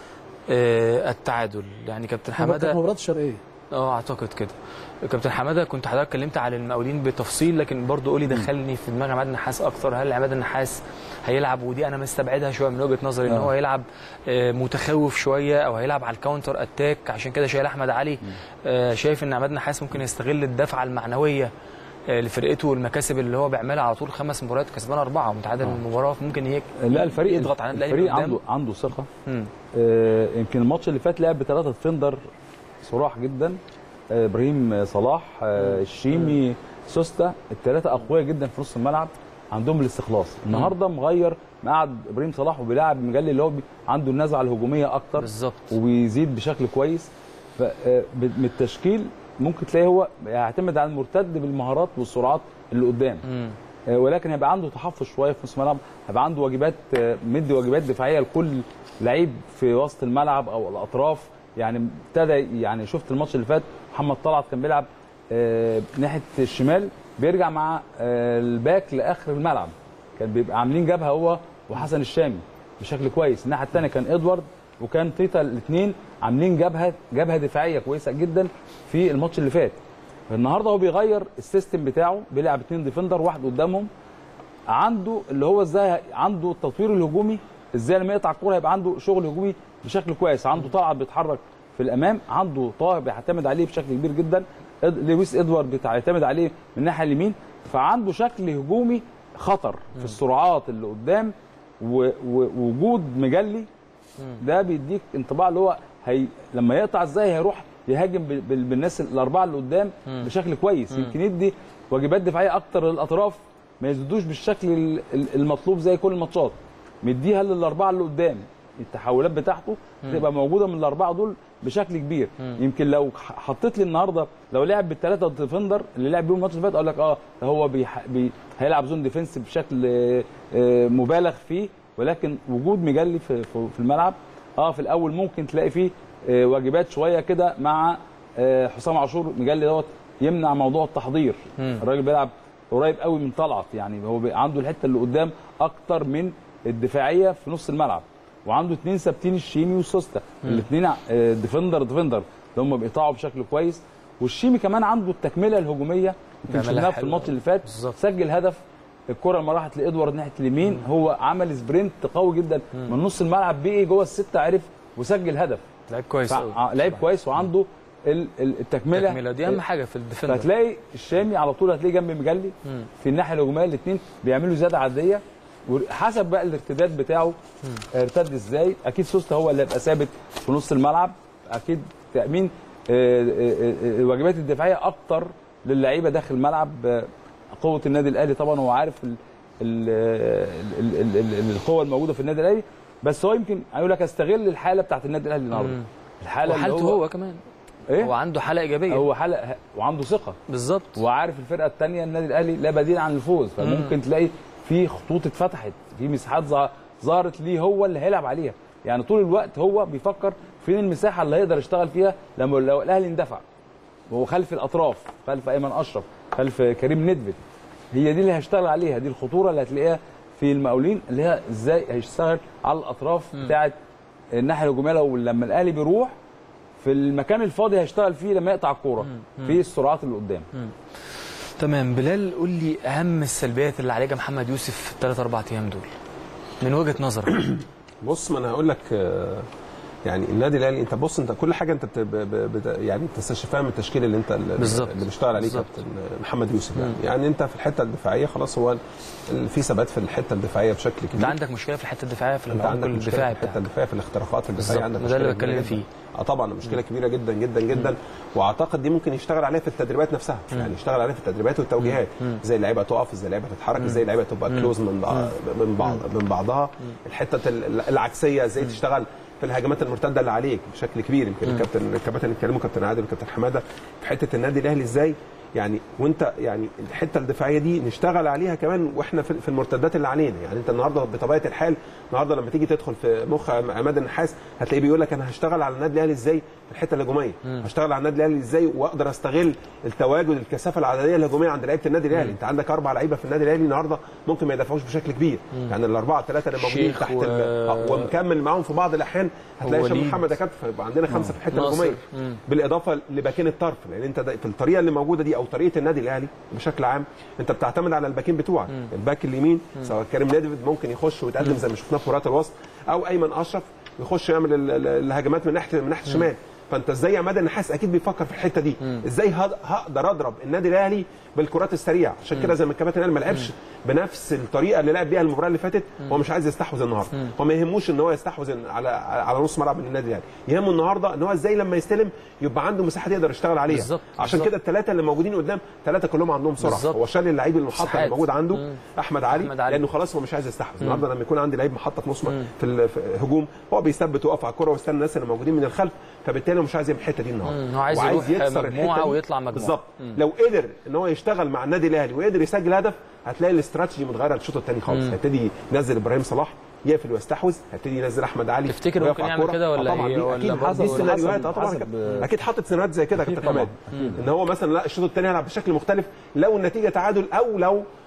آه، التعادل يعني كابتن حماده كانت مباراه الشرقيه اه اعتقد كده كابتن حماده كنت حضرتك اتكلمت على المقاولين بتفصيل لكن برضو قولي دخلني في دماغ عماد النحاس اكتر هل عماد النحاس هيلعب ودي انا مستبعدها شويه من وجهه نظري ان آه. هو هيلعب آه، متخوف شويه او هيلعب على الكاونتر اتاك عشان كده شايل احمد علي آه، شايف ان عماد النحاس ممكن يستغل الدفعه المعنويه آه، لفرقته والمكاسب اللي هو بيعملها على طول خمس مباريات كسبان اربعه ومتعادل المباراه فممكن هيك لا الفريق يضغط على النادي الأهلي الفريق من عنده قدام. عنده ثقه مم. آه، يمكن الماتش اللي فات لعب بثلاثه ديفندر صراح جدا آه، ابراهيم صلاح آه، الشيمي سوستا الثلاثه اقوياء جدا في نص الملعب عندهم الاستخلاص النهارده مغير مقعد ابراهيم صلاح وبيلاعب مجلي اللي هو بي- عنده النزعه الهجوميه اكتر بالظبط وبيزيد بشكل كويس ف- آه، ب- من التشكيل ممكن تلاقي هو يعتمد على المرتد بالمهارات والسرعات اللي قدام مم. آه، ولكن هيبقى عنده تحفظ شويه في نص الملعب هيبقى عنده واجبات آه، مدي واجبات دفاعيه لكل لعيب في وسط الملعب او الاطراف يعني ابتدى يعني شفت الماتش اللي فات محمد طلعت كان بيلعب آه، ناحيه الشمال بيرجع مع آه، الباك لاخر الملعب كان بيبقى عاملين جبهه هو وحسن الشامي بشكل كويس الناحيه الثانيه كان ادوارد وكان تيتا الاثنين عاملين جبهه جبهه دفاعيه كويسه جدا في الماتش اللي فات النهارده هو بيغير السيستم بتاعه بيلعب اتنين ديفندر واحد قدامهم عنده اللي هو ازاي عنده التطوير الهجومي ازاي لما يقطع الكوره يبقى عنده شغل هجومي بشكل كويس عنده طلعت بيتحرك في الامام عنده طاهر بيعتمد عليه بشكل كبير جدا إد- لويس ادوارد بيعتمد عليه من الناحيه اليمين فعنده شكل هجومي خطر في السرعات اللي قدام و- و- ووجود مجلي ده بيديك انطباع اللي هو هي لما يقطع ازاي هيروح يهاجم بال- بال- بالناس الاربعه اللي قدام بشكل كويس يمكن يدي واجبات دفاعيه اكتر للاطراف ما يزيدوش بالشكل ال- ال- المطلوب زي كل الماتشات مديها للاربعه اللي قدام التحولات بتاعته تبقى موجوده من الاربعه دول بشكل كبير يمكن لو ح- حطيت لي النهارده لو لعب بالثلاثه ديفندر اللي لعب بيهم الماتش اللي فات اقول لك اه ده هو بيح... بي... هيلعب زون ديفنس بشكل آه، آه، مبالغ فيه ولكن وجود مجلي في في في الملعب اه في الاول ممكن تلاقي فيه آه، واجبات شويه كده مع آه، حسام عاشور مجلي دوت يمنع موضوع التحضير الراجل بيلعب قريب قوي من طلعت يعني هو بي- عنده الحته اللي قدام اكتر من الدفاعيه في نص الملعب وعنده اثنين ثابتين الشيمي والسوستا الاثنين ديفندر ديفندر اللي هم بيقطعوا بشكل كويس والشيمي كمان عنده التكمله الهجوميه يمكن بيعملها شفناها في حلو الماتش أوي. اللي فات بالظبط. سجل هدف الكره لما راحت لادوارد ناحيه اليمين هو عمل سبرنت قوي جدا من نص الملعب بقي جوه السته عرف وسجل هدف لعيب كويس قوي فع- لعيب كويس وعنده ال- ال- التكمله التكمله دي اهم حاجه في الديفندر فهتلاقي الشامي على طول هتلاقيه جنب مجلي في الناحيه الهجوميه الاثنين بيعملوا زياده عاديه وحسب بقى الارتداد بتاعه ارتد ازاي اكيد سوستا هو اللي هيبقى ثابت في نص الملعب اكيد تامين آه، آه، آه، الواجبات الدفاعيه اكتر للعيبه داخل الملعب آه، قوه النادي الاهلي طبعا هو عارف ال ال ال ال ال ال القوه الموجوده في النادي الاهلي بس هو يمكن هيقول لك استغل الحاله بتاعت النادي الاهلي النهارده مم. الحاله اللي وحالته هو كمان ايه هو عنده حاله ايجابيه هو حاله وعنده ثقه بالظبط وعارف الفرقه الثانيه النادي الاهلي لا بديل عن الفوز فممكن تلاقي في خطوط اتفتحت في مساحات ظا- ظهرت ليه هو اللي هيلعب عليها يعني طول الوقت هو بيفكر فين المساحه اللي هيقدر يشتغل فيها لما لو الاهلي اندفع وهو خلف الاطراف خلف ايمن اشرف خلف كريم ندفد هي دي اللي هيشتغل عليها دي الخطوره اللي هتلاقيها في المقاولين اللي هي ازاي هيشتغل على الاطراف بتاعه الناحيه الهجوميه لو لما الاهلي بيروح في المكان الفاضي هيشتغل فيه لما يقطع الكوره في السرعات اللي قدام تمام بلال قول لي اهم السلبيات اللي عليها محمد يوسف في الثلاث اربع ايام دول من وجهه نظرك بص ما انا هقول لك آه، يعني النادي الاهلي انت بص انت كل حاجه انت بت ب ب بت يعني بتستشفاها من التشكيل اللي انت اللي بالظبط. اللي بيشتغل عليه بالظبط. كابتن محمد يوسف يعني يعني انت في الحته الدفاعيه خلاص هو ال- في ثبات في الحته الدفاعيه بشكل انت كبير عندك مشكله في الحته الدفاعيه في انت العمق عندك مشكله الدفاعي في الحته بتاعك الدفاعيه في الاختراقات بالظبط. الدفاعيه عندك وده اللي مشكلة كبيرة بتكلم جداً. فيه. اه طبعا مشكله كبيره جدا جدا جدا واعتقد دي ممكن يشتغل عليها في التدريبات نفسها يعني يشتغل عليها في التدريبات والتوجيهات ازاي اللعيبه تقف ازاي اللعيبه تتحرك ازاي اللعيبه تبقى كلوز من بعض من بعض من بعضها الحته ال- العكسيه ازاي تشتغل في الهجمات المرتده اللي عليك بشكل كبير يمكن الكابتن الكباتن اللي اتكلموا كابتن عادل وكابتن حماده في حته النادي الاهلي ازاي يعني وانت يعني الحته الدفاعيه دي نشتغل عليها كمان واحنا في في المرتدات اللي علينا يعني انت النهارده بطبيعه الحال النهارده لما تيجي تدخل في مخ عماد النحاس هتلاقيه بيقول لك انا هشتغل على النادي الاهلي ازاي في الحته الهجوميه هشتغل على النادي الاهلي ازاي واقدر استغل التواجد الكثافه العدديه الهجوميه عند لعيبه النادي الاهلي انت عندك اربع لعيبه في النادي الاهلي النهارده ممكن ما يدافعوش بشكل كبير يعني الاربعه الثلاثه اللي موجودين شيخ تحت و- ال- آه، ومكمل معاهم في بعض الاحيان هتلاقي هشام ووليد. محمد كابتن فيبقى عندنا خمسه في الحته ناصر. الهجوميه مم. بالاضافه لباكين الطرف لان انت ده- في الطريقه اللي موجوده دي او طريقه النادي الاهلي بشكل عام انت بتعتمد على الباكين بتوعك الباك اليمين سواء كريم نيدفيد ممكن يخش ويتقدم زي ما شفناه في كرات الوسط او ايمن اشرف يخش يعمل ال- ال- الهجمات من ناحيه من ناحيه الشمال فانت ازاي يا عماد النحاس اكيد بيفكر في الحته دي ازاي هد- هقدر اضرب النادي الاهلي بالكرات السريعه عشان كده زي ما الكباتن قال ما لعبش بنفس الطريقه اللي لعب بيها المباراه اللي فاتت هو مش عايز يستحوذ النهارده هو ما يهموش ان هو يستحوذ على على نص ملعب من النادي الاهلي يهمه النهارده ان هو ازاي لما يستلم يبقى عنده مساحه يقدر يشتغل عليها بالظبط، عشان بالظبط. كده الثلاثه اللي موجودين قدام ثلاثه كلهم عندهم سرعه بالظبط. هو شال اللعيب المحطه اللي مساحات. موجود عنده مم. احمد علي, أحمد علي. لانه خلاص هو مش عايز يستحوذ النهارده لما يكون عندي لعيب محطه في نص م- في ال- في الهجوم هو بيثبت ويقف على الكره ويستنى الناس اللي موجودين من الخلف فبالتالي هو مش عايز يعمل الحته دي النهارده مم. هو عايز يروح مجموعة دي. ويطلع مجموعة. بالظبط لو قدر ان هو يشتغل مع النادي الاهلي وقدر يسجل هدف هتلاقي الاستراتيجي متغيره الشوط الثاني خالص هيبتدي ينزل ابراهيم صلاح يقفل ويستحوذ هيبتدي ينزل احمد علي تفتكر ويقف ممكن على يعمل الكرة. كده ولا آه طبعا إيه؟ دي ولا اكيد برضه دي سيناريوهات اه حسب- طبعا حسب- كابتن. اكيد حاطط سيناريوهات زي كده يا كابتن طبعاً. حماد ان هو مثلا لا الشوط الثاني هيلعب بشكل مختلف لو النتيجه تعادل او لو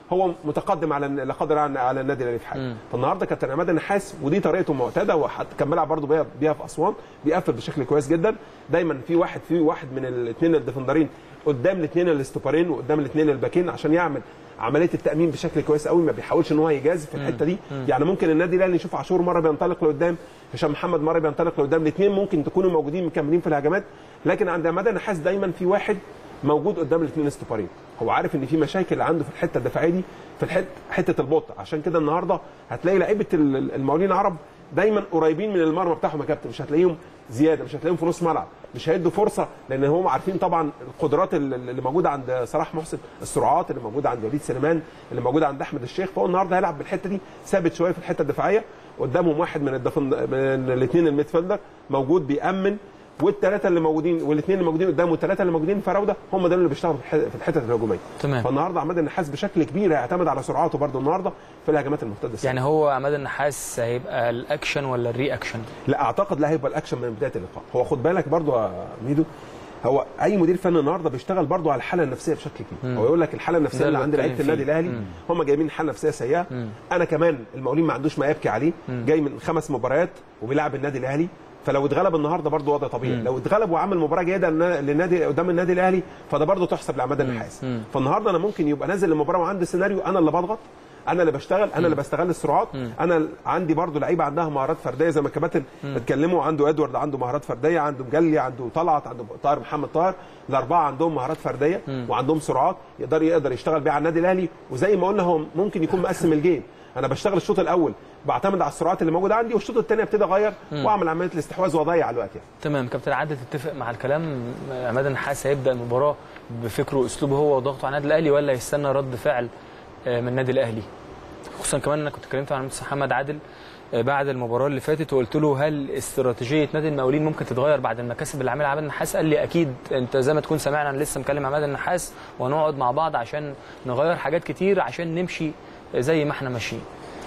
هو متقدم على لا قدر على على النادي الاهلي في حاجه مم. فالنهارده كابتن عماد النحاس ودي طريقته المعتاده وحتى كان بيلعب برضه بيها بيها في اسوان بيقفل بشكل كويس جدا دايما في واحد في واحد من الاثنين الديفندرين قدام الاثنين الاستوبرين وقدام الاثنين الباكين عشان يعمل عمليه التامين بشكل كويس قوي ما بيحاولش ان هو يجازف في الحته دي يعني ممكن النادي الاهلي يشوف عاشور مره بينطلق لقدام هشام محمد مره بينطلق لقدام الاثنين ممكن تكونوا موجودين مكملين في الهجمات لكن عند عماد النحاس دايما في واحد موجود قدام الاثنين استوبرين هو عارف ان في مشاكل عنده في الحته الدفاعيه دي في الحته حته البطء عشان كده النهارده هتلاقي لعيبه ال- المقاولين العرب دايما قريبين من المرمى بتاعهم يا كابتن مش هتلاقيهم زياده مش هتلاقيهم في نص ملعب مش هيدوا فرصه لان هم عارفين طبعا القدرات ال- اللي موجوده عند صلاح محسن السرعات اللي موجوده عند وليد سليمان اللي موجوده عند احمد الشيخ فهو النهارده هيلعب بالحته دي ثابت شويه في الحته الدفاعيه قدامهم واحد من الدفن من الاثنين الميدفيلدر موجود بيامن والثلاثه اللي موجودين والاثنين اللي موجودين قدامه والثلاثه اللي موجودين فراوده هم دول اللي بيشتغلوا في الح- في الحته الهجوميه تمام. فالنهارده عماد النحاس بشكل كبير هيعتمد على سرعاته برده النهارده في الهجمات المرتده السريعة. يعني هو عماد النحاس هيبقى الاكشن ولا الري اكشن لا اعتقد لا هيبقى الاكشن من بدايه اللقاء هو خد بالك برضو يا ميدو هو اي مدير فني النهارده بيشتغل برضو على الحاله النفسيه بشكل كبير هو يقول لك الحاله النفسيه ده اللي اللي عند لعيبه بتكلم النادي فيه. الاهلي مم. هم جايبين حاله نفسيه سيئه انا كمان المقاولين ما عندوش ما يبكي عليه جاي من خمس مباريات وبيلعب النادي الاهلي فلو اتغلب النهارده برضه وضع طبيعي لو اتغلب وعمل مباراه جيده للنا- للنادي قدام النادي الاهلي فده برضه تحسب لعماد النحاس فالنهارده انا ممكن يبقى نازل المباراه وعندي سيناريو انا اللي بضغط انا اللي بشتغل انا اللي بستغل السرعات انا عندي برضو لعيبه عندها مهارات فرديه زي ما الكباتن اتكلموا عنده ادوارد عنده مهارات فرديه عنده مجلي عنده طلعت عنده طاهر محمد طاهر الاربعه عندهم مهارات فرديه وعندهم سرعات يقدر يقدر يشتغل بيها على النادي الاهلي وزي ما قلنا هو ممكن يكون مقسم الجيم انا بشتغل الشوط الاول بعتمد على السرعات اللي موجوده عندي والشوط الثاني ابتدي اغير واعمل عمليه الاستحواذ واضيع الوقت يعني تمام كابتن عادل تتفق مع الكلام عماد النحاس هيبدا المباراه بفكره واسلوبه هو وضغطه على النادي الاهلي ولا يستنى رد فعل آه، من النادي الاهلي خصوصا كمان انا كنت اتكلمت مع المهندس محمد عادل آه، بعد المباراه اللي فاتت وقلت له هل استراتيجيه نادي المقاولين ممكن تتغير بعد المكاسب اللي عاملها عماد النحاس قال لي اكيد انت زي ما تكون سمعنا انا لسه مكلم عماد النحاس وهنقعد مع بعض عشان نغير حاجات كتير عشان نمشي زي ما احنا ماشيين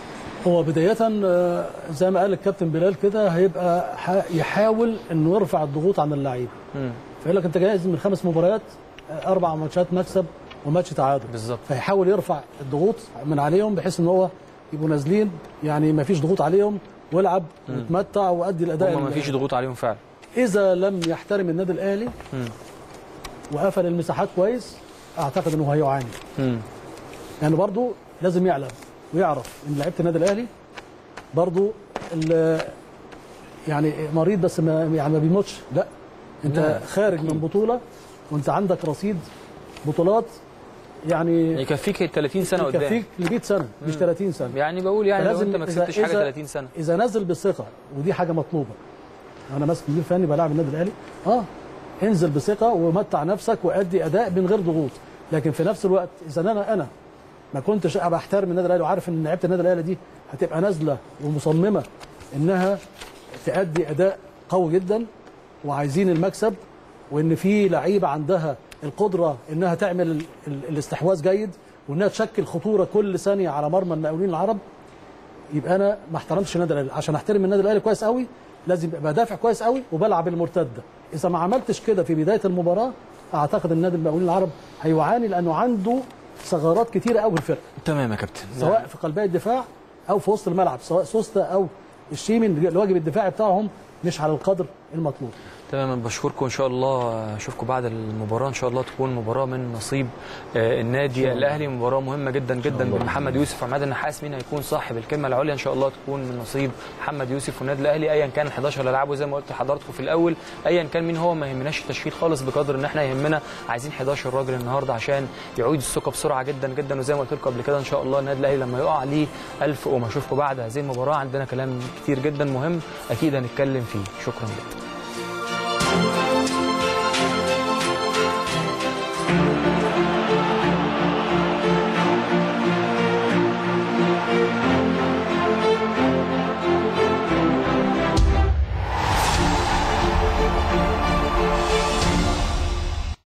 هو بداية آه، زي ما قال الكابتن بلال كده هيبقى ح- يحاول انه يرفع الضغوط عن اللعيبه فيقول لك انت جاهز من خمس مباريات آه، اربع ماتشات مكسب وماتش تعادل بالظبط. فيحاول يرفع الضغوط من عليهم بحيث ان هو يبقوا نازلين يعني ما فيش ضغوط عليهم والعب وتمتع وادي الاداء هم ما ال- فيش ضغوط عليهم فعلا اذا لم يحترم النادي الاهلي وقفل المساحات كويس اعتقد انه هيعاني مم. يعني برضو لازم يعلم ويعرف ان لعيبه النادي الاهلي برضو ال- يعني مريض بس ما يعني ما بيموتش لا انت لا، خارج من بطوله وانت عندك رصيد بطولات يعني يكفيك 30 سنه قدام يكفيك ل 100 سنه مش 30 سنه يعني بقول يعني لو فلازم انت ما إذا- كسبتش حاجه إذا- 30 سنه اذا نزل بثقه ودي حاجه مطلوبه انا ماسك مدير فني بلاعب النادي الاهلي اه انزل بثقه ومتع نفسك وادي اداء من غير ضغوط لكن في نفس الوقت اذا انا انا ما كنتش ابقى احترم النادي الاهلي وعارف ان لعيبه النادي الاهلي دي هتبقى نازله ومصممه انها تادي اداء قوي جدا وعايزين المكسب وان في لعيبه عندها القدره انها تعمل ال- ال- الاستحواذ جيد وانها تشكل خطوره كل ثانيه على مرمى المقاولين العرب يبقى انا ما احترمتش النادي الاهلي عشان احترم النادي الاهلي كويس قوي لازم ابقى بدافع كويس قوي وبلعب المرتده اذا ما عملتش كده في بدايه المباراه اعتقد النادي المقاولين العرب هيعاني لانه عنده ثغرات كتيره قوي في الفرقه تمام يا كابتن سواء في قلبي الدفاع او في وسط الملعب سواء سوستا او الشيمي الواجب الدفاعي بتاعهم مش على القدر المطلوب تمام بشكركم ان شاء الله اشوفكم بعد المباراه ان شاء الله تكون مباراه من نصيب آه، النادي الاهلي مباراه مهمه جدا جدا بين محمد يوسف وعماد النحاس مين هيكون صاحب الكلمه العليا ان شاء الله تكون من نصيب محمد يوسف والنادي الاهلي ايا كان ال11 اللي لعبوا زي ما قلت لحضراتكم في الاول ايا كان مين هو ما يهمناش التشكيل خالص بقدر ان احنا يهمنا عايزين 11 راجل النهارده عشان يعيد الثقه بسرعه جدا جدا وزي ما قلت لكم قبل كده ان شاء الله النادي الاهلي لما يقع ليه الف قوم اشوفكم بعد هذه المباراه عندنا كلام كتير جدا مهم اكيد هنتكلم فيه شكرا لكم